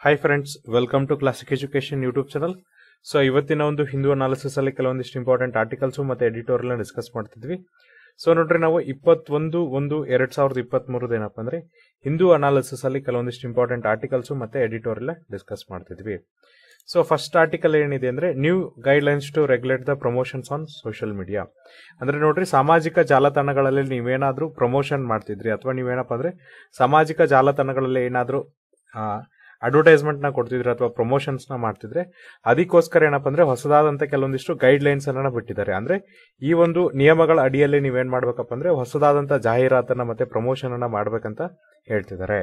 hi friends welcome to classic education YouTube channel so ಇವತ್ತಿನ ಒಂದು Hindu analysis ಅಲ್ಲಿ ಕೆಲವೊಂದಿಷ್ಟು ಇಂಪಾರ್ಟೆಂಟ್ ಆರ್ಟಿಕಲ್ಸ್ ಮತ್ತೆ ಎಡಿಟೋರಿಯಲ್ ಡಿಸ್ಕಸ್ ಮಾಡ್ತಿದ್ವಿ ಸೊ ನೋಡ್ರಿ ನಾವು ಇಪ್ಪತ್ತೊಂದು ಒಂದು ಎರಡ್ ಸಾವಿರದ ಇಪ್ಪತ್ತ್ ಮೂರದ ಏನಪ್ಪ ಅಂದ್ರೆ ಹಿಂದೂ ಅನಾಲಿಸಿಸ್ ಅಲ್ಲಿ ಕೆಲವೊಂದಿಷ್ಟು ಇಂಪಾರ್ಟೆಂಟ್ ಆರ್ಟಿಕಲ್ಸ್ ಮತ್ತೆ ಎಡಿಟೋರಿಯಲ್ ಡಿಸ್ಕಸ್ ಮಾಡ್ತಿದ್ವಿ ಸೊ ಫಸ್ಟ್ ಆರ್ಟಿಕಲ್ ಏನಿದೆ ಅಂದ್ರೆ new guidelines to regulate the promotions on social media ಅಂದ್ರೆ ನೋಡ್ರಿ ಸಾಮಾಜಿಕ ಜಾಲತಾಣಗಳಲ್ಲಿ ನೀವೇನಾದ್ರೂ ಪ್ರಮೋಷನ್ ಮಾಡ್ತಿದ್ರಿ ಅಥವಾ ನೀವೇನಪ್ಪ ಅಂದ್ರೆ ಸಾಮಾಜಿಕ ಜಾಲತಾಣಗಳಲ್ಲಿ ಏನಾದ್ರೂ ಅಡ್ವರ್ಟೈಸ್ಮೆಂಟ್ ನ ಕೊಡ್ತಿದ್ರೆ ಅಥವಾ ಪ್ರಮೋಷನ್ಸ್ ನ ಮಾಡ್ತಿದ್ರೆ ಅದಕ್ಕೋಸ್ಕರ ಏನಪ್ಪ ಅಂದ್ರೆ ಹೊಸದಾದಂತ ಕೆಲವೊಂದಿಷ್ಟು ಗೈಡ್ ಲೈನ್ಸ್ ಅನ್ನ ಬಿಟ್ಟಿದ್ದಾರೆ ಅಂದ್ರೆ ಈ ಒಂದು ನಿಯಮಗಳ ಅಡಿಯಲ್ಲಿ ನೀವೇನ್ ಮಾಡ್ಬೇಕಪ್ಪ ಅಂದ್ರೆ ಹೊಸದಾದಂತ ಜಾಹೀರಾತನ್ನ ಮತ್ತೆ ಪ್ರಮೋಷನ್ ಅನ್ನ ಮಾಡ್ಬೇಕಂತ ಹೇಳ್ತಿದ್ದಾರೆ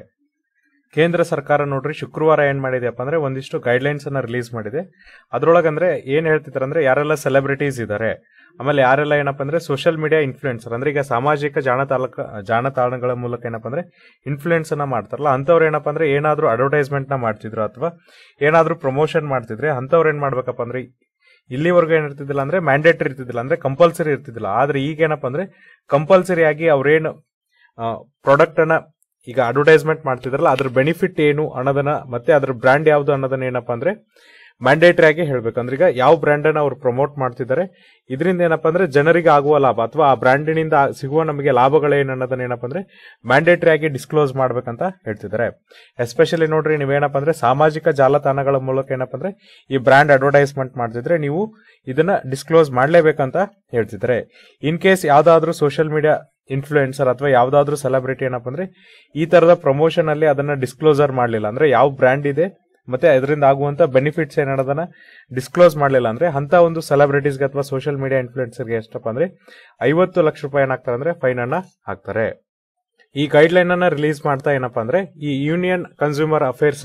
ಕೇಂದ್ರ ಸರ್ಕಾರ ನೋಡ್ರಿ ಶುಕ್ರವಾರ ಏನ್ ಮಾಡಿದೆಯಪ್ಪ ಅಂದ್ರೆ ಒಂದಿಷ್ಟು ಗೈಡ್ ಲೈನ್ಸ್ ಅನ್ನ ರಿಲೀಸ್ ಮಾಡಿದೆ ಅದ್ರೊಳಗೆ ಅಂದ್ರೆ ಏನ್ ಹೇಳ್ತಿದ್ದಾರೆ ಅಂದ್ರೆ ಯಾರೆಲ್ಲ ಸೆಲೆಬ್ರಿಟೀಸ್ ಇದ್ದಾರೆ ಆಮೇಲೆ ಯಾರೆಲ್ಲ ಏನಪ್ಪ ಅಂದ್ರೆ ಸೋಷಿಯಲ್ ಮೀಡಿಯಾ ಇನ್ಫ್ಲೂಯೆನ್ಸರ್ ಅಂದ್ರೆ ಈಗ ಸಾಮಾಜಿಕ ಜಾಲತಾಣ ಜಾಲತಾಣಗಳ ಮೂಲಕ ಏನಪ್ಪ ಅಂದ್ರೆ ಇನ್ಫ್ಲೂಯೆನ್ಸ್ ಅನ್ನ ಮಾಡ್ತಾರಲ್ಲ ಅಂತವ್ರು ಏನಪ್ಪ ಅಂದ್ರೆ ಏನಾದ್ರೂ ಅಡ್ವರ್ಟೈಸ್ಮೆಂಟ್ ನ ಮಾಡ್ತಿದ್ರು ಅಥವಾ ಏನಾದ್ರೂ ಪ್ರಮೋಷನ್ ಮಾಡ್ತಿದ್ರೆ ಅಂತವ್ರು ಏನ್ ಮಾಡ್ಬೇಕಪ್ಪ ಅಂದ್ರೆ ಇಲ್ಲಿವರೆಗೂ ಏನಿರ್ತಿದ್ದಿಲ್ಲ ಅಂದ್ರೆ ಮ್ಯಾಂಡೇಟರಿ ಇರ್ತಿದ್ದಿಲ್ಲ ಅಂದ್ರೆ ಕಂಪಲ್ಸರಿ ಇರ್ತಿದ್ದಿಲ್ಲ ಆದ್ರೆ ಈಗ ಏನಪ್ಪ ಅಂದ್ರೆ ಕಂಪಲ್ಸರಿ ಆಗಿ ಅವ್ರೇನು ಪ್ರಾಡಕ್ಟ್ ಅನ್ನ ಈಗ ಅಡ್ವರ್ಟೈಸ್ಮೆಂಟ್ ಮಾಡ್ತಿದ್ರಲ್ಲ ಅದ್ರ ಬೆನಿಫಿಟ್ ಏನು ಅನ್ನೋದನ್ನ ಮತ್ತೆ ಅದ್ರ ಬ್ರ್ಯಾಂಡ್ ಯಾವ್ದು ಅನ್ನೋದನ್ನ ಏನಪ್ಪಾ ಅಂದ್ರೆ ಮ್ಯಾಂಡೇಟರಿ ಆಗಿ ಹೇಳ್ಬೇಕಂದ್ರೆ ಈಗ ಯಾವ ಬ್ರ್ಯಾಂಡ್ ಅನ್ನ ಅವ್ರು ಪ್ರಮೋಟ್ ಮಾಡ್ತಿದ್ದಾರೆ ಇದರಿಂದ ಏನಪ್ಪಾ ಅಂದ್ರೆ ಜನರಿಗೆ ಆಗುವ ಲಾಭ ಅಥವಾ ಆ ಬ್ರ್ಯಾಂಡಿನಿಂದ ಸಿಗುವ ನಮಗೆ ಲಾಭಗಳೇನು ಅನ್ನೋದನ್ನ ಏನಪ್ಪಾ ಅಂದ್ರೆ ಮ್ಯಾಂಡೇಟರಿ ಆಗಿ ಡಿಸ್ಕ್ಲೋಸ್ ಮಾಡ್ಬೇಕಂತ ಹೇಳ್ತಿದ್ದಾರೆ ಎಸ್ಪೆಷಲಿ ನೋಡ್ರಿ ನೀವೇನಪ್ಪ ಅಂದ್ರೆ ಸಾಮಾಜಿಕ ಜಾಲತಾಣಗಳ ಮೂಲಕ ಏನಪ್ಪ ಅಂದ್ರೆ ಈ ಬ್ರ್ಯಾಂಡ್ ಅಡ್ವರ್ಟೈಸ್ಮೆಂಟ್ ಮಾಡ್ತಿದ್ರೆ ನೀವು ಇದನ್ನ ಡಿಸ್ಕ್ಲೋಸ್ ಮಾಡ್ಲೇಬೇಕಂತ ಹೇಳ್ತಿದ್ದಾರೆ ಇನ್ ಕೇಸ್ ಯಾವ್ದಾದ್ರು ಸೋಷಿಯಲ್ ಮೀಡಿಯಾ ಇನ್ಫ್ಲೂಯೆನ್ಸರ್ ಅಥವಾ ಯಾವ್ದಾದ್ರು ಸೆಲೆಬ್ರಿಟಿ ಏನಪ್ಪ ಅಂದ್ರೆ ಈ ತರದ ಪ್ರಮೋಷನ್ ಅಲ್ಲಿ ಅದನ್ನ ಡಿಸ್ಕ್ಲೋಸರ್ ಮಾಡಲಿಲ್ಲ ಅಂದ್ರೆ ಯಾವ ಬ್ರ್ಯಾಂಡ್ ಇದೆ ಮತ್ತೆ ಅದರಿಂದ ಆಗುವಂತ ಬೆನಿಫಿಟ್ಸ್ ಏನದನ್ನ ಡಿಸ್ಕ್ಲೋಸ್ ಮಾಡಲಿಲ್ಲ ಅಂದ್ರೆ ಅಂತ ಒಂದು ಸೆಲೆಬ್ರಿಟೀಸ್ಗೆ ಅಥವಾ ಸೋಷಿಯಲ್ ಮೀಡಿಯಾ ಇನ್ಫ್ಲೂಯೆನ್ಸರ್ಗೆ ಎಷ್ಟಪ್ಪ ಅಂದ್ರೆ ಐವತ್ತು ಲಕ್ಷ ರೂಪಾಯಿ ಏನಾಗ್ತಾರೆ ಅಂದ್ರೆ ಫೈನ್ ಅನ್ನ ಹಾಕ್ತಾರೆ ಈ ಗೈಡ್ ಲೈನ್ ಅನ್ನ ರಿಲೀಸ್ ಮಾಡ್ತಾ ಏನಪ್ಪಾ ಅಂದ್ರೆ ಈ ಯೂನಿಯನ್ ಕನ್ಸ್ಯೂಮರ್ ಅಫೇರ್ಸ್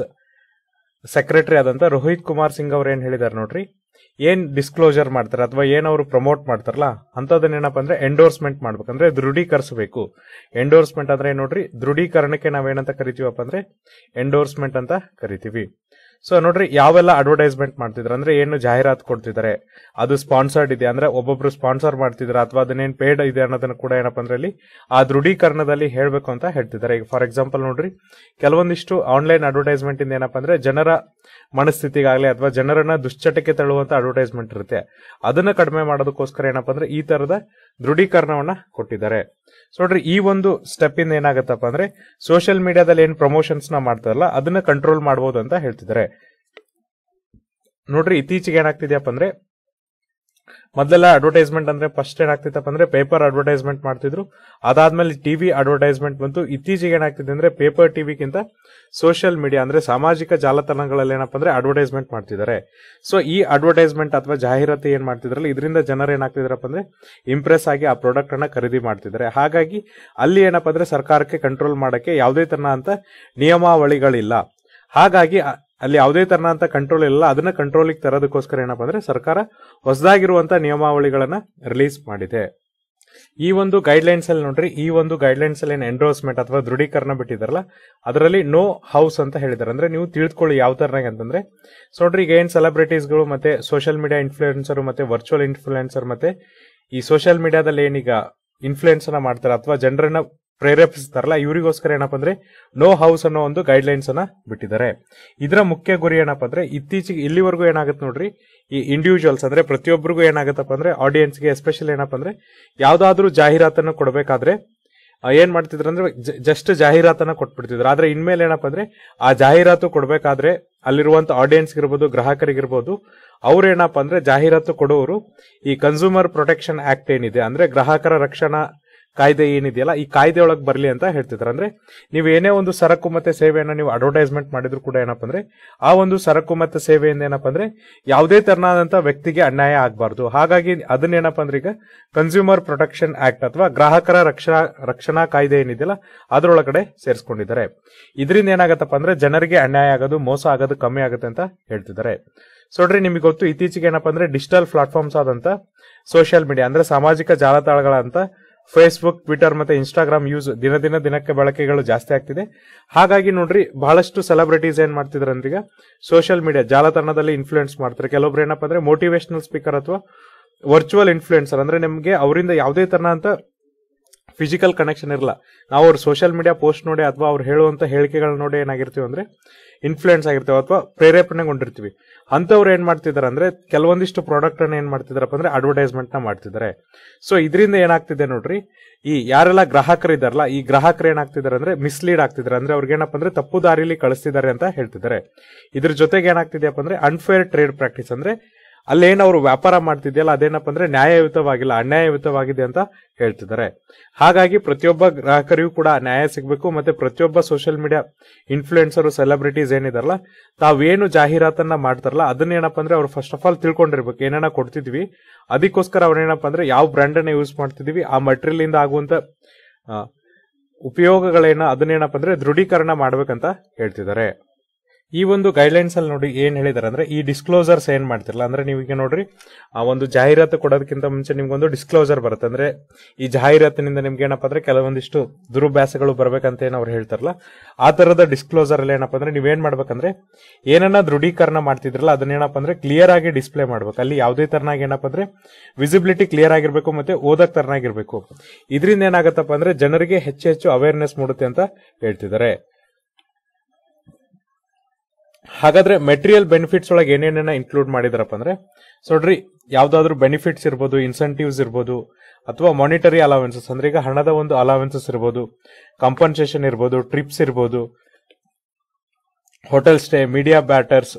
ಸೆಕ್ರೆಟರಿ ಆದಂತ ರೋಹಿತ್ ಕುಮಾರ್ ಸಿಂಗ್ ಅವ್ರು ಏನ್ ಹೇಳಿದಾರೆ ನೋಡ್ರಿ ಏನ್ ಡಿಸ್ಕ್ಲೋಜರ್ ಮಾಡ್ತಾರೆ ಅಥವಾ ಏನ್ ಅವರು ಪ್ರಮೋಟ್ ಮಾಡ್ತಾರಲ್ಲ ಅಂತದನ್ನ ಏನಪ್ಪ ಅಂದ್ರೆ ಎಂಡೋರ್ಸ್ಮೆಂಟ್ ಮಾಡ್ಬೇಕಂದ್ರೆ ದೃಢೀಕರಿಸಬೇಕು ಎಂಡೋರ್ಸ್ಮೆಂಟ್ ಅಂದ್ರೆ ಏನ್ ನೋಡ್ರಿ ದೃಢೀಕರಣಕ್ಕೆ ನಾವೇನಂತ ಕರಿತೀವಪ್ಪ ಅಂದ್ರೆ ಎಂಡೋರ್ಸ್ಮೆಂಟ್ ಅಂತ ಕರಿತೀವಿ ಸೊ ನೋಡ್ರಿ ಯಾವೆಲ್ಲ ಅಡ್ವರ್ಟೈಸ್ಮೆಂಟ್ ಮಾಡ್ತಿದ್ರು ಅಂದ್ರೆ ಏನು ಜಾಹೀರಾತು ಕೊಡ್ತಿದ್ದಾರೆ ಅದು ಸ್ಪಾನ್ಸರ್ಡ್ ಇದೆ ಅಂದ್ರೆ ಒಬ್ಬೊಬ್ರು ಸ್ಪಾನ್ಸರ್ ಮಾಡ್ತಿದ್ದಾರೆ ಅಥವಾ ಅದನ್ನೇನ್ ಪೇಡ್ ಇದೆ ಅನ್ನೋದನ್ನ ಕೂಡ ಏನಪ್ಪ ಅಂದ್ರೆ ಅಲ್ಲಿ ಆ ದೃಢೀಕರಣದಲ್ಲಿ ಹೇಳ್ಬೇಕು ಅಂತ ಹೇಳ್ತಿದ್ದಾರೆ ಈಗ ಫಾರ್ ಎಕ್ಸಾಂಪಲ್ ನೋಡ್ರಿ ಕೆಲವೊಂದಿಷ್ಟು ಆನ್ಲೈನ್ ಅಡ್ವರ್ಟೈಸ್ಮೆಂಟ್ ಇಂದ ಏನಪ್ಪ ಅಂದ್ರೆ ಜನರ ಮನಸ್ಥಿತಿಗಾಗಲಿ ಅಥವಾ ಜನರನ್ನ ದುಶ್ಚಟಕ್ಕೆ ತಳ್ಳುವಂತ ಅಡ್ವರ್ಟೈಸ್ಮೆಂಟ್ ಇರುತ್ತೆ ಅದನ್ನ ಕಡಿಮೆ ಮಾಡೋದಕ್ಕೋಸ್ಕರ ಏನಪ್ಪ ಅಂದ್ರೆ ಈ ತರದ ದೃಢೀಕರಣವನ್ನ ಕೊಟ್ಟಿದ್ದಾರೆ ಸೊ ನೋಡ್ರಿ ಈ ಒಂದು ಸ್ಟೆಪ್ ಇಂದ ಏನಾಗತ್ತಪ್ಪ ಅಂದ್ರೆ ಸೋಷಿಯಲ್ ಮೀಡಿಯಾದಲ್ಲಿ ಏನ್ ಪ್ರಮೋಷನ್ಸ್ ನ ಮಾಡ್ತಾರಲ್ಲ ಅದನ್ನ ಕಂಟ್ರೋಲ್ ಮಾಡಬಹುದು ಅಂತ ಹೇಳ್ತಿದ್ದಾರೆ ನೋಡ್ರಿ ಇತ್ತೀಚೆಗೆ ಏನಾಗ್ತಿದ್ಯಪ್ಪ ಅಂದ್ರೆ ಮೊದಲೆಲ್ಲ ಅಡ್ವರ್ಟೈಸ್ಮೆಂಟ್ ಅಂದ್ರೆ ಫಸ್ಟ್ ಏನಾಗ್ತಿತ್ತಪ್ಪ ಅಂದ್ರೆ ಪೇಪರ್ ಅಡ್ವರ್ಟೈಸ್ಮೆಂಟ್ ಮಾಡ್ತಿದ್ರು ಅದಾದ್ಮೇಲೆ ಟಿವಿ ಅಡ್ವರ್ಟೈಸ್ಮೆಂಟ್ ಬಂತು ಇತ್ತೀಚೆಗೆ ಏನಾಗ್ತಿದೆ ಅಂದ್ರೆ ಪೇಪರ್ ಟಿವಿಗಿಂತ ಸೋಷಿಯಲ್ ಮೀಡಿಯಾ ಅಂದ್ರೆ ಸಾಮಾಜಿಕ ಜಾಲತಾಣಗಳಲ್ಲಿ ಏನಪ್ಪ ಅಂದ್ರೆ ಅಡ್ವರ್ಟೈಸ್ಮೆಂಟ್ ಮಾಡ್ತಿದ್ದಾರೆ ಸೊ ಈ ಅಡ್ವರ್ಟೈಸ್ಮೆಂಟ್ ಅಥವಾ ಜಾಹೀರಾತು ಏನ್ ಮಾಡ್ತಿದ್ರಲ್ಲ ಇದರಿಂದ ಜನರು ಏನಾಗ್ತಿದ್ರಪ್ಪ ಅಂದ್ರೆ ಇಂಪ್ರೆಸ್ ಆಗಿ ಆ ಪ್ರಾಡಕ್ಟ್ ಅನ್ನ ಖರೀದಿ ಮಾಡ್ತಿದ್ದಾರೆ ಹಾಗಾಗಿ ಅಲ್ಲಿ ಏನಪ್ಪ ಅಂದ್ರೆ ಸರ್ಕಾರಕ್ಕೆ ಕಂಟ್ರೋಲ್ ಮಾಡಕ್ಕೆ ಯಾವುದೇ ತರನ ಅಂತ ನಿಯಮಾವಳಿಗಳಿಲ್ಲ ಹಾಗಾಗಿ ಅಲ್ಲಿ ಯಾವುದೇ ತರನ ಅಂತ ಕಂಟ್ರೋಲ್ ಇಲ್ಲ ಅದನ್ನ ಕಂಟ್ರೋಲಿಗೆ ತರೋದಕ್ಕೋಸ್ಕರ ಏನಪ್ಪ ಅಂದ್ರೆ ಸರ್ಕಾರ ಹೊಸದಾಗಿರುವಂತ ನಿಯಮಾವಳಿಗಳನ್ನ ರಿಲೀಸ್ ಮಾಡಿದೆ ಈ ಒಂದು ಗೈಡ್ ಲೈನ್ಸ್ ಅಲ್ಲಿ ನೋಡ್ರಿ ಈ ಒಂದು ಗೈಡ್ ಲೈನ್ಸ್ ಅಲ್ಲಿ ಏನು ಎಂಡೋರ್ಸ್ಮೆಂಟ್ ಅಥವಾ ದೃಢೀಕರಣ ಬಿಟ್ಟಿದಾರಲ್ಲ ಅದರಲ್ಲಿ ನೋ ಹೌಸ್ ಅಂತ ಹೇಳಿದಾರೆ ಅಂದ್ರೆ ನೀವು ತಿಳಿದುಕೊಳ್ಳಿ ಯಾವ ತರನಾಗ ಅಂತಂದ್ರೆ ಸೊ ನೋಡ್ರಿ ಈಗ ಏನ್ ಸೆಲೆಬ್ರಿಟೀಸ್ಗಳು ಮತ್ತೆ ಸೋಷಿಯಲ್ ಮೀಡಿಯಾ ಇನ್ಫ್ಲೂಯೆನ್ಸರ್ ಮತ್ತೆ ವರ್ಚುವಲ್ ಇನ್ಫ್ಲೂಯೆನ್ಸರ್ ಮತ್ತೆ ಈ ಸೋಷಿಯಲ್ ಮೀಡಿಯಾದಲ್ಲಿ ಏನೀಗ ಇನ್ಫ್ಲೂಯೆನ್ಸ್ ಅನ್ನ ಮಾಡ್ತಾರೆ ಅಥವಾ ಜನರನ್ನ ಪ್ರೇರೇಪಿಸ್ತಾರಲ್ಲ ಇವರಿಗೋಸ್ಕರ ಏನಪ್ಪ ಅಂದ್ರೆ ನೋ ಹೌಸ್ ಅನ್ನೋ ಒಂದು ಗೈಡ್ ಲೈನ್ಸ್ ಅನ್ನ ಬಿಟ್ಟಿದ್ದಾರೆ ಇದರ ಮುಖ್ಯ ಗುರಿ ಏನಪ್ಪ ಅಂದ್ರೆ ಇತ್ತೀಚೆಗೆ ಇಲ್ಲಿವರೆಗೂ ಏನಾಗುತ್ತೆ ನೋಡ್ರಿ ಈ ಇಂಡಿವಿಜುವಲ್ಸ್ ಅಂದ್ರೆ ಪ್ರತಿಯೊಬ್ಬರಿಗೂ ಏನಾಗತ್ತಪ್ಪ ಅಂದ್ರೆ ಆಡಿಯನ್ಸ್ಗೆ ಎಸ್ಪೆಷಲಿ ಏನಪ್ಪ ಅಂದ್ರೆ ಯಾವ್ದಾದ್ರು ಜಾಹೀರಾತನ್ನು ಕೊಡಬೇಕಾದ್ರೆ ಏನ್ ಮಾಡ್ತಿದ್ರು ಅಂದ್ರೆ ಜಸ್ಟ್ ಜಾಹೀರಾತನ್ನ ಕೊಟ್ಬಿಡ್ತಿದ್ರು ಆದ್ರೆ ಇನ್ಮೇಲೆ ಏನಪ್ಪ ಅಂದ್ರೆ ಆ ಜಾಹೀರಾತು ಕೊಡ್ಬೇಕಾದ್ರೆ ಅಲ್ಲಿರುವಂತ ಆಡಿಯನ್ಸ್ ಇರ್ಬೋದು ಗ್ರಾಹಕರಿಗಿರ್ಬೋದು ಅವ್ರು ಏನಪ್ಪ ಅಂದ್ರೆ ಜಾಹೀರಾತು ಕೊಡೋರು ಈ ಕನ್ಸ್ಯೂಮರ್ ಪ್ರೊಟೆಕ್ಷನ್ ಆಕ್ಟ್ ಏನಿದೆ ಅಂದ್ರೆ ಗ್ರಾಹಕರ ರಕ್ಷಣಾ ಕಾಯ್ದೆ ಏನಿದೆಯಲ್ಲ ಈ ಕಾಯ್ದೆ ಒಳಗೆ ಬರಲಿ ಅಂತ ಹೇಳ್ತಿದ್ದಾರೆ ಅಂದ್ರೆ ನೀವು ಏನೇ ಒಂದು ಸರಕು ಮತ್ತೆ ಸೇವೆಯನ್ನ ನೀವು ಅಡ್ವರ್ಟೈಸ್ಮೆಂಟ್ ಮಾಡಿದ್ರು ಕೂಡ ಏನಪ್ಪ ಅಂದ್ರೆ ಆ ಒಂದು ಸರಕು ಮತ್ತೆ ಸೇವೆಯಿಂದ ಏನಪ್ಪ ಅಂದ್ರೆ ಯಾವುದೇ ತರನಾದಂತ ವ್ಯಕ್ತಿಗೆ ಅನ್ಯಾಯ ಆಗಬಾರ್ದು ಹಾಗಾಗಿ ಅದನ್ನೇನಪ್ಪ ಅಂದ್ರೆ ಈಗ ಕನ್ಸ್ಯೂಮರ್ ಪ್ರೊಟೆಕ್ಷನ್ ಆಕ್ಟ್ ಅಥವಾ ಗ್ರಾಹಕರ ರಕ್ಷಣಾ ರಕ್ಷಣಾ ಕಾಯ್ದೆ ಏನಿದೆಯಲ್ಲ ಅದರೊಳಗಡೆ ಸೇರಿಸ್ಕೊಂಡಿದ್ದಾರೆ ಇದರಿಂದ ಏನಾಗತ್ತಪ್ಪ ಅಂದ್ರೆ ಜನರಿಗೆ ಅನ್ಯಾಯ ಆಗೋದು ಮೋಸ ಆಗೋದು ಕಮ್ಮಿ ಆಗುತ್ತೆ ಅಂತ ಹೇಳ್ತಿದ್ದಾರೆ ಸೊ ನೋಡ್ರಿ ನಿಮಗೆ ಗೊತ್ತು ಇತ್ತೀಚೆಗೆ ಏನಪ್ಪ ಅಂದ್ರೆ ಡಿಜಿಟಲ್ ಪ್ಲಾಟ್ಫಾರ್ಮ್ಸ್ ಆದಂತ ಸೋಷಿಯಲ್ ಮೀಡಿಯಾ ಅಂದ್ರೆ ಸಾಮಾಜಿಕ ಜಾಲತಾಣಗಳಂತ ಫೇಸ್ಬುಕ್ ಟ್ವಿಟರ್ ಮತ್ತೆ ಇನ್ಸ್ಟಾಗ್ರಾಮ್ ಯೂಸ್ ದಿನ ದಿನ ದಿನಕ್ಕೆ ಬಳಕೆಗಳು ಜಾಸ್ತಿ ಆಗ್ತಿದೆ ಹಾಗಾಗಿ ನೋಡ್ರಿ ಬಹಳಷ್ಟು ಸೆಲೆಬ್ರಿಟೀಸ್ ಏನ್ ಮಾಡ್ತಿದಾರೆ ಅಂದ್ರೆ ಈಗ ಸೋಷಿಯಲ್ ಮೀಡಿಯಾ ಜಾಲತಾಣದಲ್ಲಿ ಇನ್ಫ್ಲೂಯೆನ್ಸ್ ಮಾಡ್ತಾರೆ ಕೆಲವೊಬ್ರು ಏನಪ್ಪ ಅಂದ್ರೆ ಮೋಟಿವೇಶನಲ್ ಸ್ಪೀಕರ್ ಅಥವಾ ವರ್ಚುವಲ್ ಇನ್ಫ್ಲೂಯೆನ್ಸರ್ ಅಂದ್ರೆ ನಿಮಗೆ ಅವರಿಂದ ಯಾವುದೇ ತರನ ಅಂತ ಫಿಸಿಕಲ್ ಕನೆಕ್ಷನ್ ಇರಲ್ಲ ನಾವು ಅವ್ರ ಸೋಷಿಯಲ್ ಮೀಡಿಯಾ ಪೋಸ್ಟ್ ನೋಡಿ ಅಥವಾ ಅವ್ರು ಹೇಳುವಂತ ಹೇಳಿಕೆಗಳ ನೋಡಿ ಏನಾಗಿರ್ತೀವಿ ಅಂದ್ರೆ ಇನ್ಫ್ಲೂಯೆನ್ಸ್ ಆಗಿರ್ತೀವಿ ಅಥವಾ ಪ್ರೇರೇಪಣೆಗೊಂಡಿರ್ತೀವಿ ಅಂತವ್ರು ಏನ್ ಮಾಡ್ತಿದಾರೆ ಅಂದ್ರೆ ಕೆಲವೊಂದಿಷ್ಟು ಪ್ರಾಡಕ್ಟ್ ಅನ್ನ ಏನ್ ಮಾಡ್ತಿದಾರಪ್ಪ ಅಂದ್ರೆ ಅಡ್ವರ್ಟೈಸ್ಮೆಂಟ್ ನ ಮಾಡ್ತಿದ್ದಾರೆ ಸೊ ಇದರಿಂದ ಏನಾಗ್ತಿದೆ ನೋಡ್ರಿ ಈ ಯಾರೆಲ್ಲ ಗ್ರಾಹಕರು ಇದಾರಲ್ಲ ಈ ಗ್ರಾಹಕರು ಏನಾಗ್ತಿದಾರೆ ಅಂದ್ರೆ ಮಿಸ್ಲೀಡ್ ಆಗ್ತಿದ್ದಾರೆ ಅಂದ್ರೆ ಅವ್ರಿಗೆ ಏನಪ್ಪ ಅಂದ್ರೆ ತಪ್ಪು ದಾರಿಲಿ ಕಳಿಸ್ತಿದ್ದಾರೆ ಅಂತ ಹೇಳ್ತಿದ್ದಾರೆ ಇದ್ರ ಜೊತೆಗೆ ಏನಾಗ್ತಿದೆಯಪ್ಪ ಅಂದ್ರೆ ಅನ್ಫೇರ್ ಟ್ರೇಡ್ ಪ್ರಾಕ್ಟೀಸ್ ಅಂದ್ರೆ ಅಲ್ಲೇನು ಅವರು ವ್ಯಾಪಾರ ಮಾಡ್ತಿದೆಯಲ್ಲ ಅದೇನಪ್ಪ ಅಂದ್ರೆ ನ್ಯಾಯಯುತವಾಗಿಲ್ಲ ಅನ್ಯಾಯಯುತವಾಗಿದೆ ಅಂತ ಹೇಳ್ತಿದ್ದಾರೆ ಹಾಗಾಗಿ ಪ್ರತಿಯೊಬ್ಬ ಗ್ರಾಹಕರಿಗೂ ಕೂಡ ನ್ಯಾಯ ಸಿಗಬೇಕು ಮತ್ತೆ ಪ್ರತಿಯೊಬ್ಬ ಸೋಷಿಯಲ್ ಮೀಡಿಯಾ ಇನ್ಫ್ಲೂಯೆನ್ಸರ್ ಸೆಲೆಬ್ರಿಟೀಸ್ ಏನಿದಾರಲ್ಲ ತಾವೇನು ಜಾಹೀರಾತನ್ನ ಮಾಡ್ತಾರಲ್ಲ ಅದನ್ನ ಏನಪ್ಪ ಅಂದ್ರೆ ಅವ್ರು ಫಸ್ಟ್ ಆಫ್ ಆಲ್ ತಿಳ್ಕೊಂಡಿರ್ಬೇಕು ಏನೇನ ಕೊಡ್ತಿದ್ವಿ ಅದಕ್ಕೋಸ್ಕರ ಅವ್ರೇನಪ್ಪ ಅಂದ್ರೆ ಯಾವ ಬ್ರ್ಯಾಂಡ್ ಅನ್ನ ಯೂಸ್ ಮಾಡ್ತಿದೀವಿ ಆ ಮಟೀರಿಯಲ್ ಇಂದ ಆಗುವಂತ ಆ, ಉಪಯೋಗಗಳೇನ ಅದನ್ನೇನಪ್ಪ ಅಂದ್ರೆ ದೃಢೀಕರಣ ಮಾಡ್ಬೇಕಂತ ಹೇಳ್ತಿದ್ದಾರೆ ಈ ಒಂದು ಗೈಡ್ಲೈನ್ಸ್ ಅಲ್ಲಿ ನೋಡಿ ಏನ್ ಹೇಳಿದಾರೆ ಅಂದ್ರೆ ಈ ಡಿಸ್ಕ್ಲೋಸರ್ಸ್ ಏನ್ ಮಾಡ್ತಿರಲ್ಲ ಅಂದ್ರೆ ನೀವು ಈಗ ನೋಡ್ರಿ ಆ ಒಂದು ಜಾಹೀರಾತು ಕೊಡೋದಕ್ಕಿಂತ ಮುಂಚೆ ನಿಮ್ಗೊಂದು ಡಿಸ್ಕ್ಲೋಸರ್ ಬರುತ್ತೆ ಅಂದ್ರೆ ಈ ಜಾಹೀರಾತಿನಿಂದ ನಿಮ್ಗೆ ಏನಪ್ಪ ಅಂದ್ರೆ ಕೆಲವೊಂದಿಷ್ಟು ದುರುಭ್ಯಾಸಗಳು ಬರ್ಬೇಕಂತ ಏನ್ ಅವ್ರು ಹೇಳ್ತಾರಲ್ಲ ಆ ತರದ ಡಿಸ್ಕ್ಲೋಸರ್ ಅಲ್ಲಿ ಏನಪ್ಪ ಅಂದ್ರೆ ನೀವೇನ್ ಮಾಡ್ಬೇಕಂದ್ರೆ ಏನನ್ನ ದೃಢೀಕರಣ ಮಾಡ್ತಿದ್ರಲ್ಲ ಅದನ್ನೇನಪ್ಪ ಅಂದ್ರೆ ಕ್ಲಿಯರ್ ಆಗಿ ಡಿಸ್ಪ್ಲೇ ಮಾಡ್ಬೇಕು ಅಲ್ಲಿ ಯಾವುದೇ ತರನಾಗಿ ಏನಪ್ಪ ಅಂದ್ರೆ ವಿಸಿಬಿಲಿಟಿ ಕ್ಲಿಯರ್ ಆಗಿರ್ಬೇಕು ಮತ್ತೆ ಓದಕ್ ತರನಾಗಿರ್ಬೇಕು ಇದರಿಂದ ಏನಾಗತ್ತಪ್ಪ ಅಂದ್ರೆ ಜನರಿಗೆ ಹೆಚ್ಚು ಹೆಚ್ಚು ಅವೇರ್ನೆಸ್ ಮೂಡುತ್ತೆ ಅಂತ ಹೇಳ್ತಿದ್ದಾರೆ ಹಾಗಾದ್ರೆ ಮೆಟೀರಿಯಲ್ ಬೆನಿಫಿಟ್ಸ್ ಒಳಗೆ ಏನೇನೇನ ಇನ್ಕ್ಲೂಡ್ ಮಾಡಿದಾರಪ್ಪ ಅಂದ್ರೆ ಸೊ ನೋಡ್ರಿ ಯಾವ್ದಾದ್ರು ಬೆನಿಫಿಟ್ಸ್ ಇರ್ಬೋದು ಇನ್ಸೆಂಟಿವ್ಸ್ ಇರ್ಬೋದು ಅಥವಾ ಮಾನಿಟರಿ ಅಲವೆನ್ಸಸ್ ಅಂದ್ರೆ ಈಗ ಹಣದ ಒಂದು ಅಲವೆನ್ಸಸ್ ಇರ್ಬೋದು ಕಂಪನ್ಸೇಷನ್ ಇರ್ಬೋದು ಟ್ರಿಪ್ಸ್ ಇರ್ಬೋದು hotel stay media barters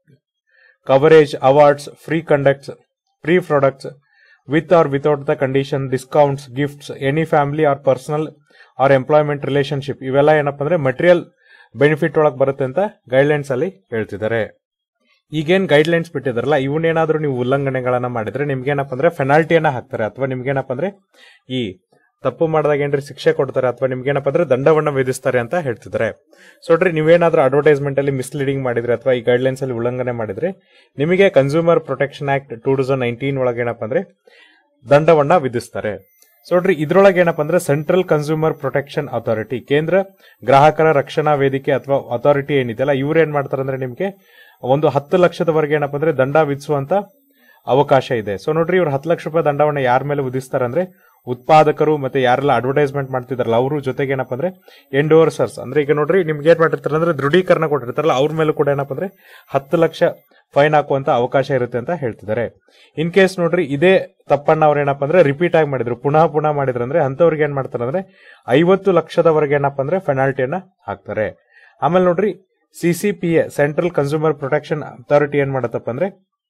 coverage awards free conducts free products with or without the condition discounts gifts any family or personal or employment relationship ಇವೆಲ್ಲ ಏನಪ್ಪ ಅಂದ್ರೆ ಮೆಟೀರಿಯಲ್ ಬೆನಿಫಿಟ್ ಒಳಗೆ ಬರುತ್ತೆ ಅಂತ ಗೈಡ್ಲೈನ್ಸ್ ಅಲ್ಲಿ ಹೇಳ್ತಿದ್ದಾರೆ ಈಗೇನ್ ಗೈಡ್ಲೈನ್ಸ್ ಬಿಟ್ಟಿದಾರಲ್ಲ ಇವನ್ನೇನಾದ್ರೂ ನೀವು ಉಲ್ಲಂಘನೆಗಳನ್ನ ಮಾಡಿದ್ರೆ ನಿಮ್ಗೇನಪ್ಪ ಅಂದ್ರೆ ಫೆನಾಲ್ಟಿಯನ್ನ ಹಾಕ್ತಾರೆ ಅಥವಾ ನಿಮ್ಗೇನಪ್ಪ ಅಂದ್ರೆ ಈ ತಪ್ಪು ಮಾಡಿದಾಗ ಏನ್ರಿ ಶಿಕ್ಷೆ ಕೊಡ್ತಾರೆ ಅಥವಾ ನಿಮ್ಗೇನಪ್ಪ ಅಂದ್ರೆ ದಂಡವನ್ನ ವಿಧಿಸ್ತಾರೆ ಅಂತ ಹೇಳ್ತಿದ್ದಾರೆ ಸೊ ನೋಡ್ರಿ ನೀವೇನಾದ್ರೂ ಅಡ್ವರ್ಟೈಸ್ಮೆಂಟ್ ಅಲ್ಲಿ ಮಿಸ್ಲೀಡಿಂಗ್ ಮಾಡಿದ್ರೆ ಅಥವಾ ಈ ಗೈಡ್ಲೈನ್ಸ್ ಅಲ್ಲಿ ಉಲ್ಲಂಘನೆ ಮಾಡಿದ್ರೆ ನಿಮಗೆ consumer protection act two thousand nineteen ಒಳಗೆ ಏನಪ್ಪ ಅಂದ್ರೆ ದಂಡವನ್ನ ವಿಧಿಸ್ತಾರೆ ಸೊ ನೋಡ್ರಿ ಇದ್ರೊಳಗೆ ಏನಪ್ಪ ಅಂದ್ರೆ ಸೆಂಟ್ರಲ್ ಕನ್ಸ್ಯೂಮರ್ ಪ್ರೊಟೆಕ್ಷನ್ ಅಥಾರಿಟಿ ಕೇಂದ್ರ ಗ್ರಾಹಕರ ರಕ್ಷಣಾ ವೇದಿಕೆ ಅಥವಾ ಅಥಾರಿಟಿ ಏನಿದೆಯಲ್ಲ ಇವ್ರು ಏನ್ ಮಾಡ್ತಾರೆ ಅಂದ್ರೆ ನಿಮ್ಗೆ ಒಂದು ಹತ್ತು ಲಕ್ಷದವರೆಗೆ ಏನಪ್ಪ ಅಂದ್ರೆ ದಂಡ ವಿಧಿಸುವಂತ ಅವಕಾಶ ಇದೆ ಸೊ ನೋಡ್ರಿ ಇವ್ರು ಹತ್ತು ಲಕ್ಷ ರೂಪಾಯಿ ದಂಡವನ್ನ ಯಾರ ಮೇಲೆ ವಿಧಿಸ್ತಾರೆ ಅಂದ್ರೆ ಉತ್ಪಾದಕರು ಮತ್ತೆ ಯಾರೆಲ್ಲ ಅಡ್ವರ್ಟೈಸ್ಮೆಂಟ್ ಮಾಡ್ತಿದಾರಲ್ಲ ಅವರು ಜೊತೆಗೆ ಏನಪ್ಪ ಅಂದ್ರೆ ಎಂಡೋರ್ಸರ್ಸ್ ಅಂದ್ರೆ ಈಗ ನೋಡ್ರಿ ನಿಮ್ಗೆ ಏನ್ ಮಾಡಿರ್ತಾರೆ ಅಂದ್ರೆ ದೃಢೀಕರಣ ಕೊಟ್ಟಿರ್ತಾರಲ್ಲ ಅವ್ರ ಮೇಲೂ ಕೂಡ ಏನಪ್ಪ ಅಂದ್ರೆ ಹತ್ತು ಲಕ್ಷ ಫೈನ್ ಹಾಕುವಂತ ಅವಕಾಶ ಇರುತ್ತೆ ಅಂತ ಹೇಳ್ತಿದ್ದಾರೆ ಇನ್ ಕೇಸ್ ನೋಡ್ರಿ ಇದೇ ತಪ್ಪನ್ನ ಅವ್ರು ಏನಪ್ಪ ಅಂದ್ರೆ ರಿಪೀಟ್ ಆಗಿ ಮಾಡಿದ್ರು ಪುನಃ ಪುನಃ ಮಾಡಿದ್ರು ಅಂದ್ರೆ ಅಂತವ್ರಿಗೆ ಏನ್ ಮಾಡ್ತಾರೆ ಅಂದ್ರೆ ಐವತ್ತು ಲಕ್ಷದವರೆಗೆ ಏನಪ್ಪ ಅಂದ್ರೆ ಪೆನಾಲ್ಟಿಯನ್ನ ಹಾಕ್ತಾರೆ ಆಮೇಲೆ ನೋಡ್ರಿ CCPA central consumer protection authority ಏನ್ ಮಾಡತ್ತಪ್ಪ ಅಂದ್ರೆ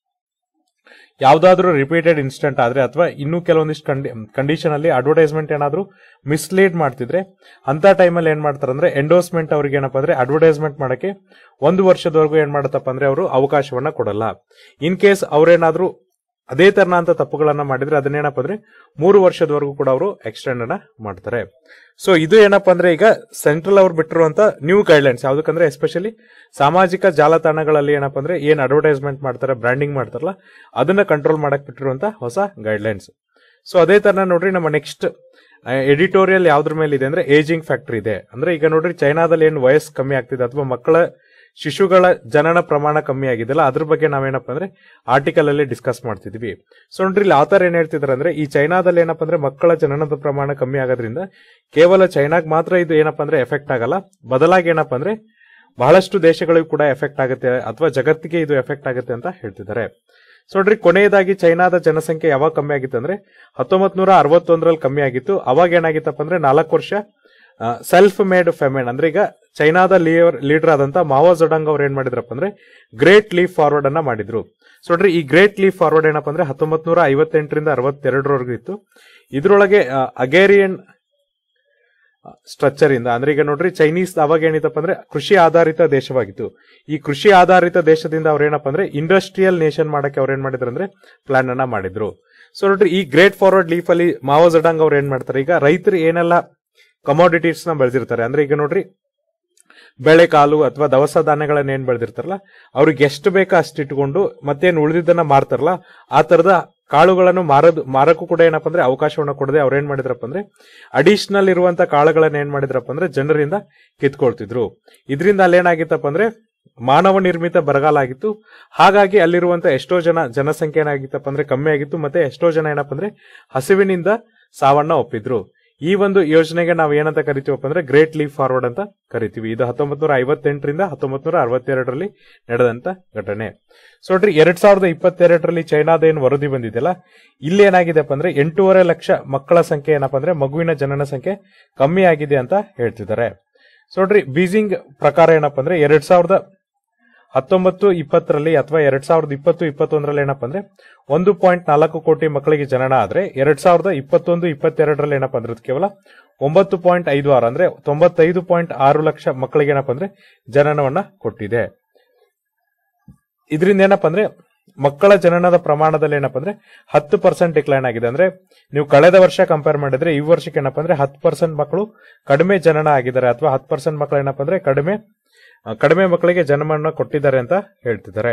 ಯಾವ್ದಾದ್ರು ರಿಪೀಟೆಡ್ ಇನ್ಸ್ಟೆಂಟ್ ಆದ್ರೆ ಅಥವಾ ಇನ್ನೂ ಕೆಲವೊಂದಿಷ್ಟು ಕಂಡೀಷನ್ ಅಲ್ಲಿ ಅಡ್ವರ್ಟೈಸ್ಮೆಂಟ್ ಏನಾದ್ರು ಮಿಸ್ಲೀಡ್ ಮಾಡ್ತಿದ್ರೆ ಅಂತ ಟೈಮಲ್ಲಿ ಏನ್ ಮಾಡ್ತಾರೆ ಅಂದ್ರೆ ಎಂಡೋಸ್ಮೆಂಟ್ ಅವ್ರಿಗೆ ಏನಪ್ಪ ಅಂದ್ರೆ ಅಡ್ವರ್ಟೈಸ್ಮೆಂಟ್ ಮಾಡಕ್ಕೆ ಒಂದು ವರ್ಷದವರೆಗೂ ಏನ್ ಮಾಡತ್ತಪ್ಪ ಅಂದ್ರೆ ಅವರು ಅವಕಾಶವನ್ನ ಕೊಡಲ್ಲ ಇನ್ ಕೇಸ್ ಅವ್ರೇನಾದ್ರೂ ಅದೇ ತರನಾದಂತ ತಪ್ಪುಗಳನ್ನ ಮಾಡಿದ್ರೆ ಅದನ್ನೇನಪ್ಪ ಅಂದ್ರೆ ಮೂರು ವರ್ಷದವರೆಗೂ ಕೂಡ ಅವರು ಎಕ್ಸ್ಟೆಂಡ್ ಅನ್ನ ಮಾಡ್ತಾರೆ ಸೊ ಇದು ಏನಪ್ಪಾ ಅಂದ್ರೆ ಈಗ ಸೆಂಟ್ರಲ್ ಅವ್ರು ಬಿಟ್ಟಿರುವಂತ ನ್ಯೂ ಗೈಡ್ಲೈನ್ಸ್ ಯಾವ್ದಕ್ಕಂದ್ರೆ ಎಸ್ಪೆಷಲಿ ಸಾಮಾಜಿಕ ಜಾಲತಾಣಗಳಲ್ಲಿ ಏನಪ್ಪಾ ಅಂದ್ರೆ ಏನ್ ಅಡ್ವರ್ಟೈಸ್ಮೆಂಟ್ ಮಾಡ್ತಾರೆ ಬ್ರ್ಯಾಂಡಿಂಗ್ ಮಾಡ್ತಾರಲ್ಲ ಅದನ್ನ ಕಂಟ್ರೋಲ್ ಮಾಡಕ್ ಬಿಟ್ಟಿರುವಂತ ಹೊಸ ಗೈಡ್ಲೈನ್ಸ್ ಸೊ ಅದೇ ತರ ನೋಡ್ರಿ ನಮ್ಮ ನೆಕ್ಸ್ಟ್ ಎಡಿಟೋರಿಯಲ್ ಯಾವ್ದ್ರ ಮೇಲೆ ಇದೆ ಅಂದ್ರೆ ಏಜಿಂಗ್ ಫ್ಯಾಕ್ಟರ್ ಇದೆ ಅಂದ್ರೆ ಈಗ ನೋಡ್ರಿ ಚೈನಾದಲ್ಲಿ ಏನು ವಯಸ್ಸು ಕಮ್ಮಿ ಆಗ್ತಿದೆ ಅಥವಾ ಮಕ್ಕಳ ಶಿಶುಗಳ ಜನನ ಪ್ರಮಾಣ ಕಮ್ಮಿ ಆಗಿದೆಲ್ಲ ಅದ್ರ ಬಗ್ಗೆ ನಾವೇನಪ್ಪ ಅಂದ್ರೆ ಆರ್ಟಿಕಲ್ ಅಲ್ಲಿ ಡಿಸ್ಕಸ್ ಮಾಡ್ತಿದ್ವಿ ಸೊ ನೋಡ್ರಿ ಇಲ್ಲಿ ಆತರ ಏನ್ ಹೇಳ್ತಿದಾರೆ ಅಂದ್ರೆ ಈ ಚೈನಾದಲ್ಲಿ ಏನಪ್ಪ ಅಂದ್ರೆ ಮಕ್ಕಳ ಜನನದ ಪ್ರಮಾಣ ಕಮ್ಮಿ ಆಗೋದ್ರಿಂದ ಕೇವಲ ಚೈನಾಗ್ ಮಾತ್ರ ಇದು ಏನಪ್ಪ ಅಂದ್ರೆ ಎಫೆಕ್ಟ್ ಆಗಲ್ಲ ಬದಲಾಗಿ ಏನಪ್ಪ ಅಂದ್ರೆ ಬಹಳಷ್ಟು ದೇಶಗಳಿಗೂ ಕೂಡ ಎಫೆಕ್ಟ್ ಆಗುತ್ತೆ ಅಥವಾ ಜಗತ್ತಿಗೆ ಇದು ಎಫೆಕ್ಟ್ ಆಗುತ್ತೆ ಅಂತ ಹೇಳ್ತಿದ್ದಾರೆ ಸೊ ನೋಡ್ರಿ ಕೊನೆಯದಾಗಿ ಚೈನಾದ ಜನಸಂಖ್ಯೆ ಯಾವಾಗ ಕಮ್ಮಿ ಆಗಿತ್ತು ಅಂದ್ರೆ ಹತ್ತೊಂಬತ್ ನೂರ ಅರವತ್ತೊಂದರಲ್ಲಿ ಕಮ್ಮಿ ಆಗಿತ್ತು ಅವಾಗ ಏನಾಗಿತ್ತಪ್ಪ ಅಂದ್ರೆ ನಾಲ್ಕು ವರ್ಷ ಸೆಲ್ಫ್ ಮೇಡ್ ಫೆಮೆನ್ ಅಂದ್ರೆ ಈಗ ಚೈನಾದ ಲೀಡರ್ ಆದಂತ ಮಾವೋ ಜಡಂಗ್ ಅವ್ರು ಏನ್ ಮಾಡಿದ್ರಪ್ಪ ಅಂದ್ರೆ ಗ್ರೇಟ್ ಲೀಫ್ ಫಾರ್ವರ್ಡ್ ಅನ್ನ ಮಾಡಿದ್ರು ಸೊ ನೋಡ್ರಿ ಈ ಗ್ರೇಟ್ ಲೀಫ್ ಫಾರ್ವರ್ಡ್ ಏನಪ್ಪ ಅಂದ್ರೆ ಹತ್ತೊಂಬತ್ ನೂರ ಐವತ್ತೆಂಟರಿಂದ ಅರವತ್ತೆರಡರವರೆಗೂ ಇತ್ತು ಇದ್ರೊಳಗೆ ಅಗೇರಿಯನ್ ಸ್ಟ್ರಕ್ಚರ್ ಇಂದ ಅಂದ್ರೆ ಈಗ ನೋಡ್ರಿ ಚೈನೀಸ್ ಅವಾಗ ಏನಿತ್ತಪ್ಪ ಅಂದ್ರೆ ಕೃಷಿ ಆಧಾರಿತ ದೇಶವಾಗಿತ್ತು ಈ ಕೃಷಿ ಆಧಾರಿತ ದೇಶದಿಂದ ಅವ್ರೇನಪ್ಪ ಅಂದ್ರೆ ಇಂಡಸ್ಟ್ರಿಯಲ್ ನೇಷನ್ ಮಾಡಕ್ಕೆ ಅವ್ರು ಏನ್ ಮಾಡಿದ್ರು ಅಂದ್ರೆ ಪ್ಲಾನ್ ಅನ್ನ ಮಾಡಿದ್ರು ಸೊ ನೋಡ್ರಿ ಈ ಗ್ರೇಟ್ ಫಾರ್ವರ್ಡ್ ಲೀಫ್ ಅಲ್ಲಿ ಮಾವೋ ಜಡಂಗ್ ಅವ್ರು ಏನ್ ಮಾಡ್ತಾರೆ ಈಗ ರೈತರು ಏನೆಲ್ಲ ಕಮಾಡಿಟೀಸ್ ನ ಬೆಳೆದಿರ್ತಾರೆ ಅಂದ್ರೆ ಈಗ ನೋಡ್ರಿ ಬೆಳೆ ಕಾಲು ಅಥವಾ ದವಸ ಧಾನ್ಯಗಳನ್ನ ಏನ್ ಬೆಳೆದಿರ್ತಾರಲ್ಲ ಅವ್ರಿಗೆ ಎಷ್ಟು ಬೇಕೋ ಅಷ್ಟು ಇಟ್ಕೊಂಡು ಮತ್ತೇನು ಉಳಿದಿದ್ದನ್ನ ಮಾರ್ತಾರಲ್ಲ ಆ ತರದ ಕಾಳುಗಳನ್ನು ಮಾರದು ಮಾರಕ್ಕೂ ಕೂಡ ಏನಪ್ಪ ಅಂದ್ರೆ ಅವಕಾಶವನ್ನ ಕೊಡದೆ ಅವ್ರು ಏನ್ ಮಾಡಿದ್ರಪ್ಪ ಅಂದ್ರೆ ಅಡಿಷನಲ್ ಇರುವಂತ ಕಾಳುಗಳನ್ನ ಏನ್ ಮಾಡಿದ್ರಪ್ಪ ಅಂದ್ರೆ ಜನರಿಂದ ಕಿತ್ಕೊಳ್ತಿದ್ರು ಇದರಿಂದ ಅಲ್ಲೇನಾಗಿತ್ತಪ್ಪ ಅಂದ್ರೆ ಮಾನವ ನಿರ್ಮಿತ ಬರಗಾಲ ಆಗಿತ್ತು ಹಾಗಾಗಿ ಅಲ್ಲಿರುವಂತ ಎಷ್ಟೋ ಜನ ಜನಸಂಖ್ಯೆ ಏನಾಗಿತ್ತಪ್ಪ ಅಂದ್ರೆ ಕಮ್ಮಿ ಆಗಿತ್ತು ಮತ್ತೆ ಎಷ್ಟೋ ಜನ ಏನಪ್ಪ ಅಂದ್ರೆ ಹಸಿವಿನಿಂದ ಸಾವನ್ನ ಒಪ್ಪಿದ್ರು ಈ ಒಂದು ಯೋಜನೆಗೆ ನಾವು ಏನಂತ ಕರಿತೀವಪ್ಪ ಅಂದ್ರೆ ಗ್ರೇಟ್ ಲೀಪ್ ಫಾರ್ವರ್ಡ್ ಅಂತ ಕರಿತೀವಿ ಇದು ಹತ್ತೊಂಬತ್ ನೂರ ಐವತ್ತೆಂಟರಿಂದ ಹತ್ತೊಂಬತ್ ನೂರ ಅರವತ್ತೆರಡರಲ್ಲಿ ನಡೆದಂತ ಘಟನೆ ಸೊ ನೋಡ್ರಿ ಎರಡ್ ಸಾವಿರದ ಇಪ್ಪತ್ತೆರಡರಲ್ಲಿ ಚೈನಾದ ಏನು ವರದಿ ಬಂದಿದೆಯಲ್ಲ ಇಲ್ಲಿ ಏನಾಗಿದೆಪ್ಪ ಅಂದ್ರೆ ಎಂಟೂವರೆ ಲಕ್ಷ ಮಕ್ಕಳ ಸಂಖ್ಯೆ ಏನಪ್ಪ ಅಂದ್ರೆ ಮಗುವಿನ ಜನನ ಸಂಖ್ಯೆ ಕಮ್ಮಿ ಆಗಿದೆ ಅಂತ ಹೇಳ್ತಿದ್ದಾರೆ ಸೊ ನೋಡ್ರಿ ಬೀಜಿಂಗ್ ಪ್ರಕಾರ ಏನಪ್ಪ ಅಂದ್ರೆ ಎರಡ್ ಸಾವಿರದ ಹತ್ತೊಂಬತ್ತು ಇಪ್ಪತ್ತರಲ್ಲಿ ಅಥವಾ ಎರಡ್ ಸಾವಿರದ ಇಪ್ಪತ್ತು ಇಪ್ಪತ್ತೊಂದರಲ್ಲಿ ಏನಪ್ಪ ಅಂದ್ರೆ ಒಂದು ಪಾಯಿಂಟ್ ನಾಲ್ಕು ಕೋಟಿ ಮಕ್ಕಳಿಗೆ ಜನನ ಆದ್ರೆ ಎರಡ್ ಸಾವಿರದ ಇಪ್ಪತ್ತೊಂದು ಇಪ್ಪತ್ತೆರಡರಲ್ಲಿ ಏನಪ್ಪ ಅಂದ್ರೆ ಅದು ಕೇವಲ ಒಂಬತ್ತು ಪಾಯಿಂಟ್ ಐದು ಆರು ಅಂದ್ರೆ ತೊಂಬತ್ತೈದು ಪಾಯಿಂಟ್ ಆರು ಲಕ್ಷ ಮಕ್ಕಳಿಗೆ ಏನಪ್ಪ ಅಂದ್ರೆ ಜನನವನ್ನ ಕೊಟ್ಟಿದೆ ಇದರಿಂದ ಏನಪ್ಪ ಅಂದ್ರೆ ಮಕ್ಕಳ ಜನನದ ಪ್ರಮಾಣದಲ್ಲಿ ಏನಪ್ಪ ಅಂದ್ರೆ ಹತ್ತು ಪರ್ಸೆಂಟ್ ಡಿಕ್ಲೈನ್ ಆಗಿದೆ ಅಂದ್ರೆ ನೀವು ಕಳೆದ ವರ್ಷ ಕಂಪೇರ್ ಮಾಡಿದ್ರೆ ಈ ವರ್ಷಕ್ಕೆ ಏನಪ್ಪ ಅಂದ್ರೆ ಹತ್ತು ಪರ್ಸೆಂಟ್ ಮಕ್ಕಳು ಕಡಿಮೆ ಜನನ ಆಗಿದ್ದಾರೆ ಅಥವಾ ಹತ್ತು ಪರ್ಸೆಂಟ್ ಮಕ್ಕಳು ಏನಪ್ಪ ಅಂದ್ರೆ ಕಡಿಮೆ ಆ, ಕಡಿಮೆ ಮಕ್ಕಳಿಗೆ ಜನ್ಮವನ್ನು ಕೊಟ್ಟಿದ್ದಾರೆ ಅಂತ ಹೇಳ್ತಿದ್ದಾರೆ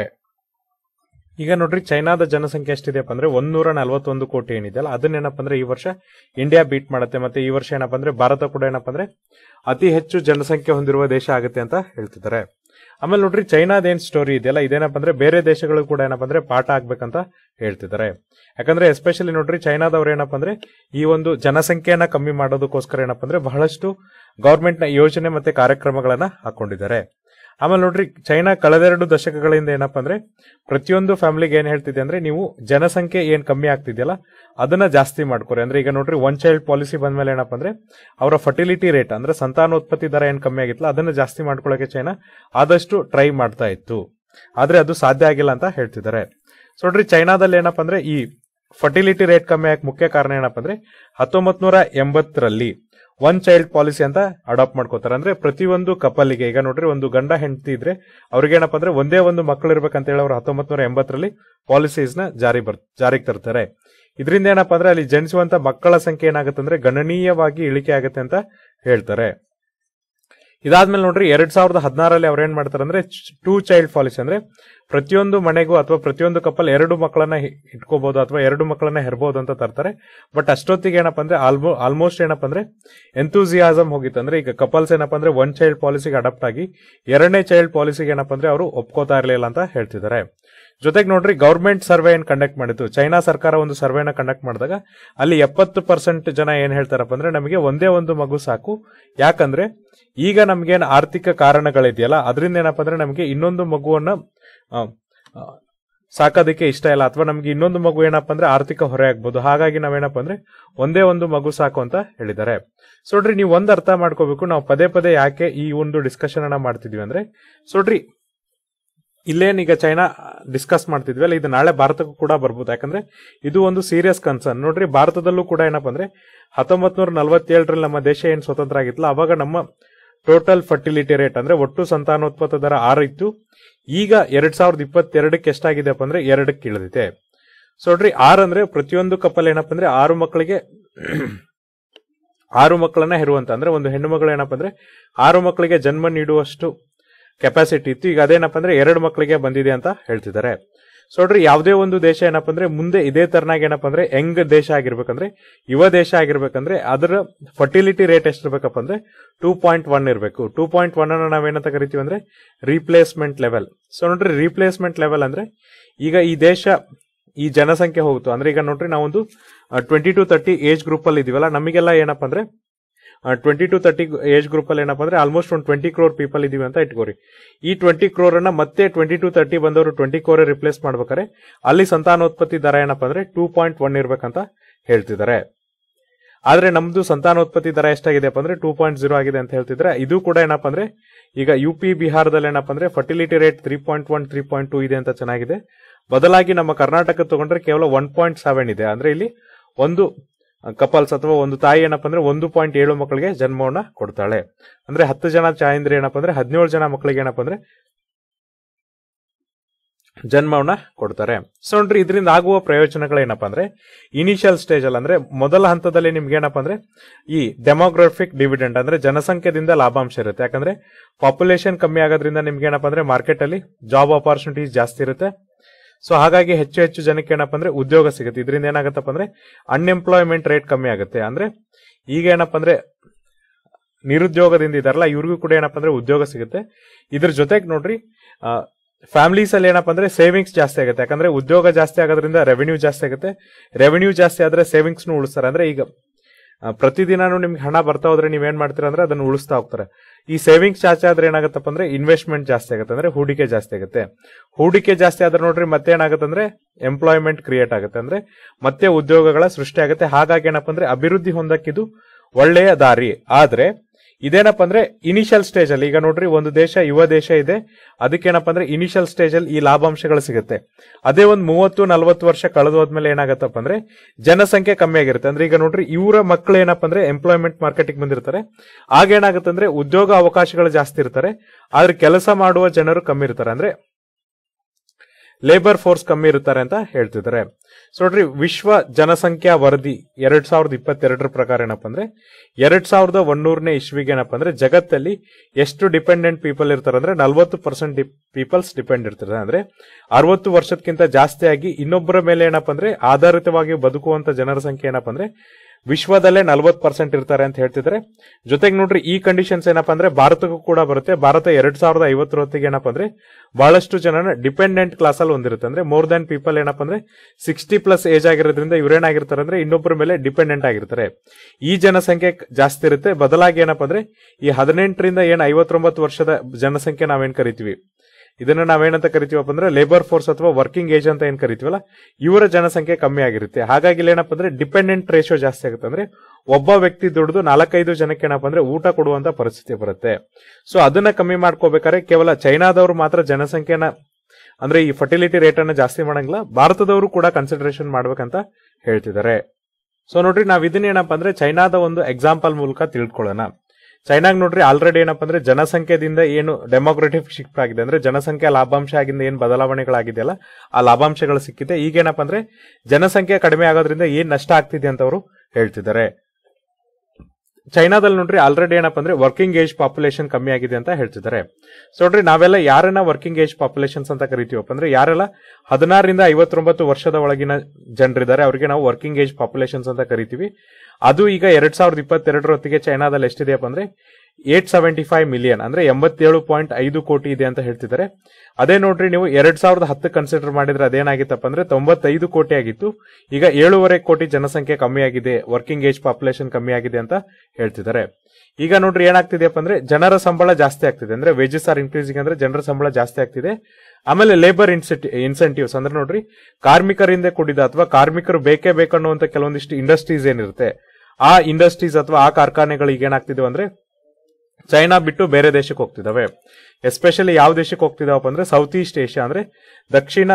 ಈಗ ನೋಡ್ರಿ ಚೈನಾದ ಜನಸಂಖ್ಯೆ ಎಷ್ಟಿದೆಯಪ್ಪ ಅಂದ್ರೆ ಒಂದೂರ ನಲವತ್ತೊಂದು ಕೋಟಿ ಏನಿದೆಯಲ್ಲ ಅದನ್ನೇನಪ್ಪ ಅಂದ್ರೆ ಈ ವರ್ಷ ಇಂಡಿಯಾ ಬೀಟ್ ಮಾಡುತ್ತೆ ಮತ್ತೆ ಈ ವರ್ಷ ಏನಪ್ಪ ಅಂದ್ರೆ ಭಾರತ ಕೂಡ ಏನಪ್ಪ ಅಂದ್ರೆ ಅತಿ ಹೆಚ್ಚು ಜನಸಂಖ್ಯೆ ಹೊಂದಿರುವ ದೇಶ ಆಗುತ್ತೆ ಅಂತ ಹೇಳ್ತಿದ್ದಾರೆ ಆಮೇಲೆ ನೋಡ್ರಿ ಚೈನಾದ ಏನ್ ಸ್ಟೋರಿ ಇದೆಯಲ್ಲ ಇದೇನಪ್ಪ ಅಂದ್ರೆ ಬೇರೆ ದೇಶಗಳು ಕೂಡ ಏನಪ್ಪ ಅಂದ್ರೆ ಪಾಠ ಆಗ್ಬೇಕಂತ ಹೇಳ್ತಿದ್ದಾರೆ ಯಾಕಂದ್ರೆ ಎಸ್ಪೆಷಲಿ ನೋಡ್ರಿ ಚೈನಾದವ್ರು ಏನಪ್ಪ ಅಂದ್ರೆ ಈ ಒಂದು ಜನಸಂಖ್ಯೆಯನ್ನ ಕಮ್ಮಿ ಮಾಡೋದಕ್ಕೋಸ್ಕರ ಏನಪ್ಪ ಅಂದ್ರೆ ಬಹಳಷ್ಟು ಗವರ್ಮೆಂಟ್ ನ ಯೋಜನೆ ಮತ್ತೆ ಕಾರ್ಯಕ್ರಮಗಳನ್ನ ಹಾಕೊಂಡಿದ್ದಾರೆ ಆಮೇಲೆ ನೋಡ್ರಿ ಚೈನಾ ಕಳೆದೆರಡು ದಶಕಗಳಿಂದ ಏನಪ್ಪ ಅಂದ್ರೆ ಪ್ರತಿಯೊಂದು ಫ್ಯಾಮಿಲಿಗೆ ಏನ್ ಹೇಳ್ತಿದೆ ಅಂದ್ರೆ ನೀವು ಜನಸಂಖ್ಯೆ ಏನ್ ಕಮ್ಮಿ ಆಗ್ತಿದೆಯಲ್ಲ ಅದನ್ನ ಜಾಸ್ತಿ ಮಾಡ್ಕೊರಿ ಅಂದ್ರೆ ಈಗ ನೋಡ್ರಿ ಒನ್ ಚೈಲ್ಡ್ ಪಾಲಿಸಿ ಬಂದ್ಮೇಲೆ ಏನಪ್ಪ ಅಂದ್ರೆ ಅವರ ಫರ್ಟಿಲಿಟಿ ರೇಟ್ ಅಂದ್ರೆ ಸಂತಾನೋತ್ಪತ್ತಿ ದರ ಏನ್ ಕಮ್ಮಿ ಆಗಿತ್ತಲ್ಲ ಅದನ್ನ ಜಾಸ್ತಿ ಮಾಡ್ಕೊಳ್ಳೋಕೆ ಚೈನಾ ಆದಷ್ಟು ಟ್ರೈ ಮಾಡ್ತಾ ಇತ್ತು ಆದ್ರೆ ಅದು ಸಾಧ್ಯ ಆಗಿಲ್ಲ ಅಂತ ಹೇಳ್ತಿದ್ದಾರೆ ಸೊ ನೋಡ್ರಿ ಚೈನಾದಲ್ಲಿ ಏನಪ್ಪ ಅಂದ್ರೆ ಈ ಫರ್ಟಿಲಿಟಿ ರೇಟ್ ಕಮ್ಮಿ ಆಗಕ್ಕೆ ಮುಖ್ಯ ಕಾರಣ ಏನಪ್ಪ ಅಂದ್ರೆ ಹತ್ತೊಂಬತ್ ನೂರ ಎಂಬತ್ತರಲ್ಲಿ ಒನ್ ಚೈಲ್ಡ್ ಪಾಲಿಸಿ ಅಂತ ಅಡಾಪ್ಟ್ ಮಾಡ್ಕೋತಾರೆ ಅಂದ್ರೆ ಪ್ರತಿಯೊಂದು ಕಪಲ್ಗೆ ಈಗ ನೋಡ್ರಿ ಒಂದು ಗಂಡ ಹೆಂಡತಿ ಇದ್ರೆ ಅವ್ರಿಗೆ ಏನಪ್ಪ ಅಂದ್ರೆ ಒಂದೇ ಒಂದು ಮಕ್ಕಳು ಇರ್ಬೇಕಂತ ಹೇಳಿ ಅವ್ರು ಹತ್ತೊಂಬತ್ ನೂರ ಎಂಬತ್ತರಲ್ಲಿ ಪಾಲಿಸೀಸ್ ನ ಜಾರಿ ಬರ್ ಜಾರಿಗೆ ತರ್ತಾರೆ ಇದರಿಂದ ಏನಪ್ಪ ಅಂದ್ರೆ ಅಲ್ಲಿ ಜನಿಸುವಂತ ಮಕ್ಕಳ ಸಂಖ್ಯೆ ಏನಾಗುತ್ತೆ ಅಂದ್ರೆ ಗಣನೀಯವಾಗಿ ಇಳಿಕೆ ಆಗುತ್ತೆ ಅಂತ ಹೇಳ್ತಾರೆ ಇದಾದ್ಮೇಲೆ ನೋಡ್ರಿ ಎರಡ್ ಸಾವಿರದ ಹದಿನಾರಲ್ಲಿ ಅವ್ರು ಏನ್ ಮಾಡ್ತಾರೆ ಅಂದ್ರೆ ಟೂ ಚೈಲ್ಡ್ ಪಾಲಿಸಿ ಅಂದ್ರೆ ಪ್ರತಿಯೊಂದು ಮನೆಗೂ ಅಥವಾ ಪ್ರತಿಯೊಂದು ಕಪಲ್ ಎರಡು ಮಕ್ಕಳನ್ನ ಹಿ- ಇಟ್ಕೋಬಹುದು ಅಥವಾ ಎರಡು ಮಕ್ಕಳನ್ನ ಹೆರ್ಬಹುದು ಅಂತ ತರ್ತಾರೆ ಬಟ್ ಅಷ್ಟೊತ್ತಿಗೆ ಏನಪ್ಪ ಅಂದ್ರೆ ಆಲ್ಮೋ ಆಲ್ಮೋಸ್ಟ್ ಏನಪ್ಪ ಅಂದ್ರೆ ಎಂತೂಸಿಯಾಸಮ್ ಹೋಗಿತ್ತು ಅಂದ್ರೆ ಈಗ ಕಪಲ್ಸ್ ಏನಪ್ಪ ಅಂದ್ರೆ ಒನ್ ಚೈಲ್ಡ್ ಪಾಲಿಸಿಗೆ ಅಡಾಪ್ಟ್ ಆಗಿ ಎರಡನೇ ಚೈಲ್ಡ್ ಪಾಲಿಸಿಗೆ ಏನಪ್ಪ ಅಂದ್ರೆ ಅವರು ಒಪ್ಕೋತಾ ಇರಲಿಲ್ಲ ಅಂತ ಹೇಳ್ತಿದ್ದಾರೆ ಜೊತೆಗೆ ನೋಡ್ರಿ ಗೌರ್ಮೆಂಟ್ ಸರ್ವೆ ಏನ್ ಕಂಡಕ್ಟ್ ಮಾಡಿತ್ತು ಚೈನಾ ಸರ್ಕಾರ ಒಂದು ಸರ್ವೆನ ಕಂಡಕ್ಟ್ ಮಾಡಿದಾಗ ಅಲ್ಲಿ ಎಪ್ಪತ್ತು ಪರ್ಸೆಂಟ್ ಜನ ಏನ್ ಹೇಳ್ತಾರಪ್ಪ ಅಂದ್ರೆ ನಮಗೆ ಒಂದೇ ಒಂದು ಮಗು ಸಾಕು ಯಾಕಂದ್ರೆ ಈಗ ನಮ್ಗೇನ್ ಆರ್ಥಿಕ ಕಾರಣಗಳಿದೆಯಲ್ಲ ಅದರಿಂದ ಏನಪ್ಪ ಅಂದ್ರೆ ನಮಗೆ ಇನ್ನೊಂದು ಮಗುವನ್ನ ಆ, ಆ, ಸಾಕೋದಕ್ಕೆ ಇಷ್ಟ ಇಲ್ಲ ಅಥವಾ ನಮ್ಗೆ ಇನ್ನೊಂದು ಮಗು ಏನಪ್ಪ ಅಂದ್ರೆ ಆರ್ಥಿಕ ಹೊರೆ ಆಗ್ಬೋದು ಹಾಗಾಗಿ ನಾವೇನಪ್ಪ ಅಂದ್ರೆ ಒಂದೇ ಒಂದು ಮಗು ಸಾಕು ಅಂತ ಹೇಳಿದ್ದಾರೆ ಸೊ ನೋಡ್ರಿ ನೀವು ಒಂದ್ ಅರ್ಥ ಮಾಡ್ಕೋಬೇಕು ನಾವು ಪದೇ ಪದೇ ಯಾಕೆ ಈ ಒಂದು ಡಿಸ್ಕಷನ್ ಅನ್ನ ಮಾಡ್ತಿದ್ವಿ ಅಂದ್ರೆ ಸೊ ನೋಡ್ರಿ ಇಲ್ಲೇನ್ ಈಗ ಚೈನಾ ಡಿಸ್ಕಸ್ ಮಾಡ್ತಿದ್ವಿ ಅಲ್ಲ ಇದು ನಾಳೆ ಭಾರತಕ್ಕೂ ಕೂಡ ಬರ್ಬೋದು ಯಾಕಂದ್ರೆ ಇದು ಒಂದು ಸೀರಿಯಸ್ ಕನ್ಸರ್ನ್ ನೋಡ್ರಿ ಭಾರತದಲ್ಲೂ ಕೂಡ ಏನಪ್ಪ ಅಂದ್ರೆ ಹತ್ತೊಂಬತ್ ನೂರ ನಲವತ್ತೇಳರಲ್ಲಿ ನಮ್ಮ ದೇಶ ಏನ್ ಸ್ವತಂತ್ರ ಆಗಿತ್ತಲ್ಲ ಅವಾಗ ನಮ್ಮ ಟೋಟಲ್ ಫರ್ಟಿಲಿಟಿ ರೇಟ್ ಅಂದ್ರೆ ಒಟ್ಟು ಸಂತಾನೋತ್ಪತ್ತ ದರ ಆರು ಇತ್ತು ಈಗ ಎರಡ್ ಸಾವಿರದ ಇಪ್ಪತ್ತೆರಡಕ್ಕೆ ಎಷ್ಟಾಗಿದೆಪ್ಪ ಅಂದ್ರೆ ಎರಡಕ್ಕೆ ಇಳಿದಿದೆ ಸೊ ನೋಡ್ರಿ ಆರ್ ಅಂದ್ರೆ ಪ್ರತಿಯೊಂದು ಕಪಲ್ ಏನಪ್ಪ ಅಂದ್ರೆ ಆರು ಮಕ್ಕಳಿಗೆ ಆರು ಮಕ್ಕಳನ್ನ ಹೆರುವಂತ ಅಂದ್ರೆ ಒಂದು ಹೆಣ್ಣು ಮಗಳು ಏನಪ್ಪ ಅಂದ್ರೆ ಆರು ಮಕ್ಕಳಿಗೆ ಜನ್ಮ ನೀಡುವಷ್ಟು ಕೆಪಾಸಿಟಿ ಇತ್ತು ಈಗ ಅದೇನಪ್ಪ ಅಂದ್ರೆ ಎರಡು ಮಕ್ಕಳಿಗೆ ಬಂದಿದೆ ಅಂತ ಹೇಳ್ತಿದ್ದಾರೆ ಸೊ ನೋಡ್ರಿ ಯಾವುದೇ ಒಂದು ದೇಶ ಏನಪ್ಪ ಅಂದ್ರೆ ಮುಂದೆ ಇದೇ ತರನಾಗಿ ಏನಪ್ಪ ಅಂದ್ರೆ ಹೆಂಗ್ ದೇಶ ಆಗಿರ್ಬೇಕಂದ್ರೆ ಯುವ ದೇಶ ಆಗಿರ್ಬೇಕಂದ್ರೆ ಅದರ ಫರ್ಟಿಲಿಟಿ ರೇಟ್ ಎಷ್ಟಿರ್ಬೇಕಪ್ಪ ಅಂದ್ರೆ ಟೂ ಪಾಯಿಂಟ್ ಒನ್ ಇರಬೇಕು ಟೂ ಪಾಯಿಂಟ್ ಒನ್ ಅನ್ನ ನಾವೇನಂತ ಕರಿತೀವಿ ಅಂದ್ರೆ ರೀಪ್ಲೇಸ್ಮೆಂಟ್ ಲೆವೆಲ್ ಸೊ ನೋಡ್ರಿ ರೀಪ್ಲೇಸ್ಮೆಂಟ್ ಲೆವೆಲ್ ಅಂದ್ರೆ ಈಗ ಈ ದೇಶ ಈ ಜನಸಂಖ್ಯೆ ಹೋಗುತ್ತು ಅಂದ್ರೆ ಈಗ ನೋಡ್ರಿ ನಾವೊಂದು twenty to thirty age group ಅಲ್ಲಿ ಇದೀವಲ್ಲ ನಮಗೆಲ್ಲ ಏನಪ್ಪ ಅಂದ್ರೆ twenty to thirty age group ಅಲ್ಲಿ ಏನಪ್ಪ ಅಂದ್ರೆ ಆಲ್ಮೋಸ್ಟ್ ಒಂದು ಟ್ವೆಂಟಿ ಕ್ರೋರ್ ಪೀಪಲ್ ಇದೀವಿ ಅಂತ ಇಟ್ಕೋರಿ ಈ ಟ್ವೆಂಟಿ ಕ್ರೋರ್ ಅನ್ನ ಮತ್ತೆ ಟ್ವೆಂಟಿ ಟು ತರ್ಟಿ ಬಂದವರು ಟ್ವೆಂಟಿ ಕ್ರೋರ್ ರಿಪ್ಲೇಸ್ ಮಾಡ್ಬೇಕಾರೆ ಅಲ್ಲಿ ಸಂತಾನೋತ್ಪತ್ತಿ ದರ ಏನಪ್ಪ ಅಂದ್ರೆ ಟೂ ಪಾಯಿಂಟ್ ಒನ್ ಇರ್ಬೇಕಂತ ಹೇಳ್ತಿದ್ದಾರೆ ಆದ್ರೆ ನಮ್ದು ಸಂತಾನೋತ್ಪತ್ತಿ ದರ ಎಷ್ಟಾಗಿದೆಪ್ಪ ಅಂದ್ರೆ ಟೂ ಪಾಯಿಂಟ್ ಜೀರೋ ಆಗಿದೆ ಅಂತ ಹೇಳ್ತಿದ್ರೆ ಇದು ಕೂಡ ಏನಪ್ಪ ಅಂದ್ರೆ ಈಗ ಯು ಪಿ ಬಿಹಾರದಲ್ಲಿ ಏನಪ್ಪ ಅಂದ್ರೆ fertility rate three point one three point two ಇದೆ ಅಂತ ಚೆನ್ನಾಗಿದೆ ಬದಲಾಗಿ ನಮ್ಮ ಕರ್ನಾಟಕ ತಗೊಂಡ್ರೆ ಕೇವಲ ಒನ್ ಪಾಯಿಂಟ್ ಸೆವೆನ್ ಇದೆ ಅಂದ್ರೆ ಇಲ್ಲಿ ಒಂದು ಕಪಲ್ಸ್ ಅಥವಾ ಒಂದು ತಾಯಿ ಏನಪ್ಪ ಅಂದ್ರೆ ಒಂದು ಪಾಯಿಂಟ್ ಏಳು ಮಕ್ಕಳಿಗೆ ಜನ್ಮವನ್ನ ಕೊಡ್ತಾಳೆ ಅಂದ್ರೆ ಹತ್ತು ಜನ ಚಾಯಿಂದ್ರೆ ಏನಪ್ಪ ಅಂದ್ರೆ ಹದಿನೇಳು ಜನ ಮಕ್ಕಳಿಗೆ ಏನಪ್ಪ ಅಂದ್ರೆ ಜನ್ಮವನ್ನ ಕೊಡ್ತಾರೆ ಸೊ ನೋಡ್ರಿ ಇದರಿಂದ ಆಗುವ ಪ್ರಯೋಜನಗಳೇನಪ್ಪ ಅಂದ್ರೆ ಇನಿಷಿಯಲ್ ಸ್ಟೇಜ್ ಅಲ್ಲಿ ಅಂದ್ರೆ ಮೊದಲ ಹಂತದಲ್ಲಿ ನಿಮ್ಗೆ ಏನಪ್ಪ ಅಂದ್ರೆ ಈ ಡೆಮೋಗ್ರಫಿಕ್ ಡಿವಿಡೆಂಡ್ ಅಂದ್ರೆ ಜನಸಂಖ್ಯೆದಿಂದ ಲಾಭಾಂಶ ಇರುತ್ತೆ ಯಾಕಂದ್ರೆ ಪಾಪ್ಯುಲೇಷನ್ ಕಮ್ಮಿ ಆಗೋದ್ರಿಂದ ನಿಮ್ಗೆ ಏನಪ್ಪ ಅಂದ್ರೆ ಮಾರ್ಕೆಟ್ ಅಲ್ಲಿ ಜಾಬ್ ಆಪರ್ಚುನಿಟೀಸ್ ಜಾಸ್ತಿ ಇರುತ್ತೆ ಸೊ ಹಾಗಾಗಿ ಹೆಚ್ಚು ಹೆಚ್ಚು ಜನಕ್ಕೆ ಏನಪ್ಪ ಅಂದ್ರೆ ಉದ್ಯೋಗ ಸಿಗುತ್ತೆ ಇದರಿಂದ ಏನಾಗತ್ತಪ್ಪ ಅಂದ್ರೆ ಅನ್ಎಂಪ್ಲಾಯ್ಮೆಂಟ್ ರೇಟ್ ಕಮ್ಮಿ ಆಗುತ್ತೆ ಅಂದ್ರೆ ಈಗ ಏನಪ್ಪ ಅಂದ್ರೆ ನಿರುದ್ಯೋಗದಿಂದ ಇದಾರಲ್ಲ ಇವ್ರಿಗೂ ಕೂಡ ಏನಪ್ಪ ಅಂದ್ರೆ ಉದ್ಯೋಗ ಸಿಗುತ್ತೆ ಇದ್ರ ಜೊತೆಗೆ ನೋಡ್ರಿ ಫ್ಯಾಮಿಲೀಸ್ ಅಲ್ಲಿ ಏನಪ್ಪ ಅಂದ್ರೆ ಸೇವಿಂಗ್ಸ್ ಜಾಸ್ತಿ ಆಗುತ್ತೆ ಯಾಕಂದ್ರೆ ಉದ್ಯೋಗ ಜಾಸ್ತಿ ಆಗೋದ್ರಿಂದ ರೆವೆನ್ಯೂ ಜಾಸ್ತಿ ಆಗುತ್ತೆ ರೆವೆನ್ಯೂ ಜಾಸ್ತಿ ಆದ್ರೆ ಸೇವಿಂಗ್ಸ್ ಉಳಿಸ್ತಾರೆ ಅಂದ್ರೆ ಈಗ ಆ, ಪ್ರತಿದಿನಾನು ನಿಮ್ಗೆ ಹಣ ಬರ್ತಾ ಹೋದ್ರೆ ನೀವೇನ್ ಮಾಡ್ತೀರಾ ಅಂದ್ರೆ ಅದನ್ನ ಉಳಿಸ್ತಾ ಹೋಗ್ತಾರೆ ಈ ಸೇವಿಂಗ್ಸ್ ಜಾಸ್ತಿ ಆದ್ರೆ ಏನಾಗತ್ತಪ್ಪ ಅಂದ್ರೆ ಇನ್ವೆಸ್ಟ್ಮೆಂಟ್ ಜಾಸ್ತಿ ಆಗುತ್ತೆ ಅಂದ್ರೆ ಹೂಡಿಕೆ ಜಾಸ್ತಿ ಆಗುತ್ತೆ ಹೂಡಿಕೆ ಜಾಸ್ತಿ ಆದ್ರೆ ನೋಡ್ರಿ ಮತ್ತೆ ಏನಾಗುತ್ತೆ ಅಂದ್ರೆ ಎಂಪ್ಲಾಯ್ಮೆಂಟ್ ಕ್ರಿಯೇಟ್ ಆಗುತ್ತೆ ಅಂದ್ರೆ ಮತ್ತೆ ಉದ್ಯೋಗಗಳ ಸೃಷ್ಟಿ ಆಗುತ್ತೆ ಹಾಗಾಗಿ ಏನಪ್ಪ ಅಂದ್ರೆ ಅಭಿವೃದ್ಧಿ ಹೊಂದಕ್ಕಿದು ಒಳ್ಳೆಯ ದಾರಿ ಆದ್ರೆ ಇದೇನಪ್ಪ ಅಂದ್ರೆ ಇನಿಷಿಯಲ್ ಸ್ಟೇಜ್ ಅಲ್ಲಿ ಈಗ ನೋಡ್ರಿ ಒಂದು ದೇಶ ಯುವ ದೇಶ ಇದೆ ಅದಕ್ಕೇನಪ್ಪ ಅಂದ್ರೆ ಇನಿಷಿಯಲ್ ಸ್ಟೇಜ್ ಅಲ್ಲಿ ಈ ಲಾಭಾಂಶಗಳು ಸಿಗುತ್ತೆ ಅದೇ ಒಂದು ಮೂವತ್ತು ನಲವತ್ತು ವರ್ಷ ಕಳೆದು ಹೋದ್ಮೇಲೆ ಏನಾಗತ್ತಪ್ಪ ಅಂದ್ರೆ ಜನಸಂಖ್ಯೆ ಕಮ್ಮಿ ಆಗಿರುತ್ತೆ ಅಂದ್ರೆ ಈಗ ನೋಡ್ರಿ ಇವರ ಮಕ್ಕಳು ಏನಪ್ಪ ಅಂದ್ರೆ ಎಂಪ್ಲಾಯ್ಮೆಂಟ್ ಮಾರ್ಕೆಟಿಗೆ ಬಂದಿರ್ತಾರೆ ಆಗ ಏನಾಗುತ್ತೆ ಅಂದ್ರೆ ಉದ್ಯೋಗ ಅವಕಾಶಗಳು ಜಾಸ್ತಿ ಇರ್ತಾರೆ ಆದ್ರೆ ಕೆಲಸ ಮಾಡುವ ಜನರು ಕಮ್ಮಿ ಇರ್ತಾರೆ ಅಂದ್ರೆ ಲೇಬರ್ ಫೋರ್ಸ್ ಕಮ್ಮಿ ಇರ್ತಾರೆ ಅಂತ ಹೇಳ್ತಿದ್ದಾರೆ ಸೊ ನೋಡ್ರಿ ವಿಶ್ವ ಜನಸಂಖ್ಯಾ ವರದಿ ಎರಡ್ ಸಾವಿರದ ಇಪ್ಪತ್ತೆರಡರ ಪ್ರಕಾರ ಏನಪ್ಪ ಅಂದ್ರೆ ಎರಡ್ ಸಾವಿರದ ಒಂದೂರನೇ ಇಸ್ವಿಗೆ ಏನಪ್ಪ ಅಂದ್ರೆ ಜಗತ್ತಲ್ಲಿ ಎಷ್ಟು ಡಿಪೆಂಡೆಂಟ್ ಪೀಪಲ್ ಇರ್ತಾರೆ ಅಂದ್ರೆ ನಲ್ವತ್ತು ಪರ್ಸೆಂಟ್ ಪೀಪಲ್ಸ್ ಡಿಪೆಂಡ್ ಇರ್ತಾರೆ ಅಂದ್ರೆ ಅರವತ್ತು ವರ್ಷಕ್ಕಿಂತ ಜಾಸ್ತಿಯಾಗಿ ಇನ್ನೊಬ್ಬರ ಮೇಲೆ ಏನಪ್ಪ ಅಂದ್ರೆ ಆಧಾರಿತವಾಗಿ ಬದುಕುವಂತ ಜನರ ಸಂಖ್ಯೆ ಏನಪ್ಪ ಅಂದ್ರೆ ವಿಶ್ವದಲ್ಲೇ ನಲ್ವತ್ತು ಪರ್ಸೆಂಟ್ ಇರ್ತಾರೆ ಅಂತ ಹೇಳ್ತಿದ್ದಾರೆ ಜೊತೆಗೆ ನೋಡ್ರಿ ಈ ಕಂಡೀಷನ್ಸ್ ಏನಪ್ಪ ಅಂದ್ರೆ ಭಾರತಕ್ಕೂ ಕೂಡ ಬರುತ್ತೆ ಭಾರತ ಎರಡ್ ಸಾವಿರದ ಐವತ್ತರ ಹೊತ್ತಿಗೆ ಏನಪ್ಪ ಅಂದ್ರೆ ಬಹಳಷ್ಟು ಜನನ ಡಿಪೆಂಡೆಂಟ್ ಕ್ಲಾಸ್ ಅಲ್ಲಿ ಹೊಂದಿರುತ್ತೆ ಅಂದ್ರೆ ಮೋರ್ ದನ್ ಪೀಪಲ್ ಏನಪ್ಪ ಅಂದ್ರೆ ಸಿಕ್ಸ್ಟಿ ಪ್ಲಸ್ ಏಜ್ ಆಗಿರೋದ್ರಿಂದ ಇವ್ರೇನಾಗಿರ್ತಾರೆ ಅಂದ್ರೆ ಇನ್ನೊಬ್ಬರ ಮೇಲೆ ಡಿಪೆಂಡೆಂಟ್ ಆಗಿರ್ತಾರೆ ಈ ಜನಸಂಖ್ಯೆ ಕ- ಜಾಸ್ತಿ ಇರುತ್ತೆ ಬದಲಾಗಿ ಏನಪ್ಪ ಅಂದ್ರೆ ಈ ಹದಿನೆಂಟರಿಂದ ಏನ್ ಐವತ್ತೊಂಬತ್ತು ವರ್ಷದ ಜನಸಂಖ್ಯೆ ನಾವೇನ್ ಕರಿತೀವಿ ಇದನ್ನ ನಾವೇನಂತ ಕರಿತೀವಪ್ಪ ಅಂದ್ರೆ ಲೇಬರ್ ಫೋರ್ಸ್ ಅಥವಾ ವರ್ಕಿಂಗ್ ಏಜ್ ಅಂತ ಏನ್ ಕರಿತೀವಲ್ಲ ಇವರ ಜನಸಂಖ್ಯೆ ಕಮ್ಮಿ ಆಗಿರುತ್ತೆ ಹಾಗಾಗಿ ಇಲ್ಲಿ ಏನಪ್ಪ ಅಂದ್ರೆ ಡಿಪೆಂಡೆಂಟ್ ರೇಷಿಯೋ ಜಾಸ್ತಿ ಆಗುತ್ತೆ ಅಂದ್ರೆ ಒಬ್ಬ ವ್ಯಕ್ತಿ ದುಡಿದು ನಾಲ್ಕೈದು ಜನಕ್ಕೆ ಏನಪ್ಪ ಅಂದ್ರೆ ಊಟ ಕೊಡುವಂತ ಪರಿಸ್ಥಿತಿ ಬರುತ್ತೆ ಸೊ ಅದನ್ನ ಕಮ್ಮಿ ಮಾಡ್ಕೋಬೇಕಾದ್ರೆ ಕೇವಲ ಚೈನಾದವರು ಮಾತ್ರ ಜನಸಂಖ್ಯೆನ ಅಂದ್ರೆ ಈ ಫರ್ಟಿಲಿಟಿ ರೇಟ್ ಅನ್ನ ಜಾಸ್ತಿ ಮಾಡಂಗಿಲ್ಲ ಭಾರತದವರು ಕೂಡ ಕನ್ಸಿಡರೇಷನ್ ಮಾಡ್ಬೇಕಂತ ಹೇಳ್ತಿದ್ದಾರೆ ಸೊ ನೋಡ್ರಿ ನಾವ್ ಇದನ್ನ ಏನಪ್ಪ ಅಂದ್ರೆ ಚೈನಾದ ಒಂದು ಎಕ್ಸಾಂಪಲ್ ಮೂಲಕ ತಿಳ್ಕೊಳ್ಳೋಣ ಚೈನಾಗ್ ನೋಡ್ರಿ ಆಲ್ರೆಡಿ ಏನಪ್ಪ ಅಂದ್ರೆ ಜನಸಂಖ್ಯೆದಿಂದ ಏನು ಡೆಮೋಕ್ರೆಟಿಕ್ ಶಿಫ್ಟ್ ಆಗಿದೆ ಅಂದ್ರೆ ಜನಸಂಖ್ಯೆ ಲಾಭಾಂಶ ಆಗಿಂದ ಏನ್ ಬದಲಾವಣೆಗಳಾಗಿದೆಯಲ್ಲ ಆ ಲಾಭಾಂಶಗಳು ಸಿಕ್ಕಿದೆ ಈಗೇನಪ್ಪ ಅಂದ್ರೆ ಜನಸಂಖ್ಯೆ ಕಡಿಮೆ ಆಗೋದ್ರಿಂದ ಏನ್ ನಷ್ಟ ಆಗ್ತಿದೆ ಅಂತ ಅವರು ಹೇಳ್ತಿದ್ದಾರೆ ಚೈನಾದಲ್ಲಿ ನೋಡ್ರಿ ಆಲ್ರೆಡಿ ಏನಪ್ಪ ಅಂದ್ರೆ ವರ್ಕಿಂಗ್ ಏಜ್ ಪಾಪ್ಯುಲೇಷನ್ ಕಮ್ಮಿ ಆಗಿದೆ ಅಂತ ಹೇಳ್ತಿದ್ದಾರೆ ಸೊ ನೋಡ್ರಿ ನಾವೆಲ್ಲ ಯಾರನ್ನ ವರ್ಕಿಂಗ್ ಏಜ್ ಪಾಪ್ಯುಲೇಷನ್ಸ್ ಅಂತ ಕರಿತೀವಪ್ಪ ಅಂದ್ರೆ ಯಾರೆಲ್ಲ ಹದಿನಾರರಿಂದ ಐವತ್ತೊಂಬತ್ತು ವರ್ಷದ ಒಳಗಿನ ಜನರಿದ್ದಾರೆ ಅವರಿಗೆ ನಾವು ವರ್ಕಿಂಗ್ ಏಜ್ ಪಾಪ್ಯುಲೇಷನ್ಸ್ ಅಂತ ಕರಿತೀವಿ ಅದು ಈಗ ಎರಡ್ ಸಾವಿರದ ಇಪ್ಪತ್ತೆರಡರ ಹೊತ್ತಿಗೆ ಚೈನಾದಲ್ಲಿ ಎಷ್ಟಿದೆಯಪ್ಪ ಅಂದ್ರೆ ಏಟ್ ಸೆವೆಂಟಿ ಫೈವ್ ಮಿಲಿಯನ್ ಅಂದ್ರೆ ಎಂಬತ್ತೇಳು ಪಾಯಿಂಟ್ ಐದು ಕೋಟಿ ಇದೆ ಅಂತ ಹೇಳ್ತಿದ್ದಾರೆ ಅದೇ ನೋಡ್ರಿ ನೀವು ಎರಡ್ ಸಾವಿರದ ಹತ್ತು ಕನ್ಸಿಡರ್ ಮಾಡಿದ್ರೆ ಅದೇನಾಗಿತ್ತಪ್ಪ ಅಂದ್ರೆ ತೊಂಬತ್ತೈದು ಕೋಟಿ ಆಗಿತ್ತು ಈಗ ಏಳೂವರೆ ಕೋಟಿ ಜನಸಂಖ್ಯೆ ಕಮ್ಮಿ ಆಗಿದೆ ವರ್ಕಿಂಗ್ ಏಜ್ ಪಾಪ್ಯುಲೇಷನ್ ಕಮ್ಮಿ ಆಗಿದೆ ಅಂತ ಹೇಳ್ತಿದ್ದಾರೆ ಈಗ ನೋಡ್ರಿ ಏನಾಗ್ತಿದೆಯಪ್ಪ ಅಂದ್ರೆ ಜನರ ಸಂಬಳ ಜಾಸ್ತಿ ಆಗ್ತಿದೆ ಅಂದ್ರೆ ವೇಜಸ್ ಆರ್ ಇನ್ಕ್ರೀಸಿಂಗ್ ಅಂದ್ರೆ ಜನರ ಸಂಬಳ ಜಾಸ್ತಿ ಆಗ್ತಿದೆ ಆಮೇಲೆ ಲೇಬರ್ ಇನ್ಸೆಂಟಿವ್ಸ್ ಅಂದ್ರೆ ನೋಡ್ರಿ ಕಾರ್ಮಿಕರಿಂದ ಕೂಡಿದ ಅಥವಾ ಕಾರ್ಮಿಕರು ಬೇಕೇ ಬೇಕನ್ನುವಂತ ಕೆಲವೊಂದಿಷ್ಟು ಇಂಡಸ್ಟ್ರೀಸ್ ಏನಿರುತ್ತೆ ಆ ಇಂಡಸ್ಟ್ರೀಸ್ ಅಥವಾ ಆ ಕಾರ್ಖಾನೆಗಳು ಈಗ ಏನಾಗ್ತಿದೆ ಅಂದ್ರೆ ಚೈನಾ ಬಿಟ್ಟು ಬೇರೆ ದೇಶಕ್ಕೆ ಹೋಗ್ತಿದಾವೆ ಎಸ್ಪೆಷಲಿ ಯಾವ ದೇಶಕ್ಕೆ ಹೋಗ್ತಿದಾವಪ್ಪ ಅಂದ್ರೆ ಸೌತ್ ಈಸ್ಟ್ ಏಷ್ಯಾ ಅಂದ್ರೆ ದಕ್ಷಿಣ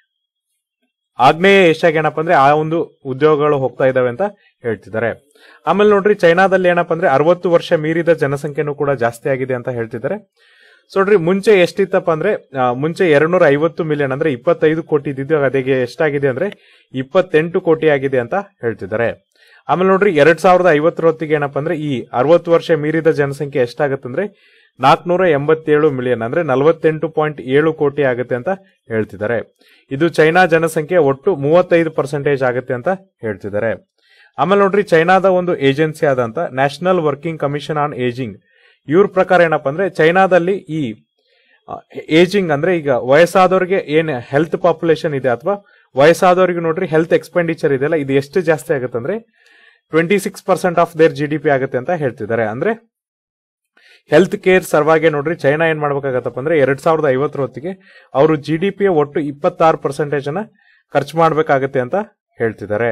ಆಗ್ನೇಯ ಏಷ್ಯಾಗೆ ಏನಪ್ಪ ಅಂದ್ರೆ ಆ ಒಂದು ಉದ್ಯೋಗಗಳು ಹೋಗ್ತಾ ಇದಾವೆ ಅಂತ ಹೇಳ್ತಿದ್ದಾರೆ ಆಮೇಲೆ ನೋಡ್ರಿ ಚೈನಾದಲ್ಲಿ ಏನಪ್ಪ ಅಂದ್ರೆ ಅರವತ್ತು ವರ್ಷ ಮೀರಿದ ಜನಸಂಖ್ಯೆನೂ ಕೂಡ ಜಾಸ್ತಿ ಆಗಿದೆ ಅಂತ ಹೇಳ್ತಿದ್ದಾರೆ ಸೊ ನೋಡ್ರಿ ಮುಂಚೆ ಎಷ್ಟಿತ್ತಪ್ಪ ಅಂದ್ರೆ ಆ, ಮುಂಚೆ ಎರಡ್ನೂರ ಐವತ್ತು ಮಿಲಿಯನ್ ಅಂದ್ರೆ ಇಪ್ಪತ್ತೈದು ಕೋಟಿ ಇದ್ದಿದ್ದು ಅದಕ್ಕೆ ಎಷ್ಟಾಗಿದೆ ಅಂದ್ರೆ ಇಪ್ಪತ್ತೆಂಟು ಕೋಟಿ ಆಗಿದೆ ಅಂತ ಹೇಳ್ತಿದ್ದಾರೆ ಆಮೇಲೆ ನೋಡ್ರಿ ಎರಡ್ ಸಾವಿರದ ಐವತ್ತರ ಹೊತ್ತಿಗೆ ಏನಪ್ಪ ಅಂದ್ರೆ ಈ ಅರವತ್ತು ವರ್ಷ ಮೀರಿದ ಜನಸಂಖ್ಯೆ ಎಷ್ಟಾಗತ್ತಂದ್ರೆ ನಾಲ್ಕನೂರ ಎಂಬತ್ತೇಳು ಮಿಲಿಯನ್ ಅಂದ್ರೆ ನಲವತ್ತೆಂಟು ಪಾಯಿಂಟ್ ಏಳು ಕೋಟಿ ಆಗುತ್ತೆ ಅಂತ ಹೇಳ್ತಿದ್ದಾರೆ ಇದು ಚೈನಾ ಜನಸಂಖ್ಯೆ ಒಟ್ಟು ಮೂವತ್ತೈದು ಪರ್ಸೆಂಟೇಜ್ ಆಗುತ್ತೆ ಅಂತ ಹೇಳ್ತಿದ್ದಾರೆ ಆಮೇಲೆ ನೋಡ್ರಿ ಚೈನಾದ ಒಂದು ಏಜೆನ್ಸಿ ಆದಂತ national working commission on ageing ಇವ್ರ ಪ್ರಕಾರ ಏನಪ್ಪ ಅಂದ್ರೆ ಚೈನಾದಲ್ಲಿ ಈ ಏಜಿಂಗ್ ಅಂದ್ರೆ ಈಗ ವಯಸ್ಸಾದವ್ರಿಗೆ ಏನ್ ಹೆಲ್ತ್ ಪಾಪ್ಯುಲೇಷನ್ ಇದೆ ಅಥವಾ ವಯಸ್ಸಾದವ್ರಿಗೆ ನೋಡ್ರಿ ಹೆಲ್ತ್ ಎಕ್ಸ್ಪೆಂಡಿಚರ್ ಇದೆಯಲ್ಲ ಇದು ಎಷ್ಟು ಜಾಸ್ತಿ ಆಗುತ್ತೆ ಅಂದ್ರೆ twenty six percent of their G D P ಆಗುತ್ತೆ ಅಂತ ಹೇಳ್ತಿದ್ದಾರೆ ಅಂದ್ರೆ ಹೆಲ್ತ್ ಕೇರ್ ಸರ್ವಾಗೆ ನೋಡ್ರಿ ಚೈನಾ ಏನ್ ಮಾಡ್ಬೇಕಾಗತ್ತಪ್ಪ ಅಂದ್ರೆ ಎರಡ್ ಸಾವಿರದ ಐವತ್ತರ ಹೊತ್ತಿಗೆ ಅವರು ಜಿ ಡಿ ಪಿಯ ಒಟ್ಟು ಇಪ್ಪತ್ತಾರು ಪರ್ಸೆಂಟೇಜ್ ಅನ್ನ ಖರ್ಚು ಮಾಡ್ಬೇಕಾಗತ್ತೆ ಅಂತ ಹೇಳ್ತಿದ್ದಾರೆ